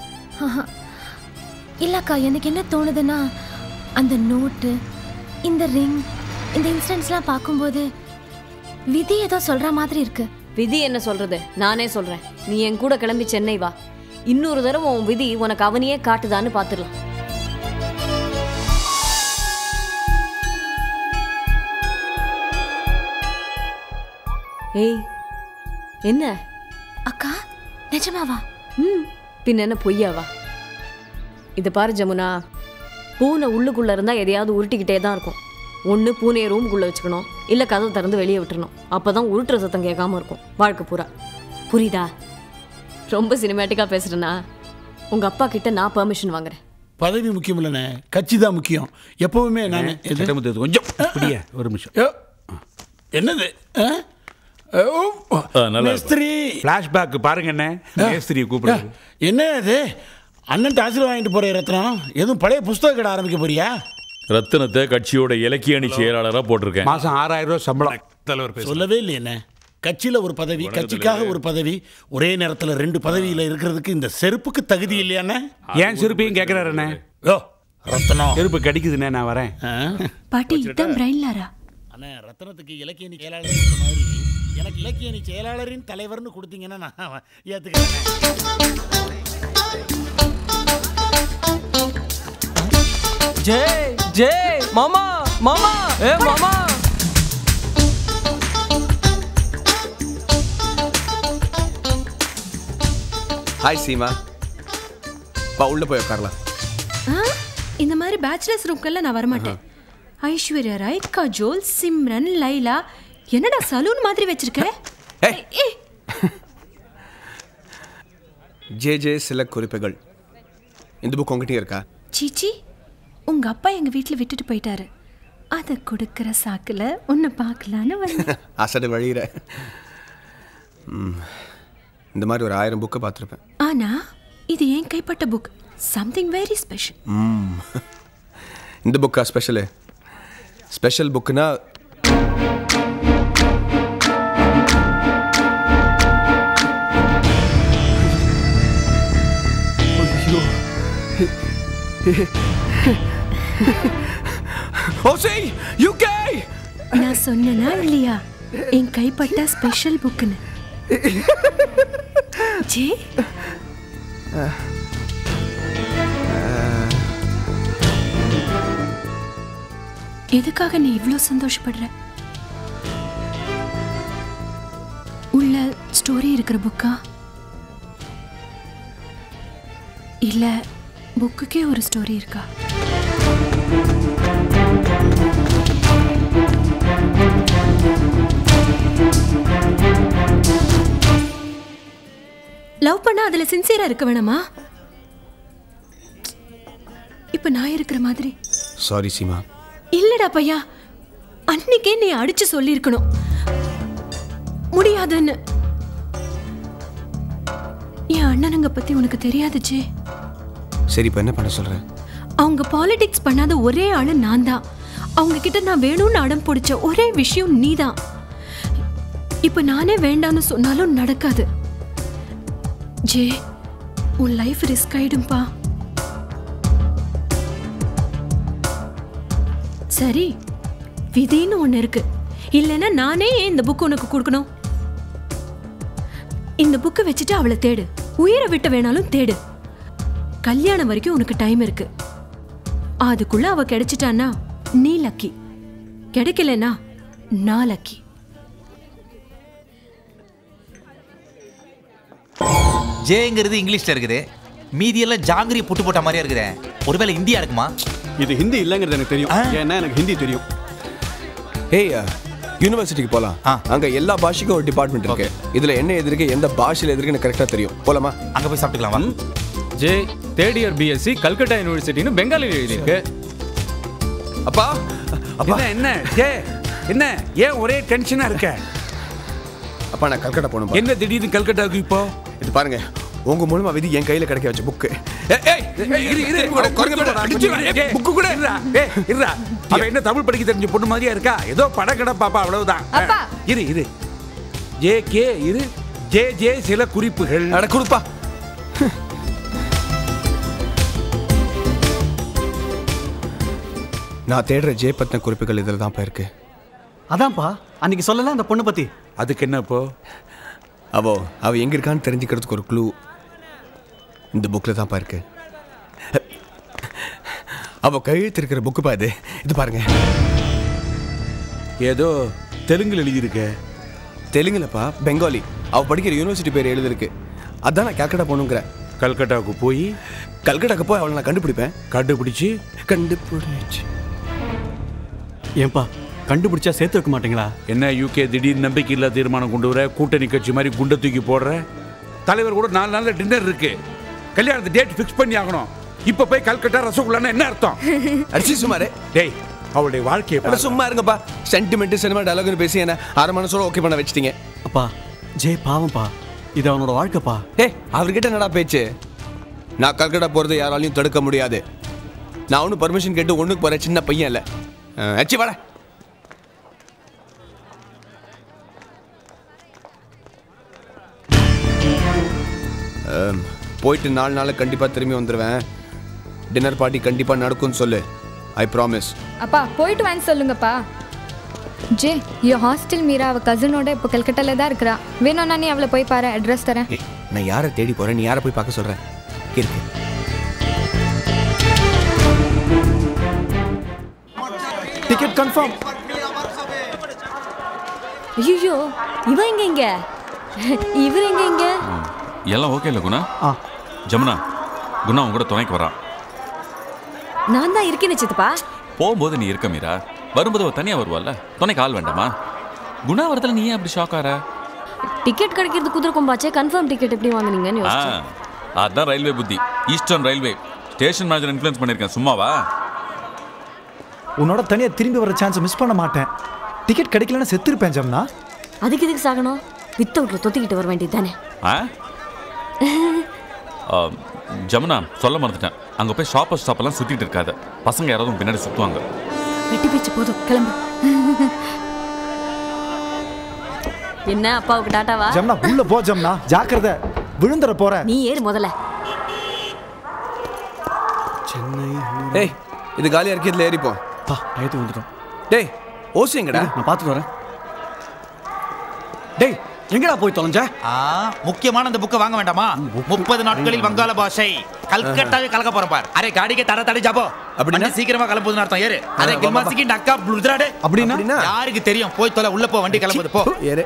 இல்லக்கா எனக்கு என்ன தோணுதுன்னா அந்த நோட்டு இந்த ரிங் இந்த இன்சிடென்ட்ஸ்லாம் பார்க்கும்போது விதி ஏதோ சொல்ற மாதிரி இருக்கு விதி என்ன சொல்றது நானே சொல்றேன் நீ என் கூட கிளம்பி சென்னை வா இன்னொரு தடவை உன் விதி உனக்கு அவனையே காட்டுதான்னு பார்த்துடலாம் ஏய் என்ன அக்கா நிஜமாவா ம் பின்ன என்ன பொய்யாவா இதை பாரு ஜமுனா பூனை உள்ளுக்குள்ள இருந்தா எதையாவது உருட்டிக்கிட்டே தான் இருக்கும் ஒன்று பூனையை ரூமுக்குள்ள வச்சுக்கணும் இல்லை கதவை திறந்து வெளியே விட்டுறணும் அப்பதான் உருட்டுற சத்தம் கேட்காம இருக்கும் வாழ்க்கை பூரா புரியுதா ரொம்ப சினிமேட்டிக்காக பேசுறேன்னா உங்க அப்பா கிட்ட நான் பெர்மிஷன் வாங்குறேன் பதவி முக்கியம் இல்லைண்ணே கட்சி தான் முக்கியம் எப்பவுமே நான் எது? சட்டமுத்து கொஞ்சம் இப்படியே ஒரு நிமிஷம் யோ, என்னது ஆ? ஓ, மேஸ்திரி ஃப்ளாஷ்பேக் பாருங்க என்ன மேஸ்திரியை கூப்பிடுறது என்ன இது அண்ணன் ஆசீர்வாதம் வாங்கிட்டு போற ரத்னம் எதுவும் பழைய புஸ்தக கடை ஆரம்பிக்க போறியா ரத்தினத்தை கட்சியோட இலக்கிய அணி செயலாளராக போட்டிருக்கேன் மாசம் ஆறாயிரம் ரூபாய் சம்பளம் தலைவர் சொல்லவே இல்லையே என்ன கட்சியில ஒரு பதவி கட்சிக்காக ஒரு பதவி ஒரே நேரத்துல ரெண்டு பதவியில இருக்கிறதுக்கு இந்த செருப்புக்கு தகுதி இல்லையாண்ணே ஏன் செருப்பையும் கேட்கிறாரு என்ன யோ ரத்னம் செருப்பு கடிக்குதுண்ணே நான் வரேன் பாட்டி இதான் பிரைன் லாரா அண்ணே ரத்னத்துக்கு இலக்கிய அணி செயலாளர் கொடுத்த மாதிரி எனக்கு இலக்கிய அணி செயலாளரின் தலைவர்னு கொடுத்தீங்கன்னா நான் ஏத்துக்கிறேன் ஜெய் ஜெய் மாமா மாமா ஏ மாமா ஹாய் சீமா பா உள்ள போய் உட்காரலாம் ஆ, இந்த மாதிரி பேச்சுலர்ஸ் ரூம்க்கெல்லாம் நான் வரமாட்டேன் ஐஸ்வர்யா ராய் கஜோல் சிம்ரன் லைலா என்னடா சலூன் மாதிரி வச்சிருக்க ஏய், ஜே ஜே சில குறிப்புகள் இந்த புக் உங்ககிட்டயும் இருக்கா சீச்சி உங்க அப்பா எங்க வீட்ல விட்டுட்டு போயிட்டாரு அதை கொடுக்கிற சாக்குல உன்னை பார்க்கலான்னு வந்தேன் அசடு வழியிற ம். இந்த மாதிரி ஒரு ஆயிரம் புக்கை பார்த்துருப்பேன் ஆனா இது என் கைப்பட்ட புக் சம்திங் வெரி ஸ்பெஷல் ம். இந்த புக்கா ஸ்பெஷலு ஸ்பெஷல் புக்குனா ஓசை யூகே நான் சொன்னனா இல்லையா என் கைப்பட்ட ஸ்பெஷல் புக்னு ஜே எதுக்காக நீ இவ்வளோ சந்தோஷப்படுற உள்ள ஸ்டோரி இருக்கிற புக்கா இல்ல புக்குக்கே ஒரு ஸ்டோரி இருக்கா லவ் பண்ணா அதுல சின்சியரா இருக்க வேணாமா இப்ப நான் இருக்கிற மாதிரி சாரி சீமா இல்லடா பையா அன்னைக்கே நீ அடிச்சு சொல்லியிருக்கணும் முடியாதுன்னு என் அண்ணனுங்க பத்தி உனக்கு தெரியாது ஜே சரி இப்போ என்ன பண்ண சொல்ற அவங்க பாலிடிக்ஸ் பண்ணாத ஒரே ஆளு நான் தான் அவங்க கிட்ட நான் வேணும்னு அடம் பிடிச்ச ஒரே விஷயம் நீதான் இப்ப நானே வேண்டான்னு சொன்னாலும் நடக்காது ஜே உன் லைஃப் ரிஸ்க் ஆயிடும்பா சரி விதின்னு ஒண்ணு இருக்கு இல்லைன்னா நானே ஏன் இந்த புக் உனக்கு கொடுக்கணும் இந்த புக்கை வச்சுட்டு அவளை தேடு உயிரை விட்டு வேணாலும் தேடு கல்யாணம் வரைக்கும் உனக்கு டைம் இருக்கு அதுக்குள்ள அவ கிடைச்சிட்டான்னா நீ லக்கி கிடைக்கலனா நான் லக்கி ஜேங்கிறது இங்கிலீஷ்ல இருக்குது மீதியெல்லாம் ஜாங்கிரி புட்டு போட்ட மாதிரியா இருக்குதே ஒருவேளை இந்தியா இருக்குமா இது ஹிந்தி இல்லைங்கிறது எனக்கு தெரியும் ஏன்னா எனக்கு ஹிந்தி தெரியும் ஏய் யூனிவர்சிட்டிக்கு போலாம் அங்க எல்லா பாஷைக்கும் ஒரு டிபார்ட்மெண்ட் இருக்கு இதுல என்ன எதிர்க்கு எந்த பாஷையில எதிர்க்குன்னு கரெக்டா தெரியும் போலாமா அங்க போய் சாப்பிட்டுக்கலாம் J third year BSc Calcutta யூனிவர்சிட்டின்னு பெங்காலியில் எழுதியிருக்கு அப்பா அப்பா என்ன ஏ என்ன ஏன் ஒரே டென்ஷனா இருக்க அப்பா நான் கல்கட்டா போகணும் என்ன திடீர்னு கல்கட்டாவுக்கு இப்போ இது பாருங்க உங்க மூலமா விதி என் கையில கிடைக்க வச்ச புக்கு புக்கு கூட இருடா ஏய் இருடா அவ என்ன தமிழ் படிக்க தெரிஞ்ச பொண்ணு மாதிரியா இருக்கா ஏதோ படக்கட பாப்பா அவ்வளவுதான் அப்பா. இரு இரு ஜே கே இரு ஜே ஜே சில குறிப்புகள் அட கொடுப்பா நான் தேடுற ஜே பத்தின குறிப்புகள் இதில் தான் இருக்கு அதான்ப்பா அன்னைக்கு சொல்லல அந்த பொண்ணு பத்தி அதுக்கு என்ன இப்போ அவோ அவ எங்க இருக்கான்னு தெரிஞ்சுக்கிறதுக்கு ஒரு க்ளூ இந்த புக்கில் தான்ப்பா இருக்கு அவ கையெழுத்து இருக்கிற புக்கு பா இது இது பாருங்க ஏதோ தெலுங்குல எழுதியிருக்க தெலுங்குலப்பா பெங்காலி அவ படிக்கிற யூனிவர்சிட்டி பேர் எழுதிருக்கு அதான் நான் கல்கட்டா போகணுங்கிறேன் கல்கட்டாவுக்கு போய் கல்கட்டாக்கு போய் அவளை நான் கண்டுபிடிப்பேன் கண்டுபிடிச்சு கண்டுபிடிச்சு ஏன்பா கண்டுபிடிச்சா சேர்த்து வைக்க மாட்டீங்களா என்ன யூகே திடீர் நம்பிக்கையில்லா தீர்மானம் கொண்டு வர கூட்டணி கட்சி மாதிரி குண்டை தூக்கி போடுற தலைவர் கூட நாலு நாள்ல டின்னர் இருக்கு கல்யாணத்து டேட் ஃபிக்ஸ் பண்ணி ஆகணும் இப்ப போய் கல்கட்டா ரசகுல்லான்னு என்ன அர்த்தம் அடிச்சு சுமாரே டேய் அவளுடைய வாழ்க்கையை அட சும்மா இருங்கப்பா சென்டிமெண்ட் சினிமா டயலாக்னு பேசி என்ன அரை மனசோட ஓகே பண்ண வச்சிட்டீங்க அப்பா ஜே பாவம்ப்பா இது அவனோட வாழ்க்கைப்பா ஏய் அவர்கிட்ட என்னடா பேச்சு நான் கல்கட்டா போறது யாராலையும் தடுக்க முடியாது நான் ஒன்றும் பர்மிஷன் கேட்டு ஒண்ணுக்கு போற சின்ன பையன் இல்லை அச்சி வாடா அம், போயிட்டு நாலு நாள் கண்டிப்பாக திரும்பி வந்துடுவேன் டின்னர் பார்ட்டி கண்டிப்பாக நடக்கும்னு சொல்லு ஐ ப்ராமிஸ் அப்பா போயிட்டு வாங்க சொல்லுங்கப்பா ஜே என் ஹாஸ்டல் மீரா அவ கசினோட இப்போ கல்கட்டால தான் இருக்கிறா வேணும்னா நீ அவளை போய் பாரு அட்ரஸ் தரேன் நான் யாரை தேடி போகிறேன் நீ யாரை போய் பார்க்க சொல்கிறேன் இருக்கு டிக்கெட் கன்ஃபார்ம் ஐயோ இவன் எங்க இங்க இவர் எங்க இங்க எல்லாம் ஓகே இல்லை குணா ஜமுனா குணா உன் கூட துணைக்கு வரான் நான் தான் இருக்கேன்னு சித்தப்பா போகும்போது நீ இருக்க மீரா வரும்போது அவ தனியா வருவாள்ல துணைக்கு ஆள் வேண்டாமா குணா வரதுல நீ ஏன் அப்படி ஷாக் ஆற டிக்கெட் கிடைக்கிறது குதிரை கொம்பாச்சே கன்ஃபார்ம் டிக்கெட் எப்படி வாங்குனீங்கன்னு ஆ, யோசிச்சேன் அதான் ரயில்வே புத்தி eastern railway station manager influence பண்ணியிருக்கேன் சும்மாவா உன்னோட தனியா திரும்பி வர சான்ஸ் மிஸ் பண்ண மாட்டேன் டிக்கெட் கிடைக்கலன்னா செத்துருப்பேன் ஜம்னா அதுக்கு எதுக்கு சாகணும் வித்த விட்டு தொத்திக்கிட்டு வர வேண்டியது தானே ஆ ஆ, ஜமுனா சொல்ல மறந்துட்டேன் அங்கே போய் ஷாப்பர் ஸ்டாப்பெல்லாம் சுற்றிட்டு இருக்காத பசங்க யாராவது உன் பின்னாடி சுற்றுவாங்க வெட்டி பேச்சு போதும் கிளம்பு என்ன அப்பாவுக்கு டாட்டாவா ஜம்னா உள்ள போ ஜம்னா ஜாக்கிரதை விழுந்துற போற நீ ஏறு முதல்ல டேய் இது காலியாக இருக்கு இதில் ஏறிப்போம் பா டயத்துக்கு வந்துட்டோம் டேய் ஓசி எங்கடா நான் பார்த்துட்டு வரேன் டேய் எங்கடா போய் தொலைஞ்ச ஆ முக்கியமான அந்த புக்கை வாங்க வேண்டாமா முப்பது நாட்களில் வங்காள பாஷை கல்கட்டாவே கலக்க போறேன் பார் அரே காடிக்கு தட தடை ஜாபோ அப்படின்னா சீக்கிரமா கிளம்புதுன்னு அர்த்தம் ஏறு அரே வா, வா, கில்மாசிக்கு நக்கா புளுதுராடே அப்படின்னா? யாருக்கு தெரியும் போய் தொலை உள்ள போ வண்டி கிளம்புது போ ஏறு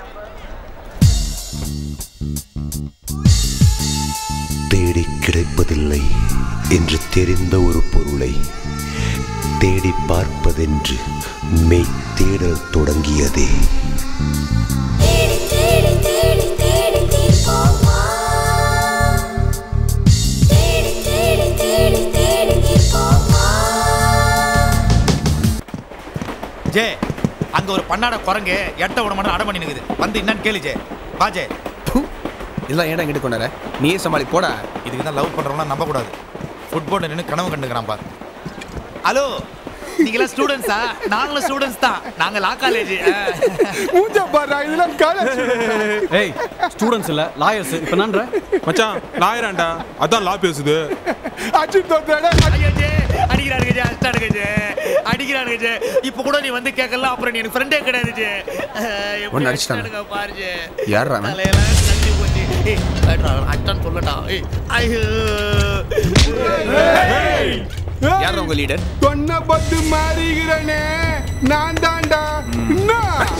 தேடி கிடைப்பதில்லை என்று தெரிந்த ஒரு பொருளை தேடி பார்ப்பதென்று மெய் தேடல் தொடங்கியதே ஜே அங்க ஒரு பன்னாட குரங்கு எட்ட விட மாட்டேன் அடை பண்ணி நிக்குது வந்து என்னன்னு கேளு ஜே வா ஜே இதெல்லாம் ஏன்டா இங்கிட்டு கொண்டார நீயே சமாளி போடா இதுக்கு தான் லவ் பண்றவங்க நம்ப கூடாது ஃபுட்பால் நின்று கனவு கண்டுக்கிறான் பார் ஹலோ நீங்களாம் ஸ்டூடெண்ட்ஸா நாங்களும் ஸ்டூடெண்ட்ஸ் தான் நாங்க லா காலேஜ் மூஞ்ச பாரு இதெல்லாம் காலேஜ் ஏய் ஸ்டூடெண்ட்ஸ் இல்ல லாயர்ஸ் இப்போ நன்ற மச்சான் லாயராண்டா அதான் லா பேசுது அச்சு தோத்தாடா அடிக்கிறானுங்க ஜே அடிச்சானுங்க ஜே அடிக்கிறானுங்க ஜே இப்போ கூட நீ வந்து கேட்கலாம் அப்புறம் நீ எனக்கு ஃப்ரெண்டே கிடையாது ஜே எப்படி ஒண்ணு அடிச்சிட்டாங்க. அடிச்சானுங்க பாரு ஜே யார்ரா அவன்? தலையெல்லாம் தள்ளி போச்சு ஏய் வேண்டா அட்டான்னு சொல்லட்டா ஏய் ஐயோ யார் உங்க லீடர் தொன்ன பத்து மாறிகிறனே நான் தான்டா என்ன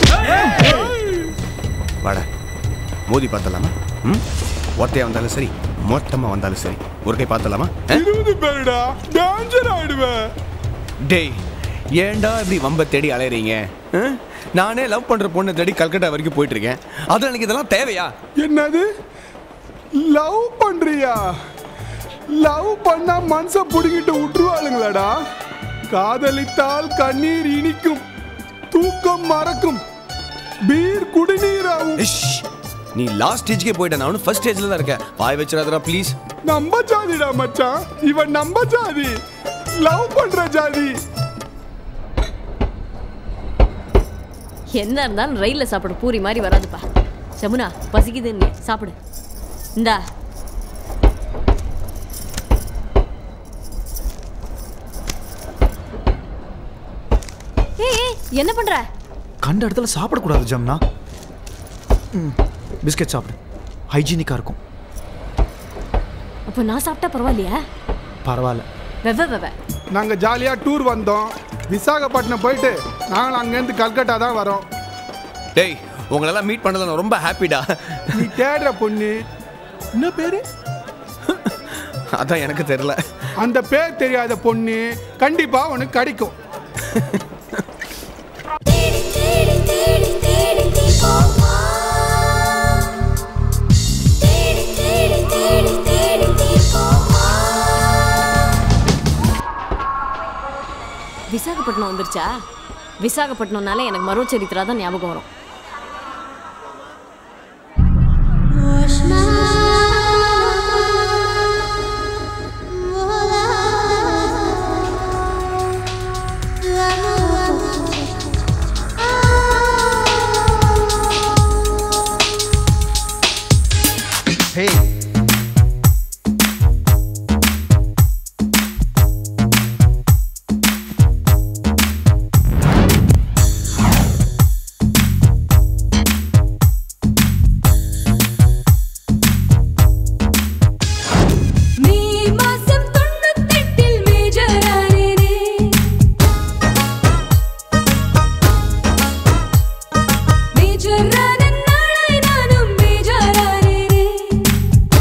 வாடா மோதி பார்த்தலாமா ம் ஒத்தையா வந்தாலும் சரி மொத்தமா வந்தாலும் சரி ஒரு கை பார்த்தலாமா இருபது பேருடா டேஞ்சர் ஆயிடுவேன் டேய் ஏன்டா இப்படி வம்ப தேடி அலையறீங்க ஆ? நானே லவ் பண்ற பொண்ணை தேடி கல்கட்டா வரைக்கும் போயிட்டு இருக்கேன் அது எனக்கு இதெல்லாம் தேவையா என்னது லவ் பண்றியா லவ் பண்ணா மனச புடுங்கிட்டு விட்டுருவாளுங்களாடா காதலித்தால் கண்ணீர் இனிக்கும் தூக்கம் மறக்கும் பீர் குடிநீர் ஆகும் நீ லாஸ்ட் ஸ்டேஜ்க்கே போயிட்ட நான் ஃபர்ஸ்ட் ஸ்டேஜ்ல தான் இருக்கேன் வாய் வச்சிடாதடா ப்ளீஸ் நம்ப ஜாதிடா மச்சான் இவன் நம்ப ஜாதி லவ் பண்ற ஜாதி என்ன இருந்தாலும் ரயில்ல சாப்பிட பூரி மாதிரி வராதுப்பா ஜமுனா பசிக்குதுன்னு சாப்பிடு இந்தா ஏய் ஏய், என்ன பண்ற கண்ட இடத்துல சாப்பிடக்கூடாது ஜம்னா ம் பிஸ்கெட் சாப்பிடு ஹைஜீனிக்காக இருக்கும் அப்போ நான் சாப்பிட்டா பரவாயில்லையா பரவாயில்ல வெவ வெவ நாங்க ஜாலியா டூர் வந்தோம் விசாகப்பட்டினம் போயிட்டு நாங்கள் அங்கேருந்து கல்கட்டா தான் வரோம் டேய் உங்களெல்லாம் மீட் பண்ணதுல நான் ரொம்ப ஹாப்பிடா நீ தேடுற பொண்ணு என்ன பேரு அதான் எனக்கு தெரியல அந்த பேர் தெரியாத பொண்ணு கண்டிப்பா உனக்கு கிடைக்கும் விசாகப்பட்டினம் வந்துருச்சா விசாகப்பட்டினம்னாலே எனக்கு மரோ சரித்திரா தான் ஞாபகம் வரும் ஹே மே மாசம் தொண்ணூத்தெட்டில் மேஜரானேனே மேஜரான நாளாய் நானும் மேஜரானேனே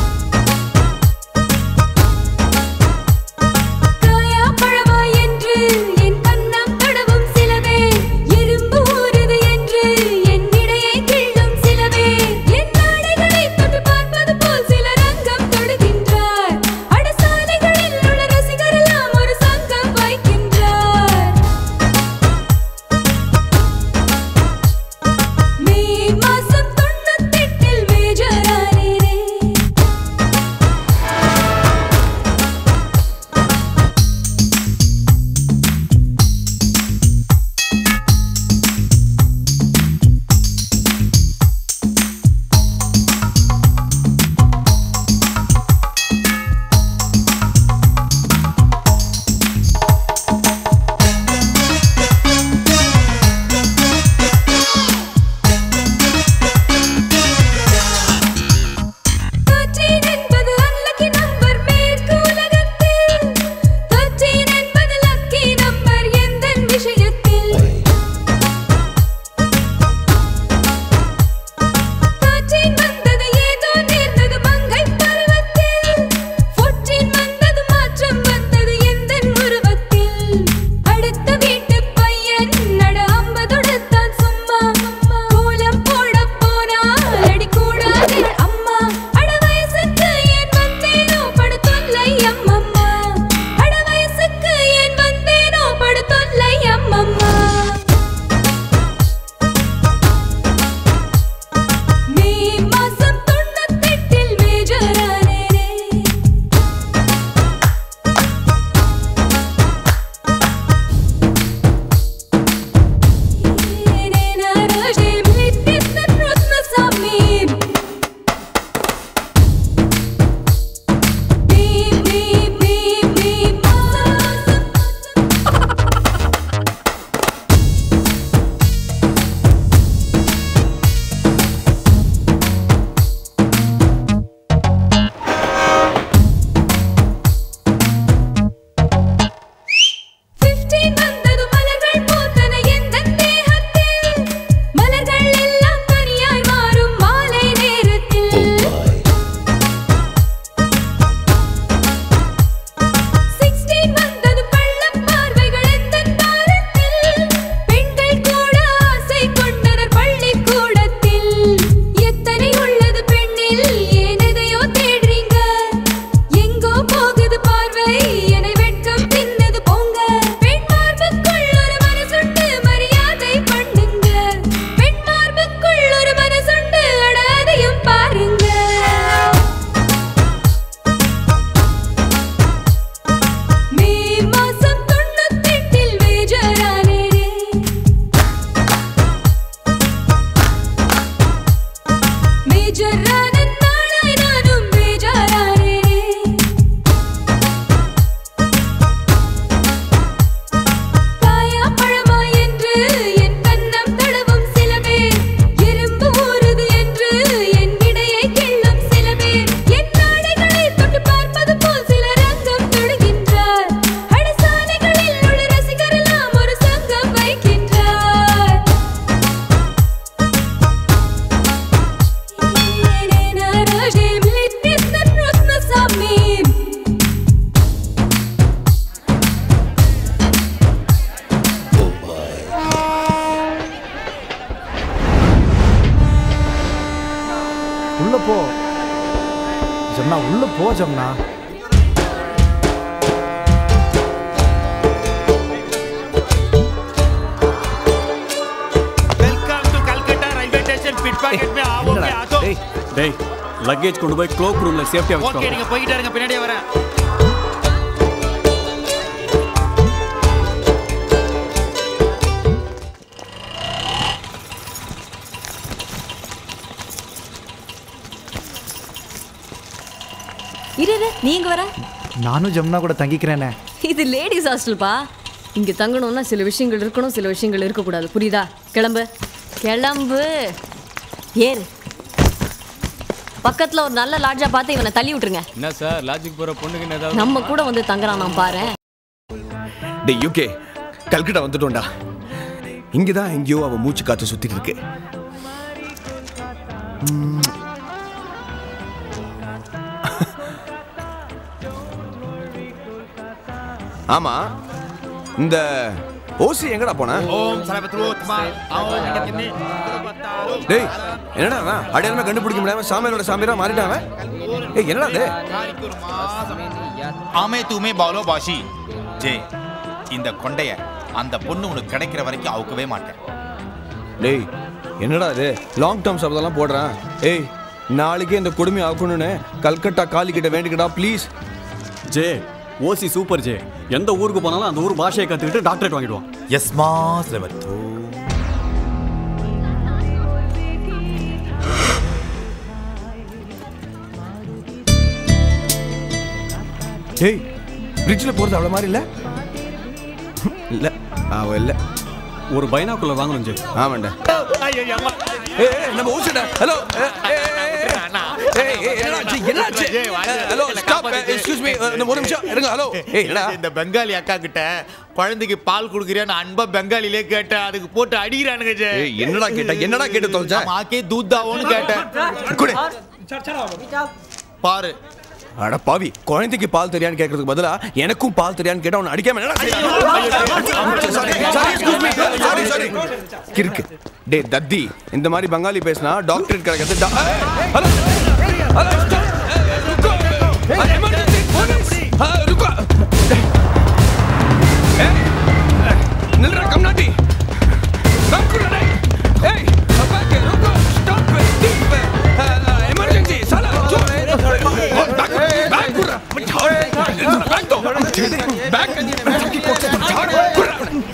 போ ஜம்னா உள்ள போ Jamna welcome to Calcutta railway station pickpocket மே ஆவோगे आ जाओ டேய் டேய் லக்கேஜ் கொண்டு போய் க்ளோக் ரூம்ல சேஃப்டியா ஓகே வச்சுக்கோ நீங்க போயிட்டே இருங்க பின்னாடியே வரேன் இரு இரு நீ இங்க வர நானும் ஜம்னா கூட தங்கிக்கிறேனே இது லேடிஸ் ஹாஸ்டல்ப்பா இங்க தங்கணும்னா சில விஷயங்கள் இருக்கணும் சில விஷயங்கள் இருக்கக்கூடாது புரியுதா கிளம்பு கிளம்பு ஏறு பக்கத்துல ஒரு நல்ல லாட்ஜா பார்த்து இவனை தள்ளி விட்டுருங்க என்ன சார் லாஜிக் போகிற பொண்ணுக்கு ஏதாவது நம்ம கூட வந்து தங்குறான் நான் பாரு டே யூகே கல்கட்டா வந்துட்டோம்டா இங்கே தான் எங்கேயோ அவன் மூச்சு காத்து சுத்திட்டு இருக்கு ம். ஆமா இந்த ஓசி எங்கடா போன ஓம் சரபத்ரோத்மா ஓம் நிகத்தினி டேய் என்னடா அவன் அடையாளமே கண்டுபிடிக்க முடியாம சாமியாரோட சாமியாரா மாறிட்டான் அவன் ஏய் என்னடா இது ஆமே தூமே பாலோ பாஷி ஜே இந்த கொண்டைய அந்த பொண்ணு உனக்கு கிடைக்கிற வரைக்கும் அவுக்கவே மாட்டேன் டேய் என்னடா இது லாங் டேர்ம் சபதெல்லாம் போடுறான் ஏய் நாளைக்கே இந்த கொடுமை ஆக்கணும்னு கல்கட்டா காலி கிட்ட வேண்டிக்கடா please J OC super J எந்த ஊருக்கு போனாலும் அந்த ஊர் பாஷையை கற்றுக்கிட்டு டாக்டரேட் வாங்கிடுவான் எஸ்மா சிலவத்தோ டேய் பிரிட்ஜில் போகிறது அவ்வளோ மாதிரி இல்லை இல்லை அவ இல்லை ஒரு பைனாக்குள்ளர் வாங்கணும் ஜே ஆமாண்டா ஏய் ஏய், நம்ம ஊசிடா hello hello stop excuse me ஒரு நிமிஷம் இருங்க ஹலோ ஏய் என்னடா இந்த பெங்காலி அக்கா கிட்ட குழந்தைக்கு பால் குடுக்குறியான்னு அன்பா பெங்காலிலே கேட்டேன் அதுக்கு போட்டு அடிக்கிறானுங்க ஜே ஏய், என்னடா கேட்ட? என்னடா கேட்டு தொலைச்ச? ஆக்கே தூத்தாவோன்னு கேட்டேன் குடு பாரு அட பாவி குழந்தைக்கு பால் தெரியான்னு கேட்கறதுக்கு பதிலா எனக்கும் பால் தெரியான்னு கேட்டா உன்னை அடிக்காம என்னடா செய்யலாம்? Sorry, sorry, excuse me. Sorry, sorry. கிறுக்கு டேய் தத்தி இந்த மாதிரி பங்காளி பேசினா டாக்டர் கிடைக்கிறது டா- ஏய், ஹலோ ஹலோ stop. ஏய், ருக்கோ. ஏய், emergency, police. ஆ, ருக்கோ. ஏய், நில்றா கம்னாட்டி பேக்குள்ள டேய். ஏய், பேக், ருக்கோ, stop, deep. ஆ, ஆ, emergency, சாலா, சோ. ஓ, பேக், பேக் குடுறா. பேக் தோ. பேக். குடுறா.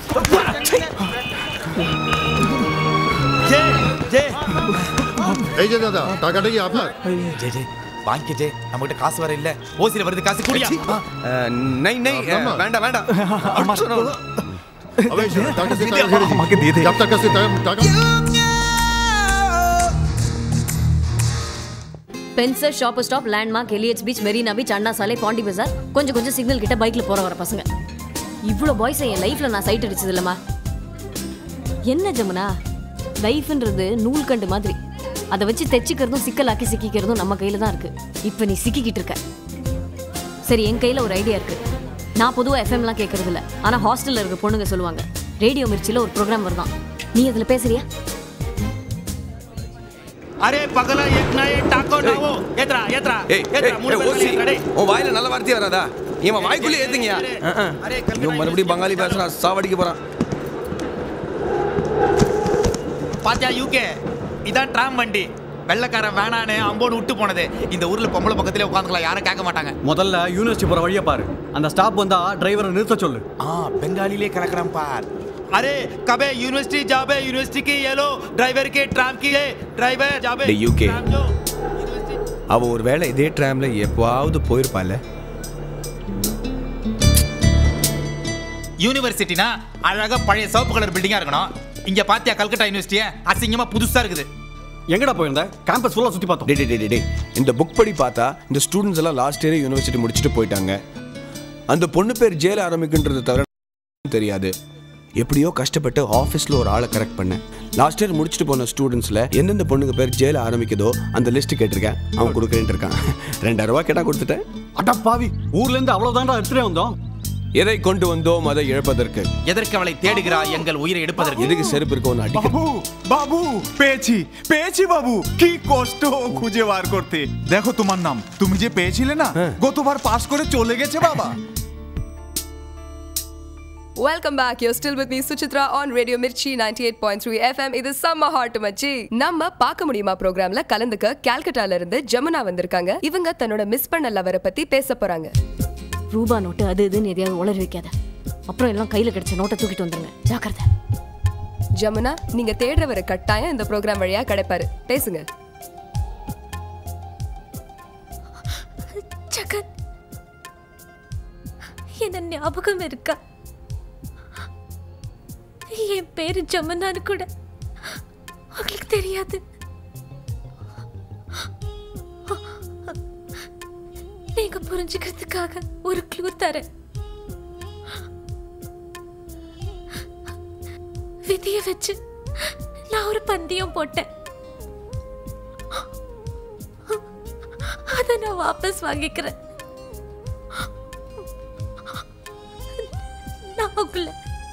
ஜே ஜே এই যে দাদা টাকাটা কি আপনার ஜே ஜே வாங்கிக்க ஜே நம்ம கிட்ட காசு வர இல்ல ஓசில வருது காசு குடியா ஆ, நை நை ஆ, வேண்டாம் வேண்டாம் अबे टाका से टाका घेरे जी जब तक से टाका टाका Spencer shopper stop landmark Elliots beach Marina beach Anna சாலை பாண்டி பஜார் கொஞ்சம் கொஞ்சம் சிக்னல் கிட்ட பைக்ல போற வர பசங்க இவ்வளோ பாய்ஸை என் லைஃப்ல நான் சைட் அடிச்சது இல்லம்மா என்ன ஜமுனா லைஃப்ன்றது நூல்கண்டு மாதிரி அதை வச்சு தைச்சிக்கிறதும் சிக்கலாக்கி சிக்கிக்கிறதும் நம்ம கையில தான் இருக்கு இப்போ நீ சிக்கிக்கிட்டு இருக்க சரி என் கையில ஒரு ஐடியா இருக்கு நான் பொதுவாக எஃப்எம்லாம் கேட்கறது இல்ல ஆனா ஹாஸ்டல்ல இருக்க பொண்ணுங்க சொல்லுவாங்க ரேடியோ மிர்ச்சியில் ஒரு ப்ரோக்ராம் வருதான் நீ அதுல பேசுறியா அரே பகல एक ना एक टाको डावो ஏத்ரா ஏத்ரா ஏய் ஏத்ரா ஏய், மூணு ஏய், பேர் ஓசி கடை உன் வாயில நல்ல வார்த்தையே வராதா இவன் வாய்க்குள்ளே ஏத்துங்கயா இவன் மறுபடியும் பங்காளி பேசுறான் சாவடிக்க போறான் பாத்தியா யூகே இதான் ட்ராம் வண்டி வெள்ளக்காரன் வேணான்னு அம்போன்னு விட்டு போனது இந்த ஊர்ல பொம்பளை பக்கத்திலே உட்காந்துக்கலாம் யாரும் கேட்க மாட்டாங்க முதல்ல யூனிவர்சிட்டி போகிற வழியை பாரு அந்த ஸ்டாப் வந்தா டிரைவரை நிறுத்த சொல்லு ஆ பெங்காலிலே கலக்கிறான் பார் अरे कबे यूनिवर्सिटी जाबे यूनिवर्सिटी की ये लो ड्राइवर के ट्राम की है ड्राइवर जाबे டேய் யூகே அவ ஒரு வேளை இதே ட்ராம்ல எப்பவாவது போயிருப்பாள்ல யூனிவர்சிட்டினா அழகா பழைய சிவப்பு கலர் பில்டிங்கா இருக்கணும் இங்க பாத்தியா கல்கட்டா யூனிவர்சிட்டிய அசிங்கமா புதுசா இருக்குது எங்கடா போயிருந்த கேம்பஸ் ஃபுல்லாக சுற்றி பார்த்தோம் டே டே டே டே இந்த புக் படி பார்த்தா இந்த ஸ்டூடெண்ட்ஸ் எல்லாம் லாஸ்ட் இயர் யூனிவர்சிட்டி முடிச்சுட்டு போயிட்டாங்க அந்த பொண்ணு பேர் ஜெயில ஆரம்பிக்குன்றது தவிர தெரியாது எப்படியோ கஷ்டப்பட்டு ஆஃபீஸில் ஒரு ஆளை கரெக்ட் பண்ணேன் லாஸ்ட் இயர் முடிச்சுட்டு போன ஸ்டூடெண்ட்ஸில் எந்தெந்த பொண்ணுங்க பேர் ஜெயில ஆரம்பிக்குதோ அந்த லிஸ்ட் கேட்டிருக்கேன் அவன் கொடுக்குறேன்ட்டு இருக்கான் ரெண்டாயிரம் ரூபாய் கேட்டால் கொடுத்துட்டேன் அட பாவி ஊர்ல இருந்து அவ்வளவுதான்டா எடுத்துட்டே வந்தோம் எதை கொண்டு வந்தோம் அதை இழப்பதற்கு எதற்கு அவளை தேடுகிறாய் எங்கள் உயிரை எடுப்பதற்கு எதுக்கு செருப்பு இருக்கு ஒன்று அடிக்க বাবু বাবু পেয়েছি পেয়েছি বাবু কি কষ্ট খুঁজে বার করতে দেখো তোমার নাম তুমি যে পেয়েছিলে না গতবার পাস করে চলে গেছে বাবা Welcome back. You're still with me, Suchitra, on Radio Mirchi 98.3 FM. இது செம்ம ஹாட் மச்சி நம்ம பார்க்க முடியுமா ப்ரோக்ராம்ல கலந்துக்க கால்கட்டால இருந்து ஜமுனா வந்திருக்காங்க இவங்க தன்னோட மிஸ் பண்ண லவரை பத்தி பேச போறாங்க ரூபா நோட்டு அது இதுன்னு எதையாவது உளறி வைக்காத அப்புறம் எல்லாம் கையில கிடைச்ச நோட்டை தூக்கிட்டு வந்துருங்க ஜாக்கிரதை ஜமுனா நீங்க தேடுறவரை கட்டாயம் இந்த ப்ரோக்ராம் வழியா கிடைப்பாரு பேசுங்க ஜகத் என்ன ஞாபகம் இருக்கா என் பேரு ஜமுனான்னு கூட உங்களுக்கு தெரியாது நீங்க புரிஞ்சுக்கிறதுக்காக ஒரு க்ளூ தரேன் விதிய வச்சு நான் ஒரு பந்தயம் போட்டேன் அதை நான் வாபஸ் வாங்கிக்கிறேன் நான் உங்களை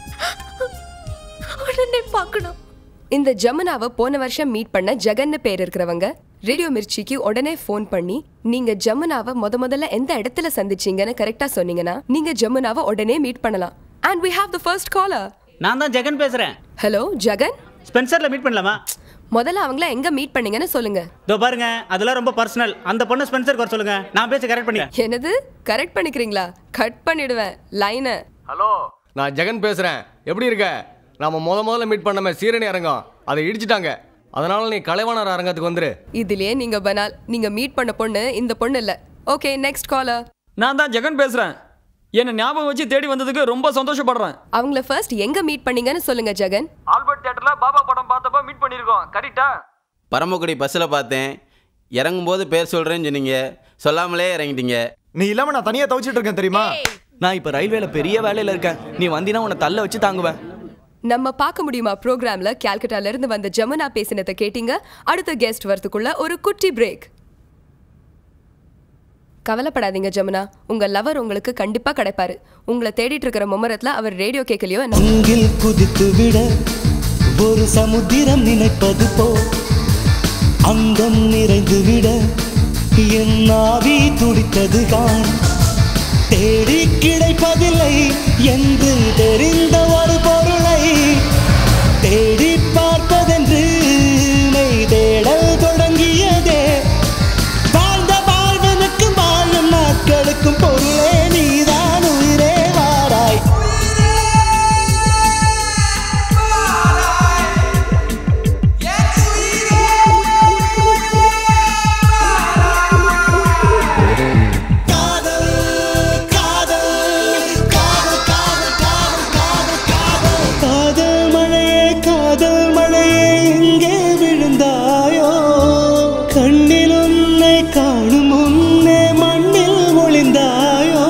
உடனே பார்க்கணும் இந்த ஜமுனாவை போன வருஷம் மீட் பண்ண ஜெகன்னு பேர் இருக்கிறவங்க ரேடியோ மிர்ச்சிக்கு உடனே ஃபோன் பண்ணி நீங்க ஜமுனாவை முத முதல்ல எந்த இடத்துல சந்திச்சீங்கன்னு கரெக்டா சொன்னீங்கன்னா நீங்க ஜமுனாவை உடனே மீட் பண்ணலாம் and we have the first caller நான் தான் ஜெகன் பேசுறேன் ஹலோ ஜெகன் ஸ்பென்சர்ல மீட் பண்ணலாமா முதல்ல அவங்கள எங்க மீட் பண்ணீங்கன்னு சொல்லுங்க இதோ பாருங்க அதெல்லாம் ரொம்ப பர்சனல் அந்த பொண்ணு ஸ்பென்சர் வர சொல்லுங்க நான் பேச கரெக்ட் பண்ணி என்னது கரெக்ட் பண்ணிக்கிறீங்களா கட் பண்ணிடுவேன் லைனை ஹலோ நான் ஜெகன் பேசுறேன் எப்படி இருக்க நாம முத முதல்ல மீட் பண்ணமே சீரணி அரங்கம் அதை இடிச்சிட்டாங்க அதனால நீ கலைவாணர் அரங்கத்துக்கு வந்துரு இதுலயே நீங்க பனால் நீங்க மீட் பண்ண பொண்ணு இந்த பொண்ணு இல்ல ஓகே நெக்ஸ்ட் காலர் நான் தான் ஜெகன் பேசுறேன் என்ன ஞாபகம் வச்சு தேடி வந்ததுக்கு ரொம்ப சந்தோஷப்படுறேன் அவங்கள ஃபர்ஸ்ட் எங்க மீட் பண்ணீங்கன்னு சொல்லுங்க ஜெகன் ஆல்பர்ட் தியேட்டர்ல பாபா படம் பார்த்தப்ப மீட் பண்ணிருக்கோம் கரெக்டா பரமக்குடி பஸ்ஸில் பார்த்தேன் இறங்கும்போது பேர் சொல்கிறேன்னு சொன்னீங்க சொல்லாமலே இறங்கிட்டீங்க நீ இல்லாம நான் தனியா தவிச்சிட்டு இருக்கேன் தெரியுமா நான் இப்ப ரயில்வேல பெரிய வேலையில இருக்கேன் நீ வந்தினா உன்னை தள்ள வச்சு தாங்குவேன் நம்ம பார்க்க முடியுமா ப்ரோக்ராம்ல கால்கட்டால இருந்து வந்த ஜமுனா பேசினதை கேட்டீங்க அடுத்த கெஸ்ட் வரதுக்குள்ள ஒரு குட்டி பிரேக் கவலைப்படாதீங்க ஜமுனா உங்க லவர் உங்களுக்கு கண்டிப்பா கிடைப்பாரு உங்களை தேடிட்டு இருக்கிற மும்மரத்துல அவர் ரேடியோ கேட்கலையோ என்ன அங்கில் குதித்து விட ஒரு சமுத்திரம் நினைப்பது போ அங்கம் நிறைந்து விட என் ஆவி துடித்தது தான் தேடி கிடைப்பதில்லை என்று தெரிந்த ஒரு பொருளை தேடி பார்ப்பதென்று மெய் தேடல் தொடங்கியதே வாழ்ந்த வாழ்வனுக்கும் வாழும் நாட்களுக்கும் பொருளே நீதான் உயிரே வாராய் காதல் மழையே காதல் மழையே எங்கே விழுந்தாயோ கண்ணில் உன்னை காணும் முன்னே மண்ணில் ஒளிந்தாயோ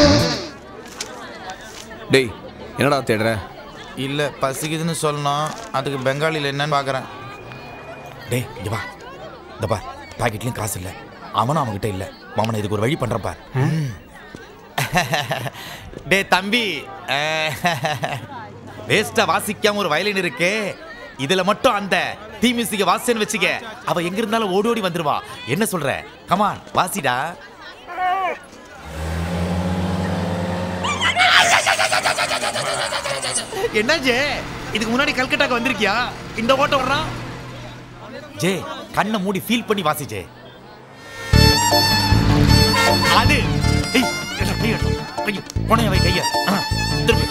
டேய் என்னடா தேடுற இல்ல பசிக்குதுன்னு சொல்லணும் அதுக்கு பெங்காலியில் என்னன்னு பார்க்குறேன் டேய் இங்க வா இந்த பார் பாக்கெட்லயும் காசு இல்லை அவனும் அவன்கிட்ட இல்லை மாமனை இதுக்கு ஒரு வழி பண்றேன் பார் டேய் தம்பி வேஸ்டா வாசிக்காம ஒரு வயலின் இருக்கே இதுல மட்டும் அந்த தீ மியூசிக்க வாசின்னு வச்சுக்க அவ எங்க இருந்தாலும் ஓடி ஓடி வந்துருவா என்ன சொல்ற கமான் வாசிடா என்ன ஜே இதுக்கு முன்னாடி கல்கட்டாக்கு வந்திருக்கியா இந்த ஓட்டம் வர்றான் ஜே கண்ணை மூடி ஃபீல் பண்ணி வாசி ஜே அது ஏய், எடுடா, கை எடுடா. கை, புனைய வை கைய ஆ, திருப்பி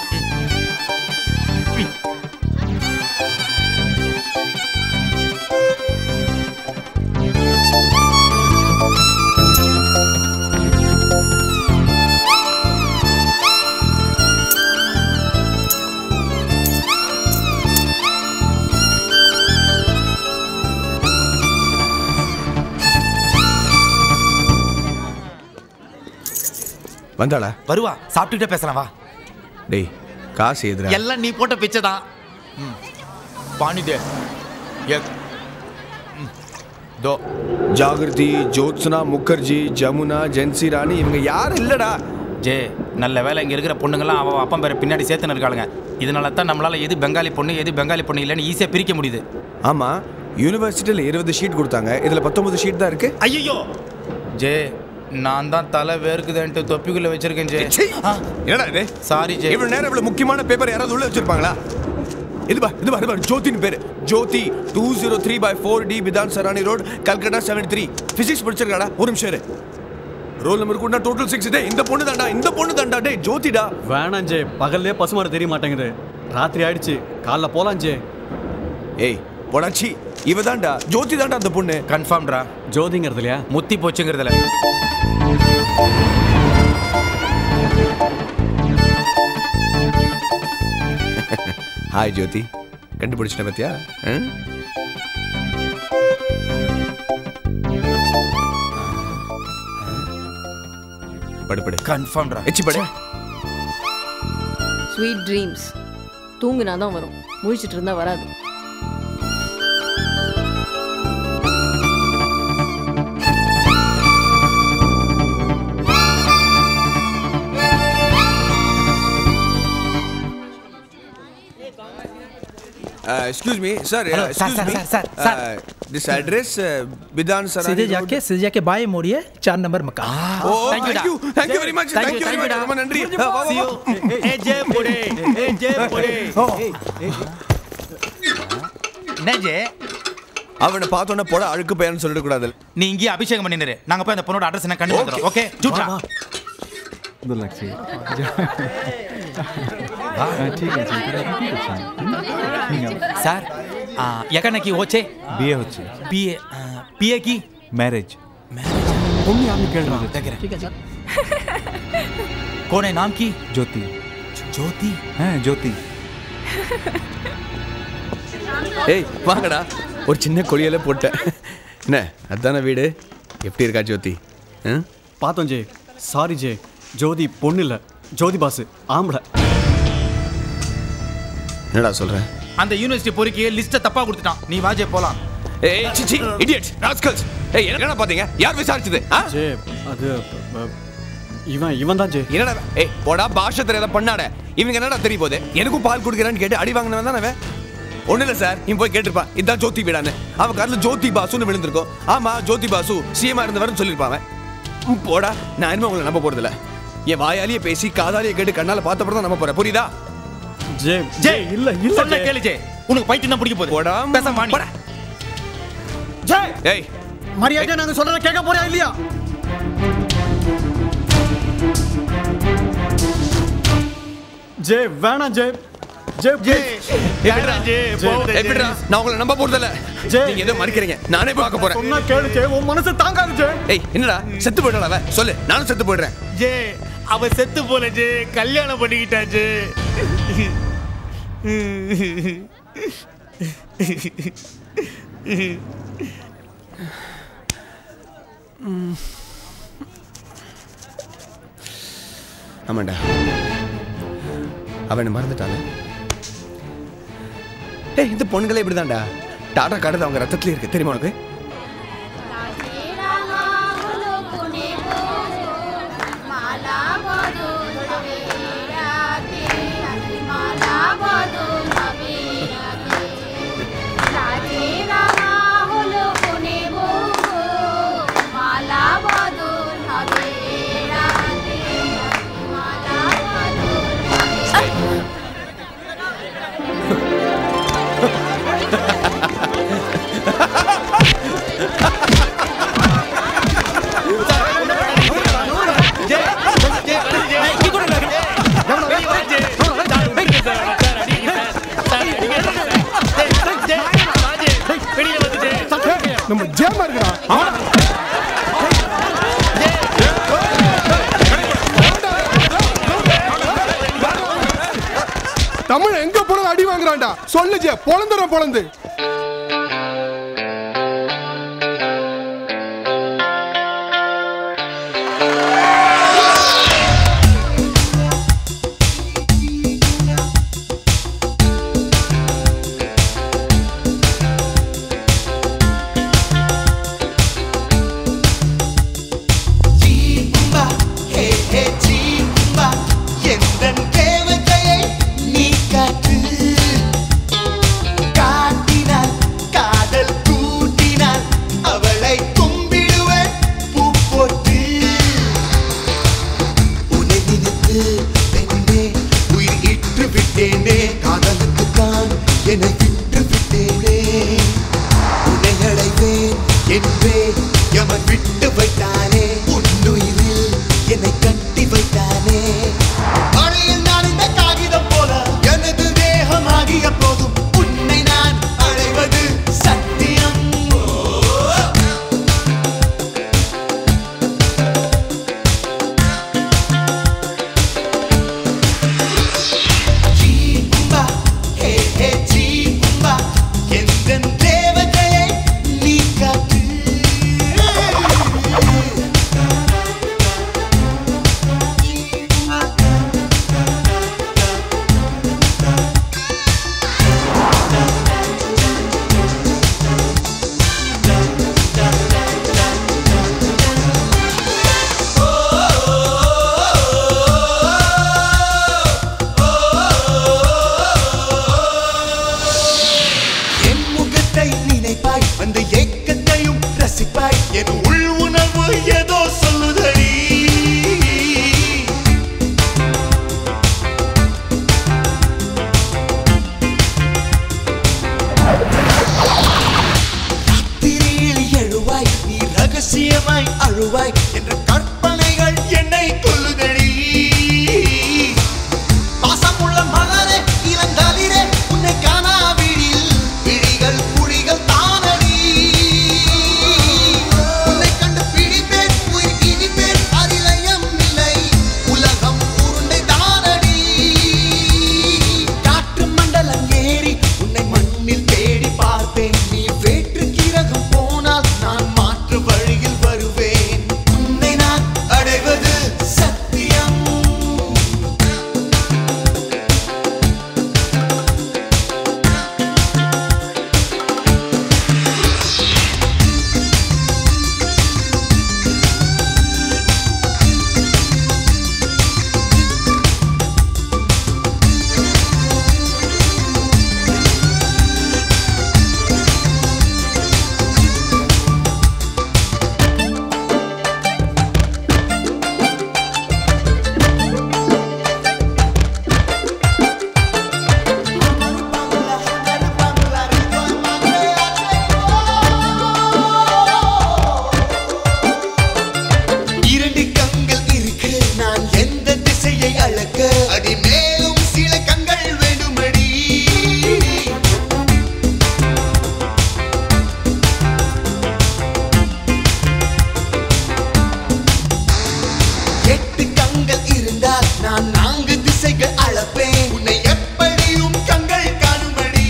வந்தாளா வருவா சாப்பிட்டுட்டே பேசலாம் வா டேய் காசு எதுரா எல்லாம் நீ போட்ட பிச்சை தான் ம். பாணி தே எக் ம். தோ ஜாகிருதி ஜோத்ஸ்னா முகர்ஜி ஜமுனா ஜென்சி ராணி இவங்க யாரும் இல்லடா ஜே நல்ல வேலை இங்கே இருக்கிற பொண்ணுங்களாம் அவள் அப்பா பேரை பின்னாடி சேர்த்துன்னு இருக்காளுங்க இதனால தான் நம்மளால் எது பெங்காலி பொண்ணு எது பெங்காலி பொண்ணு இல்லைன்னு ஈஸியாக பிரிக்க முடியுது ஆமா யூனிவர்சிட்டியில் இருபது ஷீட் கொடுத்தாங்க இதுல பத்தொன்பது ஷீட் தான் இருக்கு ஐயோ ஜே நான் தான் தலை வேர்க்குதுன்ட்டு தொப்பிக்குள்ள வச்சிருக்கேன் ஜே என்னடா இது சாரி ஜே இவ்வளவு நேரம் இவ்வளவு முக்கியமான பேப்பர் யாராவது உள்ள வச்சிருப்பாங்களா இது பா இது பா இது பா ஜோதின்னு பேரு Jyothi two zero three by four D Bidhan Sarani road Calcutta seven three physics படிச்சிருக்காடா ஒரு நிமிஷம் இரு ரோல் நம்பர் கூட டோட்டல் சிக்ஸ் டே இந்த பொண்ணு தான்டா இந்த பொண்ணு தான்டா டே ஜோதிடா வேணாம் ஜே பகல்லே பசுமாறு தெரிய மாட்டேங்குது ராத்திரி ஆயிடுச்சு காலைல போலாம் ஜே ஏய் போடாச்சி இவ தான்டா ஜோதி தான்டா அந்த பொண்ணு கன்ஃபார்ம்டா ஜோதிங்கிறது இல்லையா முத்தி போச்சுங்கிறதுல ஹாய் ஜோதி கண்டுபிடிச்சிட்ட பத்தியா ஆ? படு படு கன்ஃபார்ம்டா எச்சி படு ஸ்வீட் ட்ரீம்ஸ் தூங்குனா தான் வரும் முழிச்சிட்டு இருந்தா வராது excuse me sir Hello, sir, excuse sir, me sir, sir, sir. This address Vidhan सीधे सरानी जाके सीधे जाके बाएं मोड़िए चार नंबर मकान ओ thank you thank you very much thank you very much ரொம்ப நன்றி வா, வா, வா. ए जे पुड़े ए जे पुड़े என்னஜே அவனை பார்த்தோன்னே போட அழுக்கு பையன்னு சொல்லிட கூடாது நீ இங்கேயே அபிஷேகம் பண்ணினரு நாங்க போய் அந்த பொண்ணோட அட்ரஸ் என்ன கண்டு வந்துடும் ஓகே ஜூட்ரா दो लाख चाहिए हाँ, ठीक है ठीक है ठीक है ठीक है సార్ ఎక్కడ की వచ్చే बीए వచ్చి పిఏ పిఏ की मैरिज मम्मी आप निकल रहा దగ్గర कौन है नाम की ज्योति ज्योति हाँ ज्योति ஏய் வாங்கடா ஒரு சின்ன கொடியில போட்டேன் என்ன அதான வீடு எப்படி இருக்கா ஜோதி ஆ? பார்த்தோம் ஜே சாரி ஜே ஜோதி பொண்ணு இல்ல ஜோதி பாஸ் ஆம்பளை என்னடா சொல்ற அந்த யூனிவர்சிட்டி பொறுக்கி லிஸ்ட்டை தப்பா கொடுத்துட்டான் நீ வாஜே போலாம் ஏய் சிச்சி இடியட்ஸ் ராஸ்கல்ஸ் ஏய் என்ன பாத்தீங்க யார் விசாரிச்சது ஆ? ஜே அது அ, இவன் இவன் தான் ஜே என்னடா ஏய் போடா பாஷை தெரியாத பண்ணாட இவங்க என்னடா தெரிய போகுது எனக்கும் பால் குடிக்கிறான்னு கேட்டு அடி வாங்கினவன் தானே அவன் ஒண்ணு இல்ல சார் இவன் போய் கேட்டிருப்பான் இதான் ஜோதி வீடான்னு அவன் காதுல ஜோதி பாசுன்னு விழுந்திருக்கும் ஆமா ஜோதி பாசு சிஎம்மா இருந்தவர்னு சொல்லியிருப்பான் அவன். ம், போடா நான் இனிமே உங்களை நம்ப போறது இல்ல என் வாயாலேயே பேசி காதாலேயே கேட்டு கண்ணால பார்த்தப்பறம் தான் நம்ப போறேன் புரியுதா ஜே ஜே இல்ல இல்ல சொன்ன கேளு ஜே உனக்கு பைத்தியம் தான் பிடிக்க போகுது போடா பேசாம வாணி ஜெய் ஏய் மரியாதை நாங்க சொல்றத கேட்க போறியா இல்லையா ஜே வேணாம் ஜே ஜே ஜே எப்படிடா எப்படிடா நான் உங்களை நம்ப போறது இல்ல நீங்க ஏதோ மறைக்கிறீங்க நானே பார்க்க போறேன் சொன்னா கேளு ஜே உன் மனசு தாங்காது ஜே ஏய் என்னடா செத்து போயிடல அவ சொல்லு நானும் செத்து போயிடுறேன் ஜே அவ செத்து போல ஜே கல்யாணம் பண்ணிக்கிட்டா ஜே ஆமாண்டா அவனை மறந்துட்டால ஏய் இந்த பொண்ணுங்களே இப்படிதான்டா டாடா காடுது அவங்க ரத்தத்துல இருக்கு தெரியுமா உனக்கு நம்ம ஜேமா இருக்கிறான் தமிழ் எங்க போனாலும் அடி வாங்குறான்டா சொல்லு ஜே பொழந்துறேன் பொழந்து Chimba, hey hey chimba, வருவாய் என்ற கற்பனைகள் என்னை கொல்லுதடி பாசமுள்ள மலரே இளந்தளிரே உன்னை காணாவிடில் விழிகள் புலிகள் தானடி உன்னை கண்டு பிடிப்பேன் உயிர் இனிப்பேன் அதிலயம் இல்லை உலகம் உருண்டை தானடி காற்று மண்டலம் ஏறி உன்னை மண்ணில் தேடி பார்ப்பேன் நீ வேற்று கிரகம் போனால் நான் மாற்று வழியில் வருவேன் உன்னை நான் அடைவது சத்தியம் இரண்டு கண்கள் இருக்கு நான் எந்த திசையை அளக்க அடி மேலும் சில கண்கள் வேண்டுமடி எட்டு கண்கள் இருந்தால் நான் நான்கு திசைகள் அளப்பேன் உன்னை எப்படியும் கண்கள் காணும்படி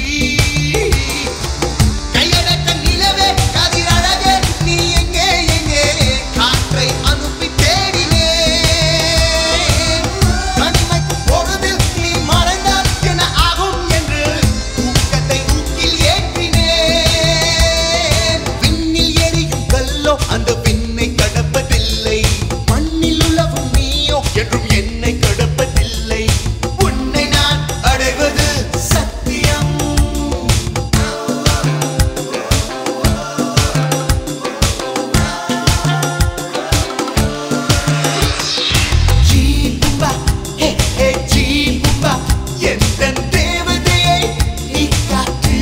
கையடக்க நிலவே கதிரழகே நீ எங்கே எங்கே காற்றை அனுப்பி தேடினேன் தனிமைக்கும் பொழுதில் நீ மறைந்தால் என்ன ஆகும் என்று தூக்கத்தை தூக்கில் ஏற்றினேன் விண்ணில் எரியும் கல்லோ அந்த விண்ணை கடப்பதில்லை மண்ணில் உலவும் நீயோ என்றும் என்னை கடப்பதில்லை உன்னை நான் அடைவது சத்தியம் ஜீபும்பா, ஹே, ஹே, ஜீபும்பா, எந்தன் தேவதையை நீ காட்டு.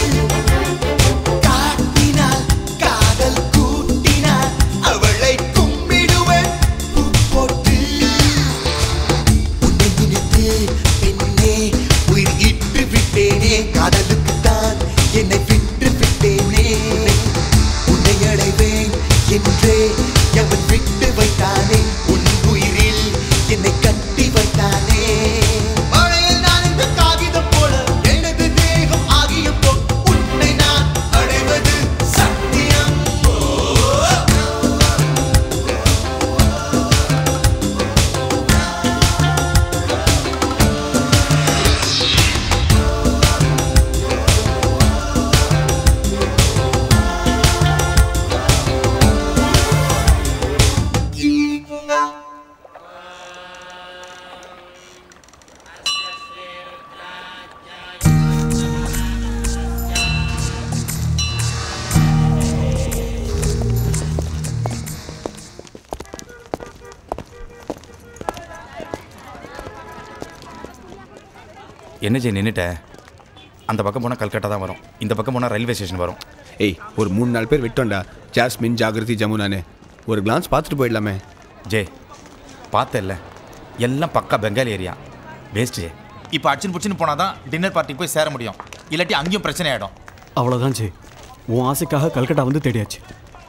காட்டினால், காதல் கூட்டினால், அவளை கும்பிடுவேன் பூ போட்டு. உன்னை நினைத்து, பெண்ணே, உயிர் இட்டு விட்டேனே காதலுக்குத்தான் என்னை விட்டு விட்டேனே உன்னை அடைவேன் என்றே எவன் விட்டு வைத்தானே உன் உயிரில் என்னை கட்டி வைத்தானே மழையில் நான் இந்த காகிதம் போல எனது தேகம் ஆகிய போல் உன்னை நான் அடைவது சத்தியம் என்ன ஜெய் நின்னுட்ட அந்த பக்கம் போனால் கல்கட்டா தான் வரும் இந்த பக்கம் போனால் ரயில்வே ஸ்டேஷன் வரும் ஏய் ஒரு மூணு நாலு பேர் விட்டோம்டா ஜாஸ்மின் ஜாகிரதி ஜமுனானு ஒரு கிளான்ஸ் பார்த்துட்டு போயிடலாமே ஜே பார்த்தேல்ல எல்லாம் பக்கா பெங்காலி ஏரியா வேஸ்ட் ஜே இப்போ அடிச்சுன்னு பிடிச்சின்னு போனால் தான் டின்னர் பார்ட்டிக்கு போய் சேர முடியும் இல்லாட்டி அங்கேயும் பிரச்சனை ஆகிடும் அவ்வளோதான் ஜி உன் ஆசைக்காக கல்கட்டா வந்து தேடியாச்சு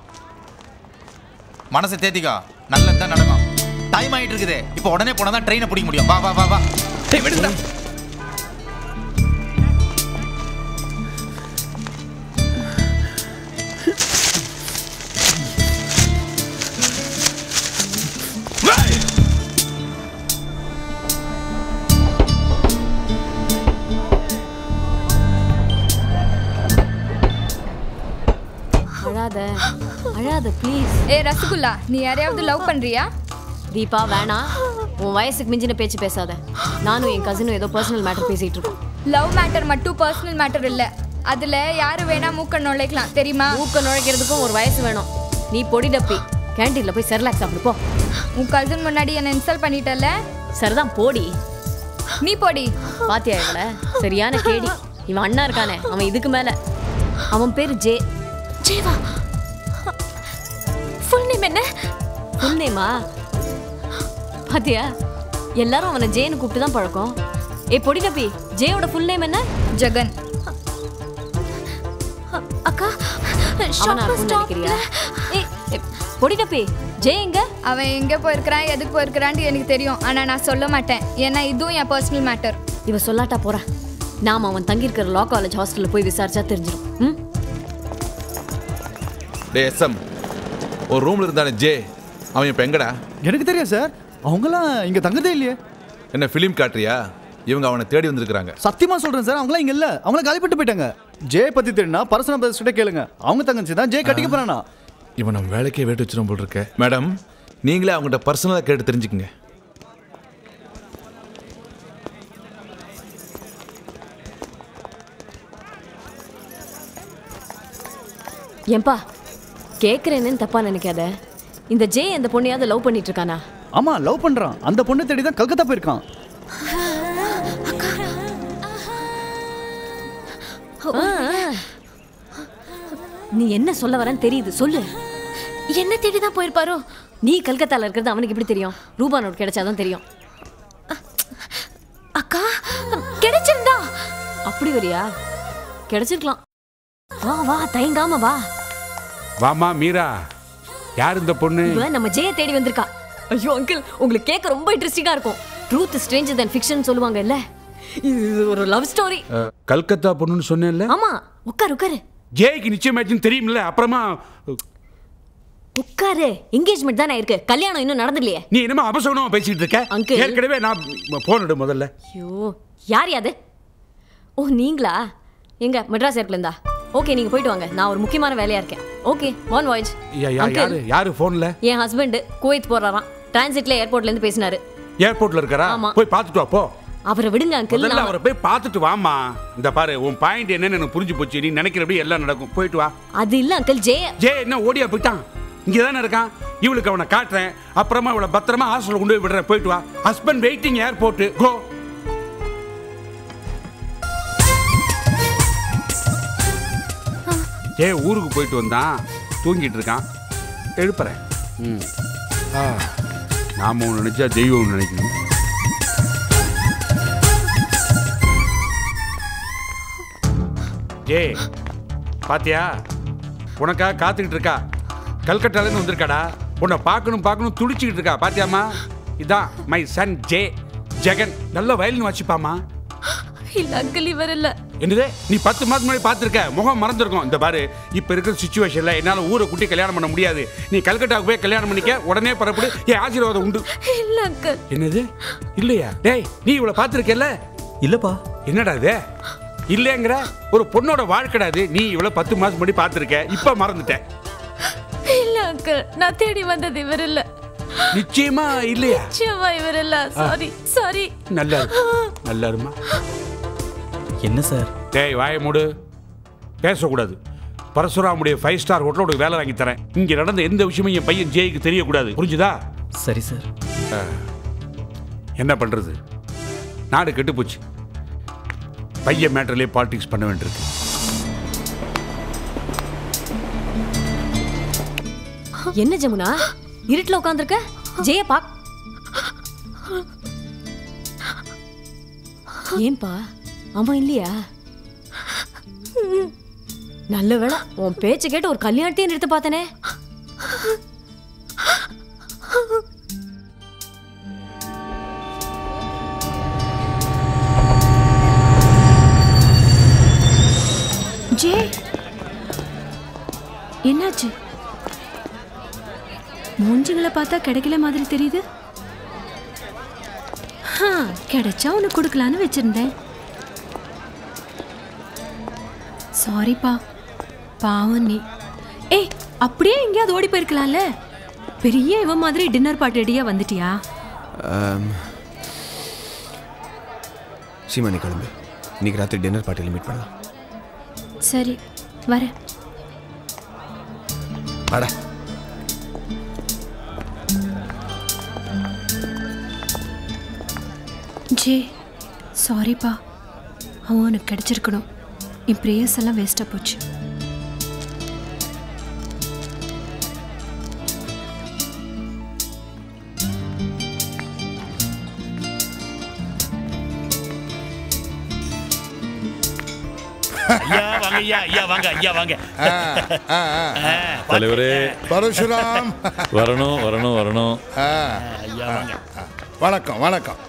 மனசை தேத்திக்கோ நல்லது தான் நடக்கும் டைம் ஆகிட்டு இருக்குது இப்போ உடனே போனால் தான் ட்ரெயினை பிடிக்க முடியும் வா வா வா வா டேய் விடுடா அழாத அழாத ப்ளீஸ் ஏ ரசகுல்லா நீ யாரையாவது லவ் பண்றியா தீபா வேணாம் உன் வயசுக்கு மிஞ்சின பேச்சு பேசாத நானும் என் கசினும் ஏதோ பர்சனல் மேட்டர் பேசிட்டு இருக்கோம் லவ் மேட்டர் மட்டும் பர்சனல் மேட்டர் இல்ல அதுல யாரு வேணா மூக்க நுழைக்கலாம் தெரியுமா மூக்க நுழைக்கிறதுக்கும் ஒரு வயசு வேணும் நீ பொடி டப்பி கேண்டீன்ல போய் செர்லாக் சாப்பிடு போ உன் கசின் முன்னாடி என்ன இன்சல்ட் பண்ணிட்டல சரிதான் போடி நீ போடி பாத்தியா இவள சரியான கேடி இவன் அண்ணா இருக்கானே அவன் இதுக்கு மேல அவன் பேரு ஜே ஜேவா ஃபுல் நேம் என்ன ஃபுல் நேமா பாத்தியா எல்லாரும் அவனை ஜேன்னு கூப்பிட்டு தான் பழக்கம் ஏ பொடி தப்பி ஜேயோட ஃபுல் நேம் என்ன ஜெகன் அக்கா அவனா ஷாப் இருக்கும்னு ஸ்டாப்ல நினைக்கிறியா ஏய், ஏய், பொடி தப்பி ஜே எங்க அவன் எங்கே போயிருக்கிறான் எதுக்கு போயிருக்கிறான்ட்டு எனக்கு தெரியும் ஆனால் நான் சொல்ல மாட்டேன் ஏன்னா இதுவும் என் பர்சனல் மேட்டர் இவ சொல்லாட்டா போறா நாம அவன் தங்கியிருக்கிற லா காலேஜ் ஹாஸ்டல்ல போய் விசாரிச்சா தெரிஞ்சிடும் ம் டே எஸ்எம் ஒரு ரூம்ல இருந்தானே ஜே அவன் இப்போ எங்கடா எனக்கு தெரியும் சார் அவங்களாம் இங்க தங்குறதே இல்லையே என்ன ஃபிலிம் காட்டுறியா இவங்க அவனை தேடி வந்திருக்கிறாங்க சத்தியமா சொல்றேன் சார் அவங்களாம் இங்க இல்ல அவங்கள காலிப்பட்டு போயிட்டாங்க ஜே பத்தி தெரியும்னா பர்சனல் பிரதர்ஸ் கிட்ட கேளுங்க அவங்க தங்கச்சி தான் ஜே கட்டிக்க போறானா இவன் நம்ம வேலைக்கே வேட்டு வச்சிரும் போல் இருக்க மேடம் நீங்களே அவங்ககிட்ட பர்சனலாக கேட்டு தெரிஞ்சுக்குங்க ஏன்பா கேக்குறேன்னு தப்பா நினைக்காத இந்த ஜே அந்த பொண்ணையாவது லவ் பண்ணிட்டு இருக்கானா ஆமா லவ் பண்றான் அந்த பொண்ணு தேடி தான் கல்கத்தா போயிருக்கான் ஆ, ஆ. நீ என்ன சொல்ல வரேன்னு தெரியுது சொல்லு என்ன தேடி தான் போயிருப்பாரோ நீ கல்கத்தால இருக்கிறது அவனுக்கு எப்படி தெரியும் ரூபா நோட் கிடைச்சாதான் தெரியும் அக்கா கிடைச்சிருந்தா அப்படி வரியா கிடைச்சிருக்கலாம் வா வா தயங்காம வா வாமா மீரா யார் இந்த பொண்ணு இவ நம்ம ஜெய தேடி வந்திருக்கா ஐயோ அங்கிள் உங்களுக்கு கேட்க ரொம்ப இன்ட்ரெஸ்டிங்கா இருக்கும் ட்ரூத் ஸ்ட்ரேஞ்சர் than ஃபிக்ஷன் சொல்லுவாங்க இல்ல இது ஒரு லவ் ஸ்டோரி அஹ், கல்கத்தா பொண்ணுன்னு சொன்னேன்ல ஆமா உட்காரு உட்காரு ஜேக்கு நிச்சயமாச்சுன்னு தெரியும்ல அப்புறமா உட்காரு என்கேஜ்மெண்ட் தானே இருக்கு கல்யாணம் இன்னும் நடந்துலையே நீ என்னமா அபசகுணமா பேசிட்டு இருக்க Uncle. ஏற்கனவே நான் போன் முதல்ல ஐயோ யார் யாது ஓ நீங்களா எங்க மெட்ராஸ் ஏர்ப்ளேன் இருந்தா ஓகே நீங்க போயிட்டு வாங்க நான் ஒரு முக்கியமான வேலையா இருக்கேன் ஓகே ஒன் வாய்ஸ் யா- யா- யாரு யாரு போன்ல என் ஹஸ்பண்ட் குவைத் போறாராம் டிரான்சிட்ல ஏர்போர்ட்ல இருந்து பேசினாரு ஏர்போர்ட்ல இருக்காரா ஆமா. போய் பார்த்துட்டு வா போ அவரை விடுங்க அங்கிள் முதல்ல அவரை போய் பார்த்துட்டு வாமா இந்த பாரு உன் பாயிண்ட் என்னன்னு எனக்கு புரிஞ்சு போச்சு நீ நினைக்கிறபடி எல்லாம் நடக்கும் போயிட்டு வா அது இல்ல அங்கிள் ஜே ஜே என்ன ஓடியா போயிட்டான் இங்கே தானே இருக்கான் இவளுக்கு அவனை காட்டுறேன் அப்புறமா இவளை பத்திரமா ஹாஸ்டல் கொண்டு போய் விடுறேன் போயிட்டு வா ஹஸ்பண்ட் வெயிட்டிங் ஏர்போர்ட் கோ ஏ ஊருக்கு போயிட்டு வந்தான் தூங்கிட்டு இருக்கான் எழுப்புறேன் ம் ஆ நாம ஒன்று நினைச்சா தெய்வம் ஒன்று நினைக்கணும் ஜே பாத்தியா உனக்காக காத்துக்கிட்டு இருக்கா கல்கட்டாலேருந்து வந்திருக்காடா உன்னை பார்க்கணும் பார்க்கணும் துடிச்சுக்கிட்டு இருக்கா பாத்தியாமா இதான் மை சன் ஜே ஜெகன் நல்ல வயலின் வச்சுப்பாமா இல்ல அங்கிள் இவர் இல்ல என்னது நீ பத்து மாதம் முன்னாடி பார்த்துருக்க முகம் மறந்துருக்கும் இந்த பாரு இப்போ இருக்கிற சுச்சுவேஷனில் என்னால் ஊரை குட்டி கல்யாணம் பண்ண முடியாது நீ கல்கட்டாவுக்கு போய் கல்யாணம் பண்ணிக்க உடனே பரப்படு என் ஆசீர்வாதம் உண்டு இல்ல அங்கிள் என்னது இல்லையா டேய் நீ இவளை பார்த்துருக்கல இல்லப்பா என்னடா இது இல்லைங்கிற ஒரு பொண்ணோட வாழ்க்கைடா இது நீ இவளை பத்து மாதம் முன்னாடி பார்த்துருக்க இப்போ மறந்துட்ட இல்ல அங்கிள் நான் தேடி வந்தது இவர் இல்ல நிச்சயமா இல்லையா நிச்சயமா இவர் இல்ல சாரி சாரி நல்லா இரு நல்லா இருமா என்ன சார் டேய் வாய மூடு பேசக்கூடாது பரசுராமுடைய ஃபைவ் ஸ்டார் ஹோட்டலில் உனக்கு வேலை வாங்கி தரேன் இங்கே நடந்த எந்த விஷயமும் என் பையன் ஜெய்க்கு தெரியக்கூடாது புரிஞ்சுதா சரி சார் ஆ. என்ன பண்ணுறது நாடு கெட்டு போச்சு பையன் மேட்டர்லேயே பாலிடிக்ஸ் பண்ண வேண்டியிருக்கு என்ன ஜமுனா இருட்டுல உட்காந்துருக்க ஜெய பாக் ஏன்பா அவன் இல்லையா நல்ல வேளை உன் பேச்ச கேட்டு ஒரு கல்யாணத்தையும் நிறுத்த பார்த்தனே ஜே என்னாச்சு மூஞ்சிகளை பார்த்தா கிடைக்கல மாதிரி தெரியுது ஹா, கிடைச்சா உனக்கு கொடுக்கலான்னு வச்சிருந்தேன் சாரிப்பா பாவம் நீ ஏய் அப்படியே எங்கேயாவது ஓடி போயிருக்கலாம்ல பெரிய இவன் மாதிரி டின்னர் பார்ட்டி ரெடியா வந்துட்டியா சீமா நீ கிளம்பு இன்னைக்கு ராத்திரி டின்னர் பார்ட்டியில் மீட் பண்ணலாம் சரி வரேன் வாடா ஜே சாரிப்பா அவன் உனக்கு கிடைச்சிருக்கணும் என் ப்ரேயர்ஸ் எல்லாம் வேஸ்ட்டாக போச்சு ஐயா வாங்க ஐயா ஐயா வாங்க ஐயா வாங்க தலைவரே பரசுராம் வரணும் வரணும் வரணும் ஆ, ஐயா வாங்க வணக்கம் வணக்கம்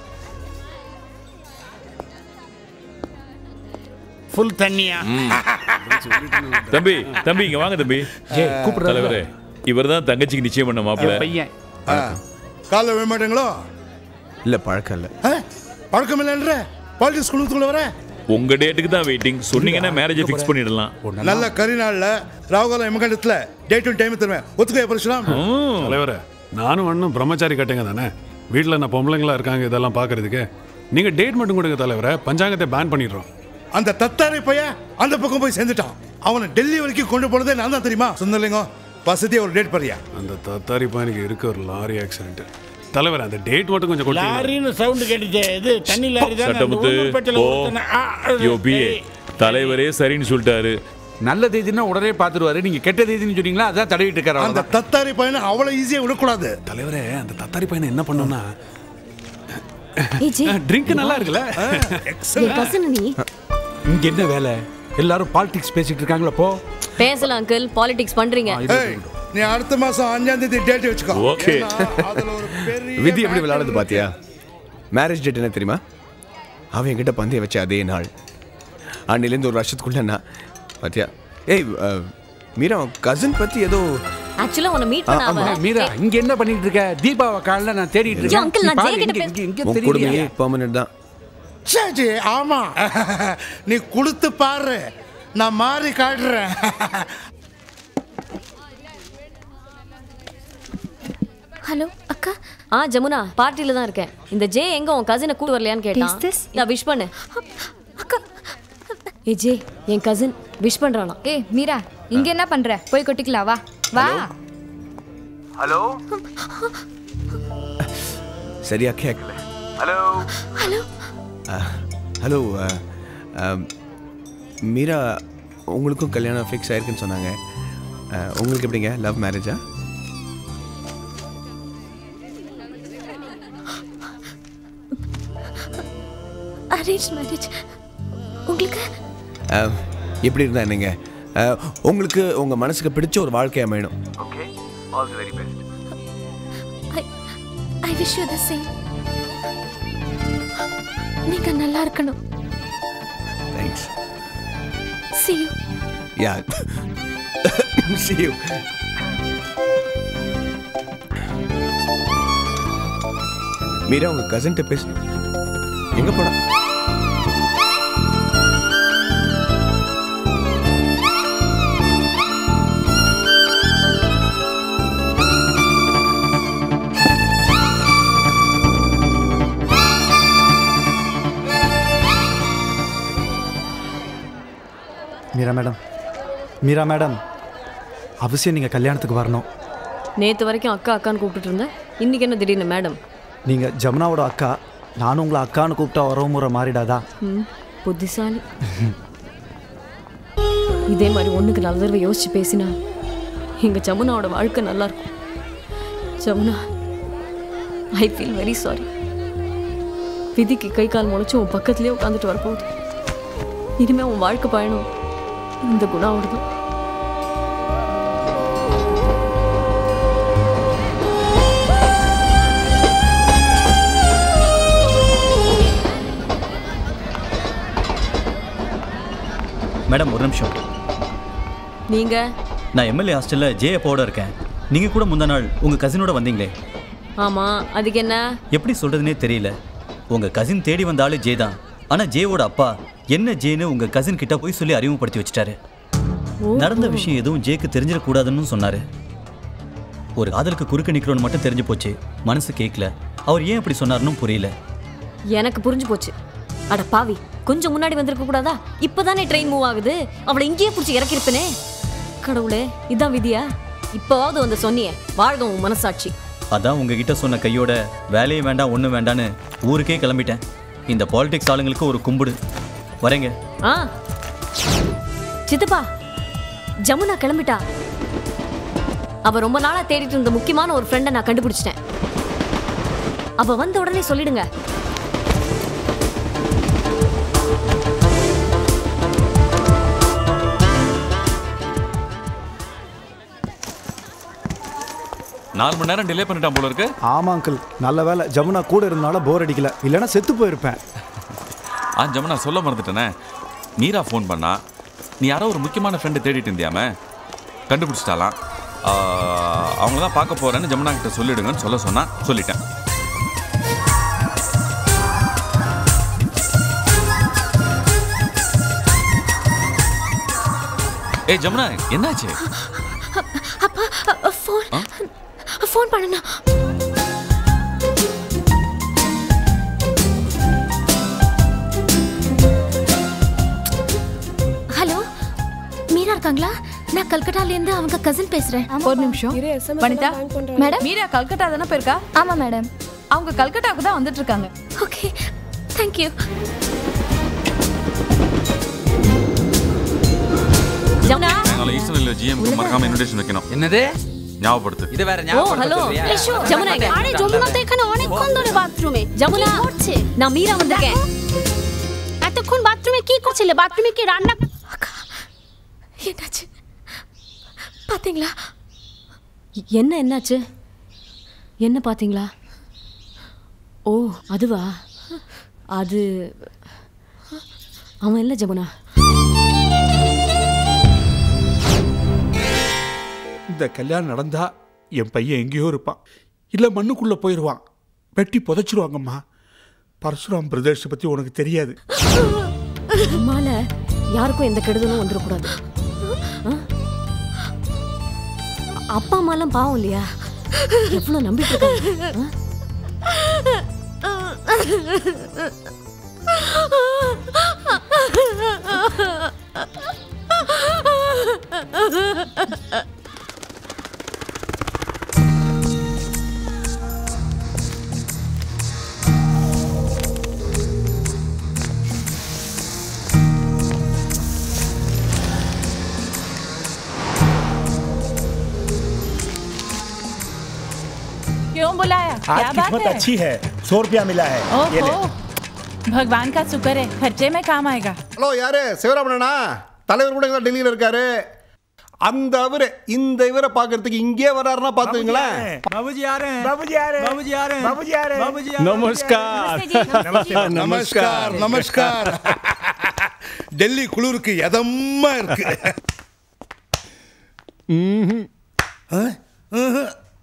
ஃபுல் தண்ணியா தம்பி தம்பி இங்க வாங்க தம்பி ஜெய், கூப்பிடுறாரு. தலைவரே இவர் தான் தங்கச்சிக்கு நிச்சயம் பண்ண மாப்பிள்ள பையன் ஆ, காலைல விட மாட்டீங்களோ இல்ல பழக்கம் இல்ல ஆ, பழக்கம் இல்லைன்ற பாலிடிக்ஸ் குழுத்துக்குள்ள வர உங்க டேட்டுக்கு தான் வெயிட்டிங் சொன்னீங்கன்னா மேரேஜை ஃபிக்ஸ் பண்ணிடலாம் நல்ல கரி நாள்ல ராகுகாலம் எமகண்டத்துல டேட்டும் டைம் தருவேன் ஒத்துக்க பரசுராம் தலைவரே நானும் ஒன்றும் பிரம்மச்சாரி கட்டுங்க தானே வீட்டில் என்ன பொம்பளைங்களா இருக்காங்க இதெல்லாம் பார்க்கறதுக்கு நீங்கள் டேட் மட்டும் கொடுங்க தலைவரை பஞ்சாங்கத்தை பேன் பண்ணிடுறோம் அந்த தத்தாரை பையன் அந்த பக்கம் போய் சேர்ந்துட்டான் அவனை டெல்லி வரைக்கும் கொண்டு போனதே நான் தான் தெரியுமா சுந்தரலிங்கம் வசதியா ஒரு டேட் பாரியா அந்த தத்தாரி பையனுக்கு இருக்க ஒரு லாரி ஆக்சிடென்ட் தலைவர் அந்த டேட் மட்டும் கொஞ்சம் கொடுத்தீங்கன்னா லாரின்னு சவுண்ட் கேட்டுச்சு இது தண்ணி லாரி தான் சட்டமுத்து ஓ யோ பிஏ தலைவரே சரின்னு சொல்லிட்டாரு நல்ல தேதினா உடனே பார்த்துருவாரு நீங்க கெட்ட தேதின்னு சொன்னீங்களா அதான் தடவிட்டு இருக்காரு அந்த அவ்வளவுதான். தத்தாரி பையனை அவ்வளவு ஈஸியா விடக்கூடாது தலைவரே அந்த தத்தாரி பையனை என்ன பண்ணோம்னா ஏய் ஜெய் ட்ரிங்க் நல்லா இருக்குல்ல என் கசன் நீ இங்க என்ன வேலை எல்லாரும் பாலிடிக்ஸ் பேசிட்டு இருக்காங்களா போ பேசலாம் அங்கிள் பாலிடிக்ஸ் பண்றீங்க ஏய், நீ அடுத்த மாசம் அஞ்சாம் தேதி டேட் வச்சுக்கோ ஓகே ஏன்னா, அதுல ஒரு பெரிய விதி எப்படி விளையாடுது பாத்தியா மேரேஜ் டேட் என்ன தெரியுமா அவன் என்கிட்ட பந்தய வச்ச அதே நாள் அன்னிலேருந்து ஒரு வருஷத்துக்குள்ள நான் பாத்தியா ஏய் அஹ், மீரா கசின் பத்தி ஏதோ ஆக்சுவலா உன்னை மீட் ஆ, பண்ண ஆமா. அவ மீரா இங்க என்ன பண்ணிட்டு இருக்க தீபாவை காலைல நான் தேடிட்டு ஐயா, uncle, இருக்கேன் நான் பாரு, ஜெய் கிட்ட இங்க- பேச- இங்க- இங்க உன் தெரியலையா? குடும்பமே பெர்மனன்ட் தான் சரி ஆமா நீ கொடுத்து பாரு நான் மாறி காட்டுறேன் ஹலோ அக்கா ஆ ஜமுனா பார்ட்டில தான் இருக்கேன் இந்த ஜே எங்க உன் கசினை கூட்டு வரலையான்னு கேட்டான் Is this- நான் விஷ் பண்ணு ஏ ஜே என் கசின் விஷ் பண்றானா ஏய் மீரா இங்க என்ன பண்ற போய் கொட்டிக்கலாம் வா வா ஹலோ சரியா கேட்கல ஹலோ ஹலோ ஹலோ மீரா உங்களுக்கும் கல்யாணம் ஃபிக்ஸ் ஆயிருக்குன்னு சொன்னாங்க அஹ், உங்களுக்கு எப்படிங்க லவ் மேரேஜா அரேஞ்ச் மேரேஜ் உங்களுக்கு எப்படி இருந்தா என்னங்க அஹ், உங்களுக்கு உங்க மனசுக்கு பிடிச்ச ஒரு வாழ்க்கை அமையணும் okay all the very best I I wish you the same நீங்க நல்லா இருக்கணும் thanks see you ya see you Meera உங்க கசின்ட்ட பேசு எங்க போனா மீரா மேடம் மீரா மேடம் அவசியம் நீங்கள் கல்யாணத்துக்கு வரணும் நேத்து வரைக்கும் அக்கா அக்கான்னு கூப்பிட்டுட்டு இருந்தேன் இன்னைக்கு என்ன திடீர்னு மேடம் நீங்கள் ஜமுனாவோட அக்கா நானும் உங்களை அக்கான்னு கூப்பிட்டா வரவும் முறை மாறிடாதா ம் புத்திசாலி இதே மாதிரி ஒண்ணுக்கு நல்ல தடவை யோசிச்சு பேசினா எங்க ஜமுனாவோட வாழ்க்கை நல்லா இருக்கும் Jamuna I feel very sorry விதிக்கு கை கால் முளைச்சு உன் பக்கத்துலேயே உட்காந்துட்டு வரப்போகுது இனிமே உன் வாழ்க்கை பயணம் இந்த குணாவோட தான் மேடம் ஒரு நிமிஷம் நீங்க நான் எம்எல்ஏ ஹாஸ்டலில் ஜே அப்போட இருக்கேன் நீங்கள் கூட முந்தா நாள் உங்கள் கசினோட வந்தீங்களே ஆமா அதுக்கு என்ன எப்படி சொல்கிறதுனே தெரியல உங்கள் கசின் தேடி வந்த ஆளு ஜே தான் ஆனால் ஜேவோட அப்பா என்ன ஜேன்னு உங்கள் கசின் கிட்ட போய் சொல்லி அறிமுகப்படுத்தி வச்சிட்டாரு நடந்த விஷயம் எதுவும் ஜேக்கு தெரிஞ்சிடக்கூடாதுன்னு சொன்னார் ஒரு காதலுக்கு குறுக்க நிற்கிறோன்னு மட்டும் தெரிஞ்சு போச்சு மனசு கேட்கல அவர் ஏன் அப்படி சொன்னாருன்னு புரியல எனக்கு புரிஞ்சு போச்சு அட பாவி கொஞ்சம் முன்னாடி வந்திருக்க கூடாதா இப்பதானே ட்ரெயின் மூவ் ஆகுது அவளை இங்கேயே பிடிச்சி இறக்கிருப்பனே கடவுளே இதான் விதியா இப்போவாவது வந்து சொன்னியே வாழ்க உன் மனசாட்சி அதான் உங்ககிட்ட சொன்ன கையோட வேலையும் வேண்டாம் ஒன்றும் வேண்டான்னு ஊருக்கே கிளம்பிட்டேன் இந்த பாலிடிக்ஸ் ஆளுங்களுக்கு ஒரு கும்பிடு வரேங்க ஆ சித்தப்பா ஜமுனா கிளம்பிட்டா அவ ரொம்ப நாளா தேடிட்டு இருந்த முக்கியமான ஒரு ஃப்ரெண்டை நான் கண்டுபிடிச்சிட்டேன் அவ வந்த உடனே சொல்லிடுங்க நாலு மணி நேரம் டிலே பண்ணிட்டான் போல இருக்கு ஆமா அங்கிள் நல்ல வேலை ஜமுனா கூட இருந்தாலும் போர் அடிக்கல இல்லைன்னா செத்து போயிருப்பேன் ஆ ஜமுனா சொல்ல மறந்துட்டேனே மீரா ஃபோன் பண்ணா நீ யாரோ ஒரு முக்கியமான ஃப்ரெண்டு தேடிட்டு இருந்தியாம கண்டுபிடிச்சிட்டாலாம் அவங்கள தான் பார்க்க போறேன்னு ஜமுனா கிட்ட சொல்லிடுங்கன்னு சொல்ல சொன்னா சொல்லிட்டேன் ஏய் ஜமுனா என்னாச்சு அப்பா ஃபோன் ஃபோன் பண்ணணும் ஹலோ மீரா இருக்காங்களா நான் கல்கட்டால இருந்து அவங்க கசின் பேசுறேன் ஒரு நிமிஷம் வனிதா மேடம் மீரா கல்கட்டா தானே போயிருக்கா ஆமா மேடம் அவங்க கல்கட்டாவுக்கு தான் வந்துட்டு இருக்காங்க ஓகே தேங்க்யூ ஜமுனா நாளை ஈஸ்டர்ல ஜிஎம்க்கு மறக்காம இன்விடேஷன் வைக்கணும் என்னது ஞாபகப்படுத்து இது வேற ও হ্যালো এসো যমুনা এখানে আরে যমুনা তো এখানে অনেকক্ষণ ধরে বাথরুমে যমুনা কি করছে நான் மீரா வந்திருக்கேன் এতক্ষণ বাথরুমে কি করছিলে বাথরুমে কি রান্না என்னாச்சு பாத்தீங்களா என்ன என்னாச்சு என்ன பாத்தீங்களா ஓ அதுவா அது அவன் இல்லை ஜமுனா இந்த கல்யாணம் நடந்தா என் பையன் எங்கேயோ இருப்பான் இல்லை மண்ணுக்குள்ளே போயிடுவான் வெட்டி புதைச்சிருவாங்கம்மா பரசுராம் பிரதேஷை பற்றி உனக்கு தெரியாது அம்மால யாருக்கும் எந்த கெடுதலும் வந்துடக்கூடாது ஆ? அப்பா அம்மாலாம் பாவம் இல்லையா எவ்வளவு நம்பிட்டு இருக்காங்க ஆ? क्यों बुलाया क्या आज बात किस्मत है अच्छी है सौ रुपया मिला है ये ले ओहो भगवान का शुक्र है खर्चे में काम आएगा ஹலோ யாரு சிவராமனா தலைவர் கூட இங்க டெல்லியில இருக்காரு அந்த அவரு இந்த இவரை பார்க்கறதுக்கு இங்கே வராருன்னா பாத்துங்களேன் बाबूजी आ रहे हैं बाबूजी आ रहे हैं बाबूजी आ रहे हैं बाबूजी आ रहे हैं बाबूजी नमस्कार नमस्ते नमस्कार नमस्कार டெல்லி குளிருக்கு எதமா இருக்கு ஆ? ஆஹா.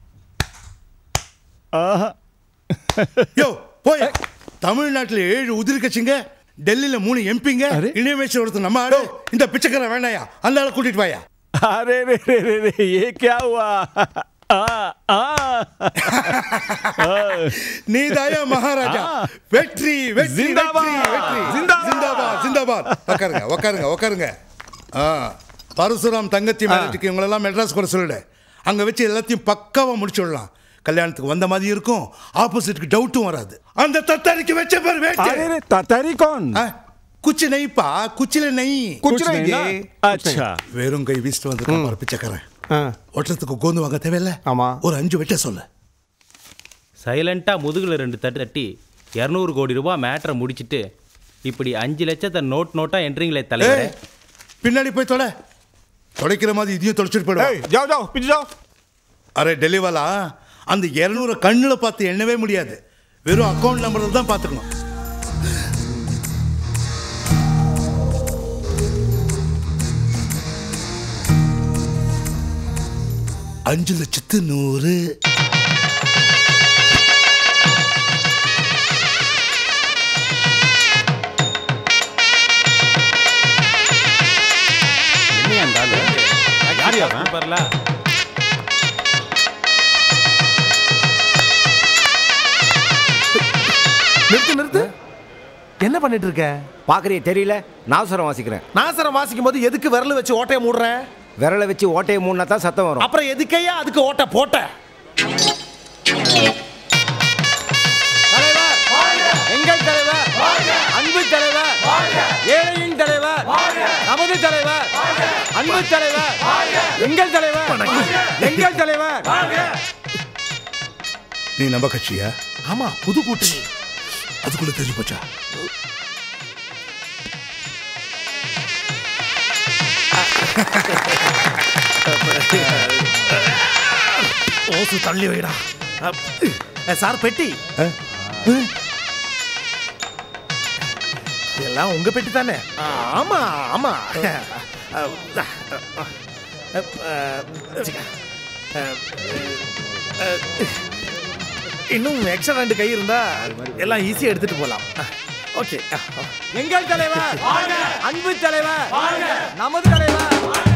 யோ போய் தமிழ்நாட்டுல ஏழு உதிரி கட்சிங்க டெல்லியில மூணு எம்பிங்க இணையமைச்சர் ஒருத்தர் நம்ம ஆடு இந்த பிச்சைக்காரன் வேண்டாயா அந்த ஆளை கூட்டிட்டு வாயா अरे रे रे रे रे ये क्या हुआ आ, आ, நீ தாயா மகாராஜா வெற்றி வெற்றி ஜிந்தாபாத். வெற்றி வெற்றி ஜிந்தாபாத் ஜிந்தாபாத் உட்காருங்க உட்காருங்க உட்காருங்க ஆ பரசுராம் தங்கச்சி மேரேஜுக்கு இவங்களெல்லாம் மெட்ராஸ் கூட சொல்லிடு அங்க வச்சு எல்லாத்தையும் பக்காவா முடிச்சு விடலாம் கல்யாணத்துக்கு வந்த மாதிரி இருக்கும் ஆப்போசிட்க்கு டவுட்டும் வராது அந்த தத்தாரிக்கு வச்ச பேர் வேட்டு अरे रे ततारी कौन குச்சி நெய்ப்பா குச்சில நெய் कुछ नहीं ना अच्छा வெறும் கை வீசிட்டு வந்திருக்கான் பாரு பிச்சைக்காரன் ஒட்டுறதுக்கு கோந்து வாங்க தேவையில்ல ஆமா ஒரு அஞ்சு வெட்ட சொல்லு சைலண்ட்டாக முதுகில் ரெண்டு தட்டு தட்டி இரநூறு கோடி ரூபாய் மேட்ரை முடிச்சிட்டு இப்படி அஞ்சு லட்சத்தை நோட் நோட்டாக என்ட்ரிங்களே தலைவர் பின்னாடி போய் தொலை தொலைக்கிற மாதிரி இதையும் தொலைச்சிட்டு போயிடுவா जाओ जाओ पीछे जाओ அரே டெலிவாலா அந்த இரநூறு கண்ணில் பார்த்து எண்ணவே முடியாது வெறும் அக்கௌண்ட் நம்பர் தான் பார்த்துக்கணும் அஞ்சு லட்சத்து நூறு என்ன அந்த ஆளு யார் அவன் பாருல நிறுத்து நிறுத்து என்ன பண்ணிட்டு இருக்க பாக்குறிய தெரியல நாசரம் வாசிக்கிறேன் நாசரம் வாசிக்கும் போது எதுக்கு விரல வச்சு ஓட்டையை மூடுறேன் விரலை வச்சு ஓட்டையை மூடினா தான் சத்தம் வரும் அப்புறம் எதுக்கையா அதுக்கு ஓட்டை போட்ட எங்கள் தலைவர் அன்பு தலைவர் ஏழையின் தலைவர் நமது தலைவர் அன்பு தலைவர் எங்கள் தலைவர் எங்கள் தலைவர் நீ நம்ம கட்சியா ஆமா புது கூட்டணி அதுக்குள்ள தெரிஞ்சு போச்சா ஓசு தள்ளி வைடா அப். அஹ், சார் பெட்டி எல்லாம் உங்க பெட்டி தானே ஆமா ஆமா அஹ், அஹ், அஹ், அஹ், அஹ், இன்னும் எக்ஸ்ட்ரா ரெண்டு கை இருந்தா எல்லாம் ஈஸியா எடுத்துட்டு போலாம் ஓகே எங்கள் தலைவர் அன்பு தலைவர் நமது தலைவர்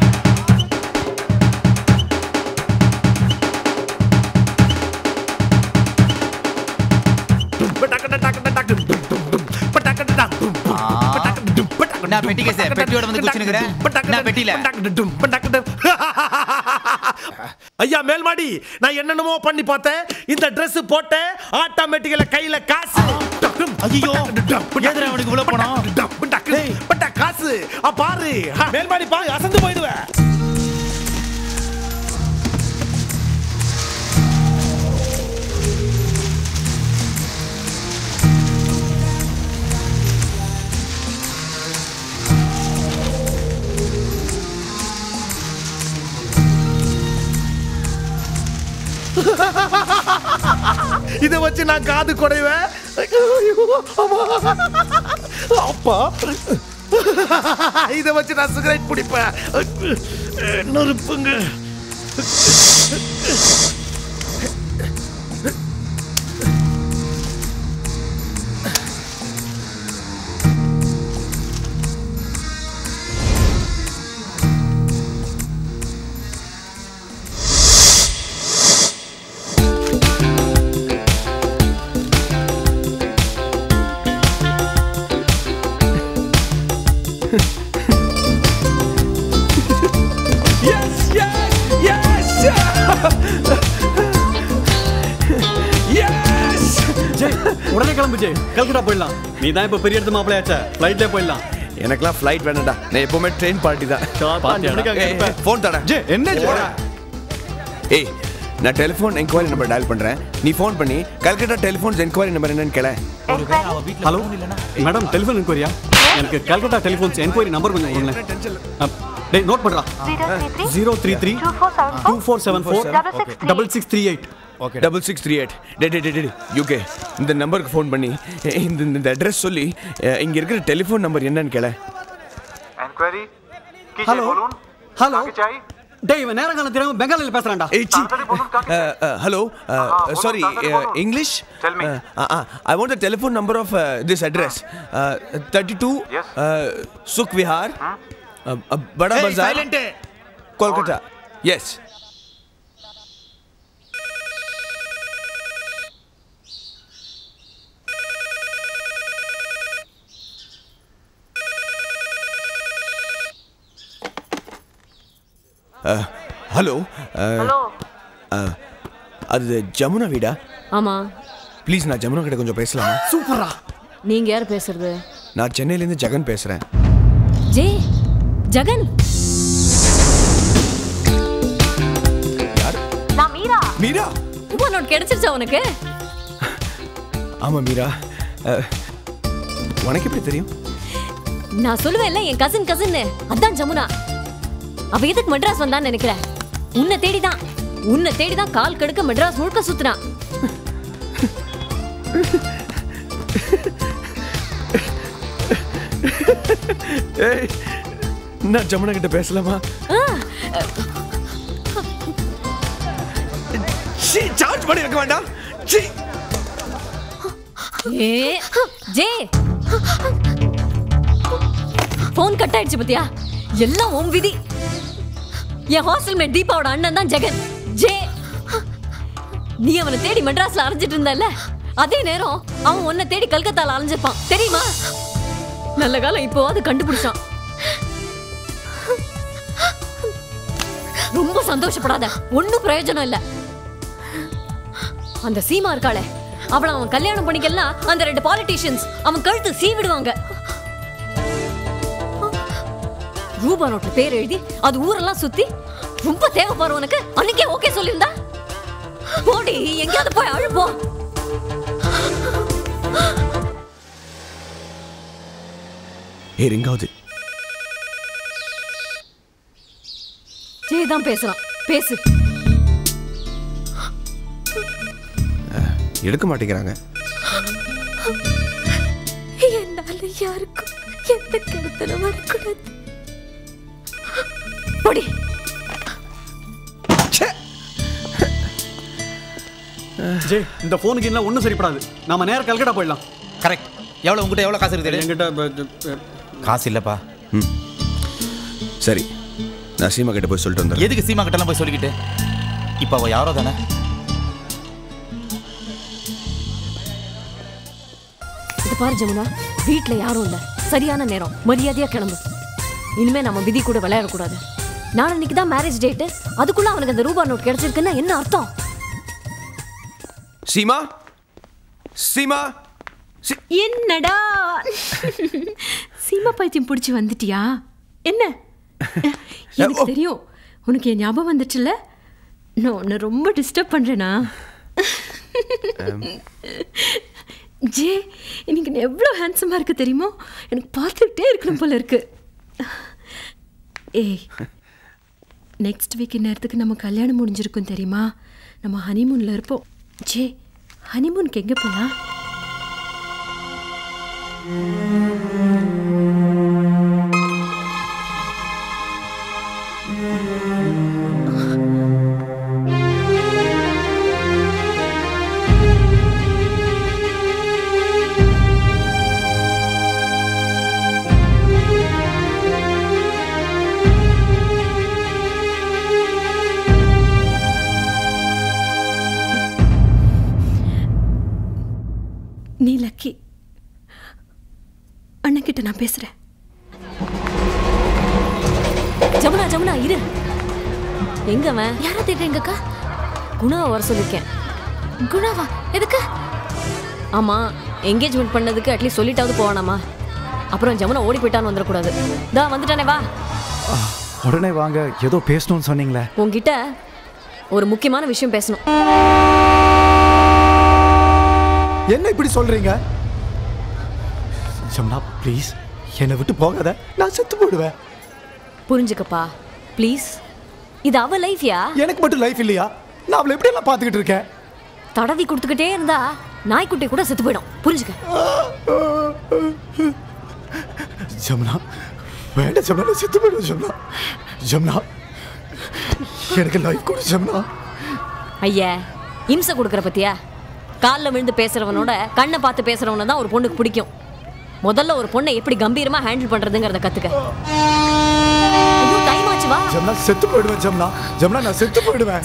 நான் பெட்டி கேச பெட்டியோட வந்து குச்சினுக்கிறேன் நான் பெட்டியில ஐயா மேல்மாடி நான் என்னென்னமோ பண்ணி பார்த்தேன் இந்த Dress போட்டேன் ஆட்டோமேட்டிக்கல கையில காசு ஐயோ எதிர அவனுக்கு இவ்வளவு பணம் பட்டா காசு ஆ, பாரு ஆ, மேல்மாடி பா அசந்து போயிடுவேன் இதை வச்சு நான் காது குடைவேன் ஐயோ, அம்மா. அப்பா இதை வச்சு நான் சிகரெட் பிடிப்பேன் நொறுப்புங்க எஸ் எஸ் எஸ் ஜெய் உடனே கிளம்பு ஜெய் கல்கட்டா போயிடலாம் நீ தான் இப்போ பெரிய இடத்து மாப்பிளையாச்ச ஃப்ளைட்லேயே போயிடலாம் எனக்கெல்லாம் ஃப்ளைட் வேணாம்டா நான் எப்பவுமே ட்ரெயின் பார்ட்டி தான் பாத்தியாடா? ஃபோன் தடா ஜே, என்ன ஜே? போடா. ஏய் நான் டெலிஃபோன் என்கொயரி நம்பர் டயல் பண்றேன் நீ ஃபோன் பண்ணி கல்கட்டா டெலிஃபோன்ஸ் என்கொயரி நம்பர் என்னன்னு கேள ஹலோ மேடம் டெலிஃபோன் என்கொயரியா எனக்கு கல்கட்டா டெலிஃபோன்ஸ் என்கொயரி நம்பர் கொஞ்சம் கொடுங்களேன் டேய் நோட் பண்ணுறா zero three three two four seven four double six three eight okay double six three eight டே டே டே டே யூகே இந்த நம்பருக்கு ஃபோன் பண்ணி இந்த இந்த அட்ரஸ் சொல்லி அஹ், இங்க இருக்கிற டெலிஃபோன் நம்பர் என்னன்னு கேள என்கொயரி ஹலோ ஹலோ டேய் இவன் நேரம் காலம் தெரியாம பெங்காலியில் பேசுறான்டா hello sorry English I want the telephone number of this address thirty two Sukh Vihar படா Hey, Bazaar silent. Kolkata yes hello அது ஜமுனா வீடா ஆமா ப்ளீஸ் நான் ஜமுனா கிட்ட கொஞ்சம் பேசலாமா சூப்பரா நீங்க யார் பேசுறது நான் சென்னையிலேருந்து ஜெகன் பேசுகிறேன் ஜே ஜெகன் நான் மீரா மீரா உமா நோட் கிடைச்சிருச்சா உனக்கு ஆமாம் மீரா அஹ், உனக்கு எப்படி தெரியும் நான் சொல்லுவேன்ல என் கசின் கசின்னு அதான் ஜமுனா அவ எதுக்கு மெட்ராஸ் வந்தான்னு நினைக்கிறேன் உன்னை தேடிதான் உன்னை தேடிதான் கால் கடுக்க மெட்ராஸ் முழுக்க சுத்துனா ஏய் நான் ஜமுனா கிட்ட பேசலாமா சீ சார்ஜ் பண்ணி வைக்க வேண்டாம் சீ ஏ ஜே போன் கட் ஆயிடுச்சு பத்தியா எல்லாம் உன் விதி என் ஹாஸ்டல் மேட் தீபாவோட அண்ணன் தான் ஜெகன் ஜே நீ அவனை தேடி மெட்ராஸ்ல அலைஞ்சிட்டு இருந்தல்ல அதே நேரம் அவன் உன்னை தேடி கல்கத்தால அலைஞ்சிருப்பான் தெரியுமா நல்ல காலம் இப்போ அது கண்டுபிடிச்சான் ரொம்ப சந்தோஷப்படாத ஒன்னும் பிரயோஜனம் இல்ல அந்த சீமா இருக்காளே அவளை அவன் கல்யாணம் பண்ணிக்கலாம் அந்த ரெண்டு பாலிட்டிஷியன்ஸ் அவன் கழுத்து சீவிடுவாங்க ரூபா நோட்டு பேர் எழுதி அது ஊரெல்லாம் சுத்தி ரொம்ப தேவைப்படுற உனக்கு அன்னைக்கே ஓகே சொல்லியிருந்தா போடி எங்கேயாவது போய் அழுப்போ ஏ ரிங்காவது ஜெய் தான் பேசுறான் பேசு எடுக்க மாட்டேங்கிறாங்க என்னால யாருக்கும் எந்த கெடுத்தலும் வரக்கூடாது போடி ஜே இந்த ஃபோனுக்கு இல்லை ஒன்றும் சரிப்படாது நாம நேரா கல்கட்டா போயிடலாம் கரெக்ட் எவ்வளோ உங்ககிட்ட எவ்வளோ காசு இருக்குது என்கிட்ட காசு இல்லைப்பா ம் சரி நான் சீமா கிட்ட போய் சொல்லிட்டு வந்துடுறேன் எதுக்கு சீமா கிட்டலாம் போய் சொல்லிக்கிட்டு இப்போ அவள் யாரோ தானே இது பாரு ஜமுனா வீட்ல யாரும் இல்ல சரியான நேரம் மரியாதையா கிளம்பு இனிமே நம்ம விதி கூட விளையாடக்கூடாது நாளைக்கு தான் மேரேஜ் டேட்டு அதுக்குள்ள அவனுக்கு அந்த ரூபா நோட் கிடைச்சிருக்குன்னா என்ன அர்த்தம் சீமா சீமா என்னடா சீமா பைத்தியம் பிடிச்சி வந்துட்டியா என்ன எனக்கு தெரியும் உனக்கு என் ஞாபகம் வந்துச்சுல்ல நான் உன்னை ரொம்ப டிஸ்டர்ப் பண்றேனா ஜே இன்னைக்கு நீ எவ்வளோ ஹேண்ட்ஸமாக இருக்கு தெரியுமா எனக்கு பார்த்துக்கிட்டே இருக்கணும் போல இருக்கு ஏய் நெக்ஸ்ட் வீக் இந்நேரத்துக்கு நம்ம கல்யாணம் முடிஞ்சிருக்கும் தெரியுமா நம்ம ஹனிமூனில் இருப்போம் ஜே ஹனிமூனுக்கு எங்கே போகலாம் நீ லக்கி அண்ணன்கிட்ட நான் பேசுறேன் ஜமுனா ஜமுனா இரு எங்க அவன் யாரா தேடுறீங்கக்கா குணாவை வர சொல்லியிருக்கேன் குணாவா எதுக்கு ஆமா என்கேஜ்மெண்ட் பண்ணதுக்கு அட்லீஸ்ட் சொல்லிட்டாவது போவானாமா அப்புறம் ஜமுனா ஓடி போயிட்டான்னு வந்துடக்கூடாது தா வந்துட்டானே வா உடனே வாங்க ஏதோ பேசணும்னு சொன்னீங்களே உன்கிட்ட ஒரு முக்கியமான விஷயம் பேசணும் என்ன இப்படி சொல்றீங்க ஜமுனா ப்ளீஸ் என்னை விட்டு போகாத நான் செத்து போயிடுவேன் புரிஞ்சுக்கப்பா ப்ளீஸ் இது அவ லைஃப்யா எனக்கு மட்டும் லைஃப் இல்லையா நான் அவளை எப்படி எல்லாம் பார்த்துக்கிட்டு இருக்கேன் தடவி கொடுத்துக்கிட்டே இருந்தா நாய்க்குட்டி கூட செத்து போயிடும் புரிஞ்சுக்க ஜமுனா வேண்டாம் ஜமுனா நான் செத்து போயிடுவேன் ஜமுனா ஜமுனா எனக்கு லைஃப் கொடு ஜமுனா ஐயா இம்சை கொடுக்குற பத்தியா காலில் விழுந்து பேசுறவனோட கண்ணை பார்த்து பேசுறவனை தான் ஒரு பொண்ணுக்கு பிடிக்கும் முதல்ல ஒரு பொண்ணை எப்படி கம்பீரமா ஹேண்டில் பண்றதுங்கிறத கத்துக்க ஐயோ டைம் ஆச்சு வா ஜமுனா செத்து போயிடுவேன் ஜமுனா ஜமுனா நான் செத்து போயிடுவேன்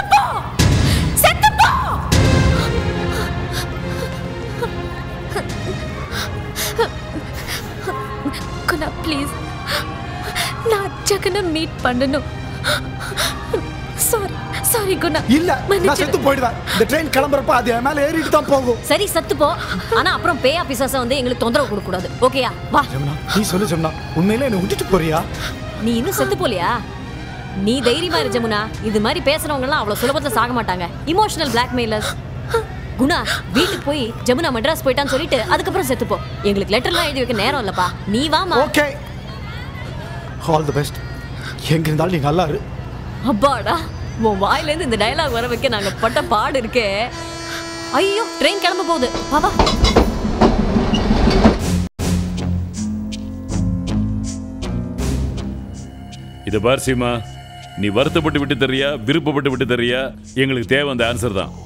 குணா ப்ளீஸ் நான் ஜகனை மீட் பண்ணணும் சாரி சாரி குணா இல்ல நான் செத்து போயிடுவேன் இந்த ட்ரெயின் கிளம்புறப்ப அது என் மேல ஏறிட்டு தான் போகும் சரி சத்து போ ஆனா அப்புறம் பேயா பிசாசை வந்து எங்களுக்கு தொந்தரவு கொடுக்க கூடாது ஓகேயா வா ஜமுனா நீ சொல்லு ஜமுனா உண்மையில என்ன விட்டுட்டு போறியா நீ இன்னும் செத்து போலியா நீ தைரியமா இரு ஜமுனா இது மாதிரி பேசுறவங்க எல்லாம் அவ்வளவு சுலபத்துல சாக மாட்டாங்க இமோஷனல் பிளாக்மெயிலர்ஸ் குணா வீட்டுக்கு போய் ஜமுனா மெட்ராஸ் போயிட்டான்னு சொல்லிட்டு அதுக்கப்புறம் செத்துப்போ எங்களுக்கு லெட்டர்லாம் எழுதி வைக்க நேரம் இல்லப்பா நீ வாமா ஓகே ஆல் தி பெஸ்ட் எங்க இருந்தாலும் நீ நல்லா இரு அப்பாடா உன் வாயில இருந்து இந்த டயலாக் வர வைக்க நாங்க பட்ட பாடு இருக்கே ஐயோ ட்ரெயின் கிளம்ப போகுது வா வா இதை பார் சீமா நீ வருத்தப்பட்டு விட்டு தர்றியா விருப்பப்பட்டு விட்டு தர்றியா எங்களுக்கு தேவை அந்த ஆன்சர் தான்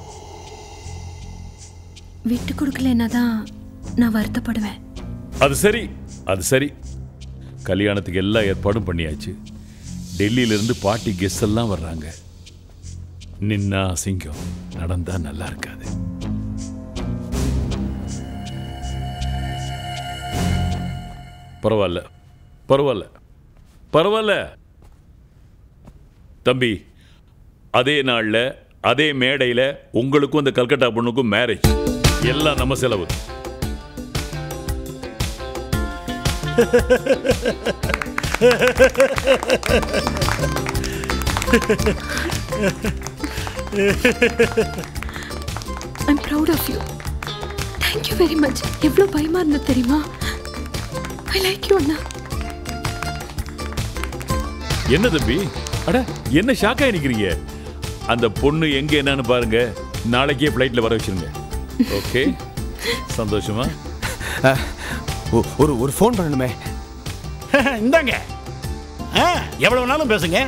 விட்டு கொடுக்கலன்னா தான் நான் வருத்தப்படுவேன் அது சரி அது சரி கல்யாணத்துக்கு எல்லா ஏற்பாடும் பண்ணியாச்சு டெல்லியிலிருந்து பாட்டி கெஸ்ட் எல்லாம் வர்றாங்க நின்னா அசிங்கம் நடந்தா நல்லா இருக்காது பரவாயில்ல பரவாயில்ல பரவாயில்ல தம்பி அதே நாளில் அதே மேடையில் உங்களுக்கும் அந்த கல்கட்டா பொண்ணுக்கும் மேரேஜ் எல்லாம் நம்ம செலவு I'm proud of you thank you very much எவ்வளோ பயமா இருந்தது தெரியுமா ஐ லைக் யூ அண்ணா என்ன தம்பி அட என்ன ஷாக்கா நிக்கிறீங்க அந்த பொண்ணு எங்க என்னன்னு பாருங்க நாளைக்கே ஃப்ளைட்ல வர வச்சிருங்க ஓகே சந்தோஷமா ஒரு ஒரு ஃபோன் பண்ணணுமே இந்தாங்க ஆ எவ்வளவு வேணாலும் பேசுங்க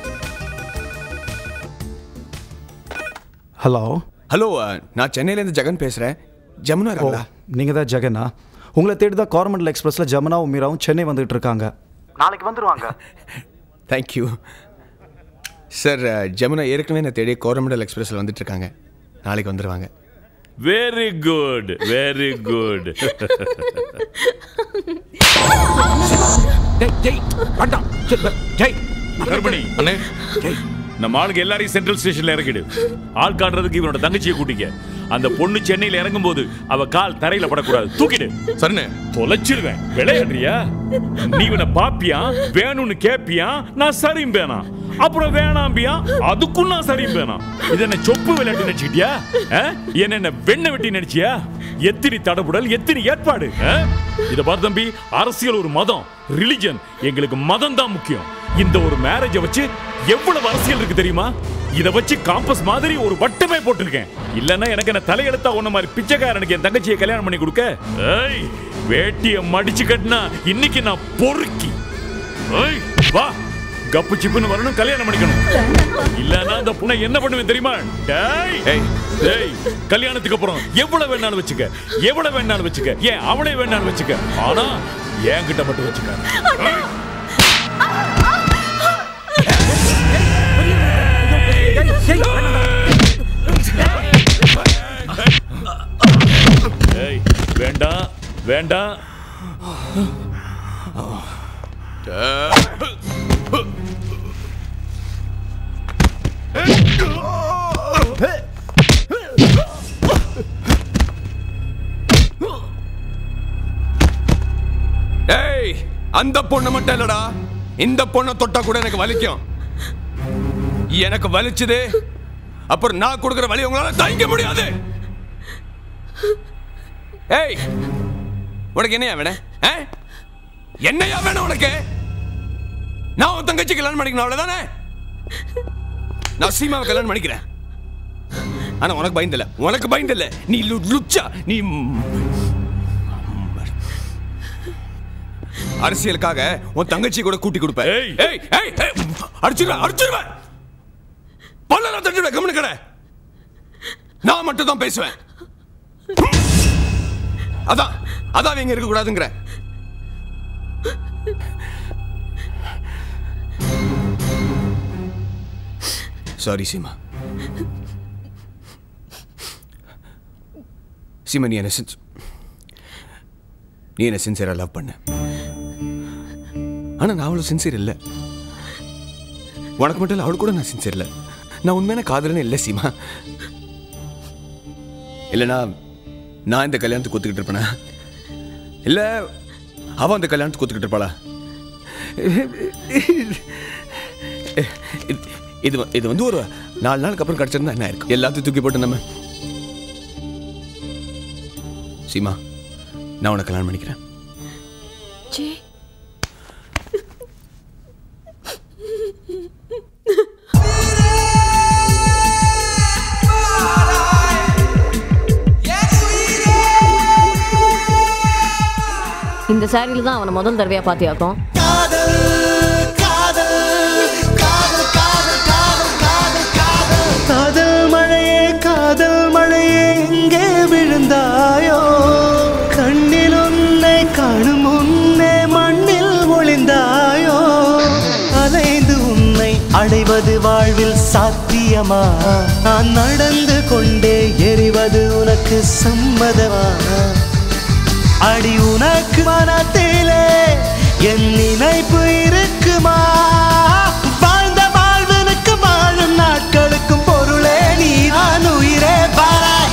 ஹலோ ஹலோ நான் சென்னையிலேருந்து ஜெகன் பேசுகிறேன் ஜமுனா இருக்காங்களா நீங்கள் தான் ஜெகனா உங்களை தேடி தான் கார்மெண்டல் எக்ஸ்பிரஸில் ஜமுனாவும் மீராவும் சென்னை வந்துகிட்டு இருக்காங்க நாளைக்கு வந்துருவாங்க தேங்க்யூ சார் ஜமுனா ஏற்கனவே நான் தேடி கோரமண்டல் எக்ஸ்பிரஸில் வந்துட்டு இருக்காங்க நாளைக்கு வந்துடுவாங்க very good very good Jai வேண்டாம் ஜெய் கர்ப்பிணி அண்ணே நம்ம ஆளுங்க எல்லாரையும் சென்ட்ரல் ஸ்டேஷன்ல இறக்கிடு ஆள் காட்டுறதுக்கு இவனோட தங்கச்சியை கூட்டிக்க அந்த பொண்ணு சென்னையில இறங்கும் போது அவ கால் தரையில படக்கூடாது தூக்கிடு சரிண்ணே தொலைச்சிருவேன் விளையாடுறியா நீ இவனை பாப்பியா வேணும்னு கேப்பியா நான் சரிம்பேனா அப்புறம் வேணாம்பியா அதுக்கும் நான் சரிம்பேனா இது என்ன சொப்பு விளையாட்டு நினைச்சுக்கிட்டியா ஆ? என்ன என்ன வெண்ணெய் வெட்டி நினைச்சியா எத்தினி தடபுடல் எத்தினி ஏற்பாடு ஆ? இத பாரு தம்பி அரசியல் ஒரு மதம் ரிலிஜன் எங்களுக்கு மதம் தான் முக்கியம் இந்த ஒரு மேரேஜை வச்சு எவ்வளவு அரசியல் இருக்கு தெரியுமா இத வச்சு காம்பஸ் மாதிரி ஒரு வட்டமே போட்டிருக்கேன் இல்லன்னா எனக்கு என்ன தலையெழுத்தா உன்ன மாதிரி பிச்சைக்காரனுக்கு என் தங்கச்சியை கல்யாணம் பண்ணி கொடுக்க ஏய் வேட்டிய மடிச்சு கட்டினா இன்னைக்கு நான் பொறுக்கி ஏய் வா கப்பு சிப்புன்னு வரணும் கல்யாணம் பண்ணிக்கணும் இல்லன்னா அந்த பொண்ணை என்ன பண்ணுவேன் தெரியுமா டேய் டேய் கல்யாணத்துக்கு அப்புறம் எவ்வளவு வேணாலும் வச்சுக்க எவ்வளவு வேணாலும் வச்சுக்க ஏன் அவளே வேணாலும் வச்சுக்க ஆனா என்கிட்ட மட்டும் வச்சுக்க ஏய். ஏய் வேண்டாம் வேண்டாம் ஏய் அந்த பொண்ணு மட்டும் இல்லடா இந்த பொண்ணை தொட்டா கூட எனக்கு வலிக்கும் எனக்கு வலிச்சது அப்புறம் நான் கொடுக்குற வலி உங்களால தாங்கிக்க முடியாது ஏய் உனக்கு என்னையா வேணும் ஆ? என்னையா வேணும் உனக்கு நான் உன் தங்கச்சி கல்யாணம் பண்ணிக்கணும் அவ்வளவுதானே நான் சீமாவை கல்யாணம் பண்ணிக்கிறேன் ஆனா உனக்கு பயந்தில்ல உனக்கு பயந்தில்ல நீ லு- லுச்சா நீ அரசியலுக்காக உன் தங்கச்சி கூட கூட்டி கொடுப்ப ஏய் ஏய் ஏய் அடிச்சிருவேன் அடிச்சிருவேன் பல்ல நான் தட்டுவேன் கம்முனு கடை நான் மட்டும் தான் பேசுவேன் அதான் அதான் இங்க இருக்க கூடாதுங்கிற சாரி சீமா சீமா நீ என்ன சின்ஸ் நீ என்ன சின்சியரா லவ் பண்ண ஆனா நான் அவ்வளவு சின்சியர் இல்லை உனக்கு மட்டும் இல்லை அவளுக்கு கூட நான் சின்சியர் இல்லை நான் உண்மையான காதலனே இல்லை சீமா இல்லைனா நான் இந்த கல்யாணத்துக்கு ஒத்துக்கிட்டு இருப்பேனா இல்லை அவ அந்த கல்யாணத்துக்கு ஒத்துக்கிட்டு இருப்பாளா இது- இது வ- இது வந்து ஒரு நாலு நாளுக்கு அப்புறம் கிடைச்சிருந்தா என்ன இருக்கும் எல்லாத்தையும் தூக்கி போட்டு நம்ம சீமா நான் உனக்கு கல்யாணம் பண்ணிக்கிறேன் ஜே இந்த சாரியில தான் அவனை முதல் தடவையா பாத்தியாக்கும் காதல் மழையே காதல் மழையே எங்கே விழுந்தாயோ கண்ணில் உன்னை காணும் முன்னே மண்ணில் ஒளிந்தாயோ அலைந்து உன்னை அடைவது வாழ்வில் சாத்தியமா நான் நடந்து கொண்டே எறிவது உனக்கு சம்மதமா அடி உனக்கு மனத்திலே என் நினைப்பு இருக்குமா வாழ்ந்த வாழ்வனுக்கு வாழும் நாட்களுக்கும் பொருளே நீ நான் உயிரே பாராய்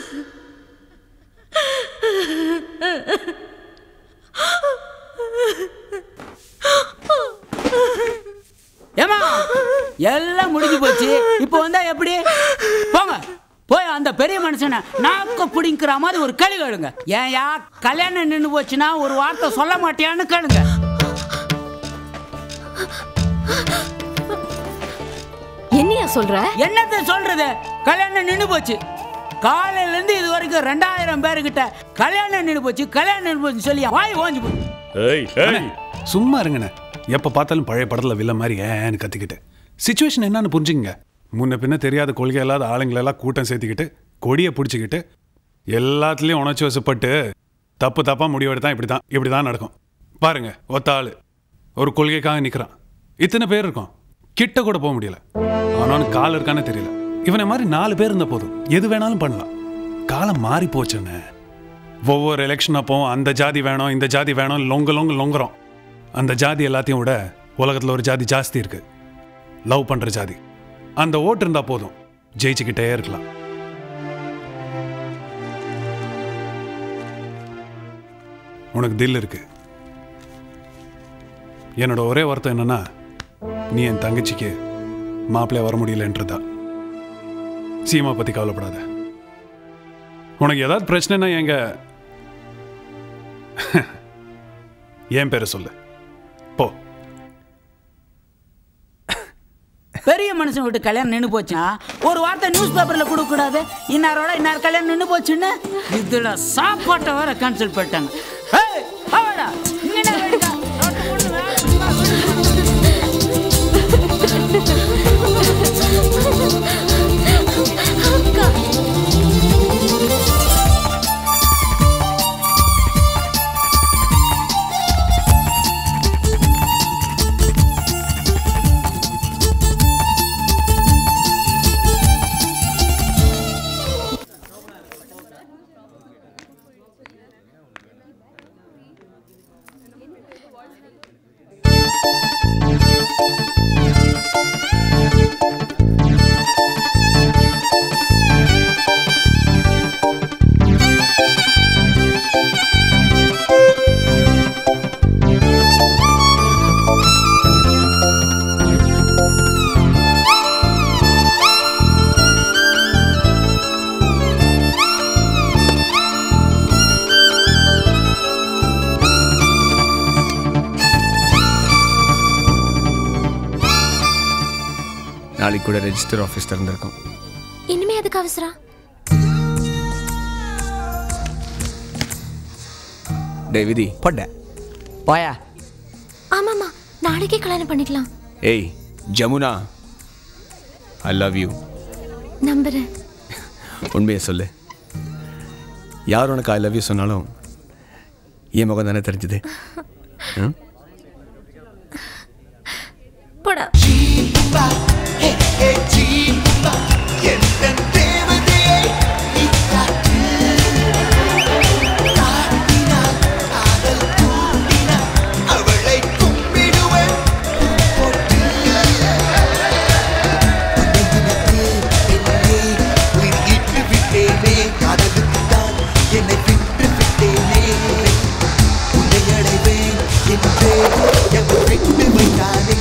ஏமா எல்லாம் முடிஞ்சு போச்சு இப்போ வந்தா எப்படி போங்க போய் அந்த பெரிய மனுஷனை நாக்க பிடிங்கிற மாதிரி ஒரு கேள்வி கேளுங்க ஏன்யா கல்யாணம் நின்று போச்சுன்னா ஒரு வார்த்தை சொல்ல மாட்டியான்னு கேளுங்க என்னையா சொல்ற என்னத்த சொல்றது கல்யாணம் நின்று போச்சு காலையில இருந்து இது வரைக்கும் ரெண்டாயிரம் பேருக்கிட்ட கல்யாணம் நின்று போச்சு கல்யாணம் நின்று போச்சு சொல்லி வாய் ஓஞ்சு போச்சு ஏய் ஏய் சும்மா இருங்கண்ணே எப்போ பார்த்தாலும் பழைய படத்தில் வில்ல மாதிரி ஏன்னு கத்திக்கிட்டு சுச்சுவேஷன் என்னன்னு புரிஞ்சுங்க முன்ன பின்ன தெரியாத கொள்கை இல்லாத ஆளுங்களெல்லாம் கூட்டம் சேர்த்துக்கிட்டு கொடியை பிடிச்சிக்கிட்டு எல்லாத்துலேயும் உணர்ச்சி வசப்பட்டு தப்பு தப்பாக முடிவெடுத்தா இப்படி தான் இப்படி தான் நடக்கும் பாருங்க ஒத்த ஆள் ஒரு கொள்கைக்காக நிற்கிறான் இத்தனை பேர் இருக்கும் கிட்ட கூட போக முடியல ஆனாலும் கால் இருக்கானே தெரியல இவனை மாதிரி நாலு பேர் இருந்த போதும் எது வேணாலும் பண்ணலாம் காலம் மாறி போச்சுன்னு ஒவ்வொரு எலெக்ஷன் அப்போ அந்த ஜாதி வேணும் இந்த ஜாதி வேணும் லொங்க லொங்க லொங்குறோம் அந்த ஜாதி எல்லாத்தையும் விட உலகத்தில் ஒரு ஜாதி ஜாஸ்தி இருக்கு லவ் பண்ற ஜாதி அந்த ஓட்டு இருந்தா போதும் ஜெயிச்சுக்கிட்டே இருக்கலாம் உனக்கு தில் இருக்கு என்னோட ஒரே வருத்தம் என்னன்னா நீ என் தங்கச்சிக்கு மாப்பிள்ளைய வர முடியலன்றதா சீமா பத்தி கவலைப்படாத உனக்கு ஏதாவது பிரச்சனைனா எங்க என் பேரை சொல்லு போ பெரிய மனுஷன் விட்டு கல்யாணம் நின்று போச்சுன்னா ஒரு வார்த்தை நியூஸ் பேப்பர்ல கொடுக்க கூடாது இன்னாரோட இன்னார் கல்யாணம் நின்று போச்சுன்னு இதுல சாப்பாட்டை வேற கேன்சல் பண்ணிட்டாங்க ஏய், ஆவாடா. இங்க என்ன வேடிக்கை? ரோட்டு பொண்ணு வேற நாளைக்கு கூட ரெஜிஸ்டர் ஆஃபீஸ் திறந்திருக்கும் இனிமே எதுக்கு அவசரம் டே விதி போட்ட போயா ஆமாமா நாளைக்கே கல்யாணம் பண்ணிக்கலாம் ஏய் ஜமுனா ஐ லவ் யூ நம்புறேன் உண்மையை சொல்லு யார் உனக்கு ஐ லவ் யூ சொன்னாலும் என் முகம் தானே தெரிஞ்சுது ம்? போடா என்னை விட்டு விட்டேனே உன்னை அடைவேன் என்றே என் விட்டு வைத்தானே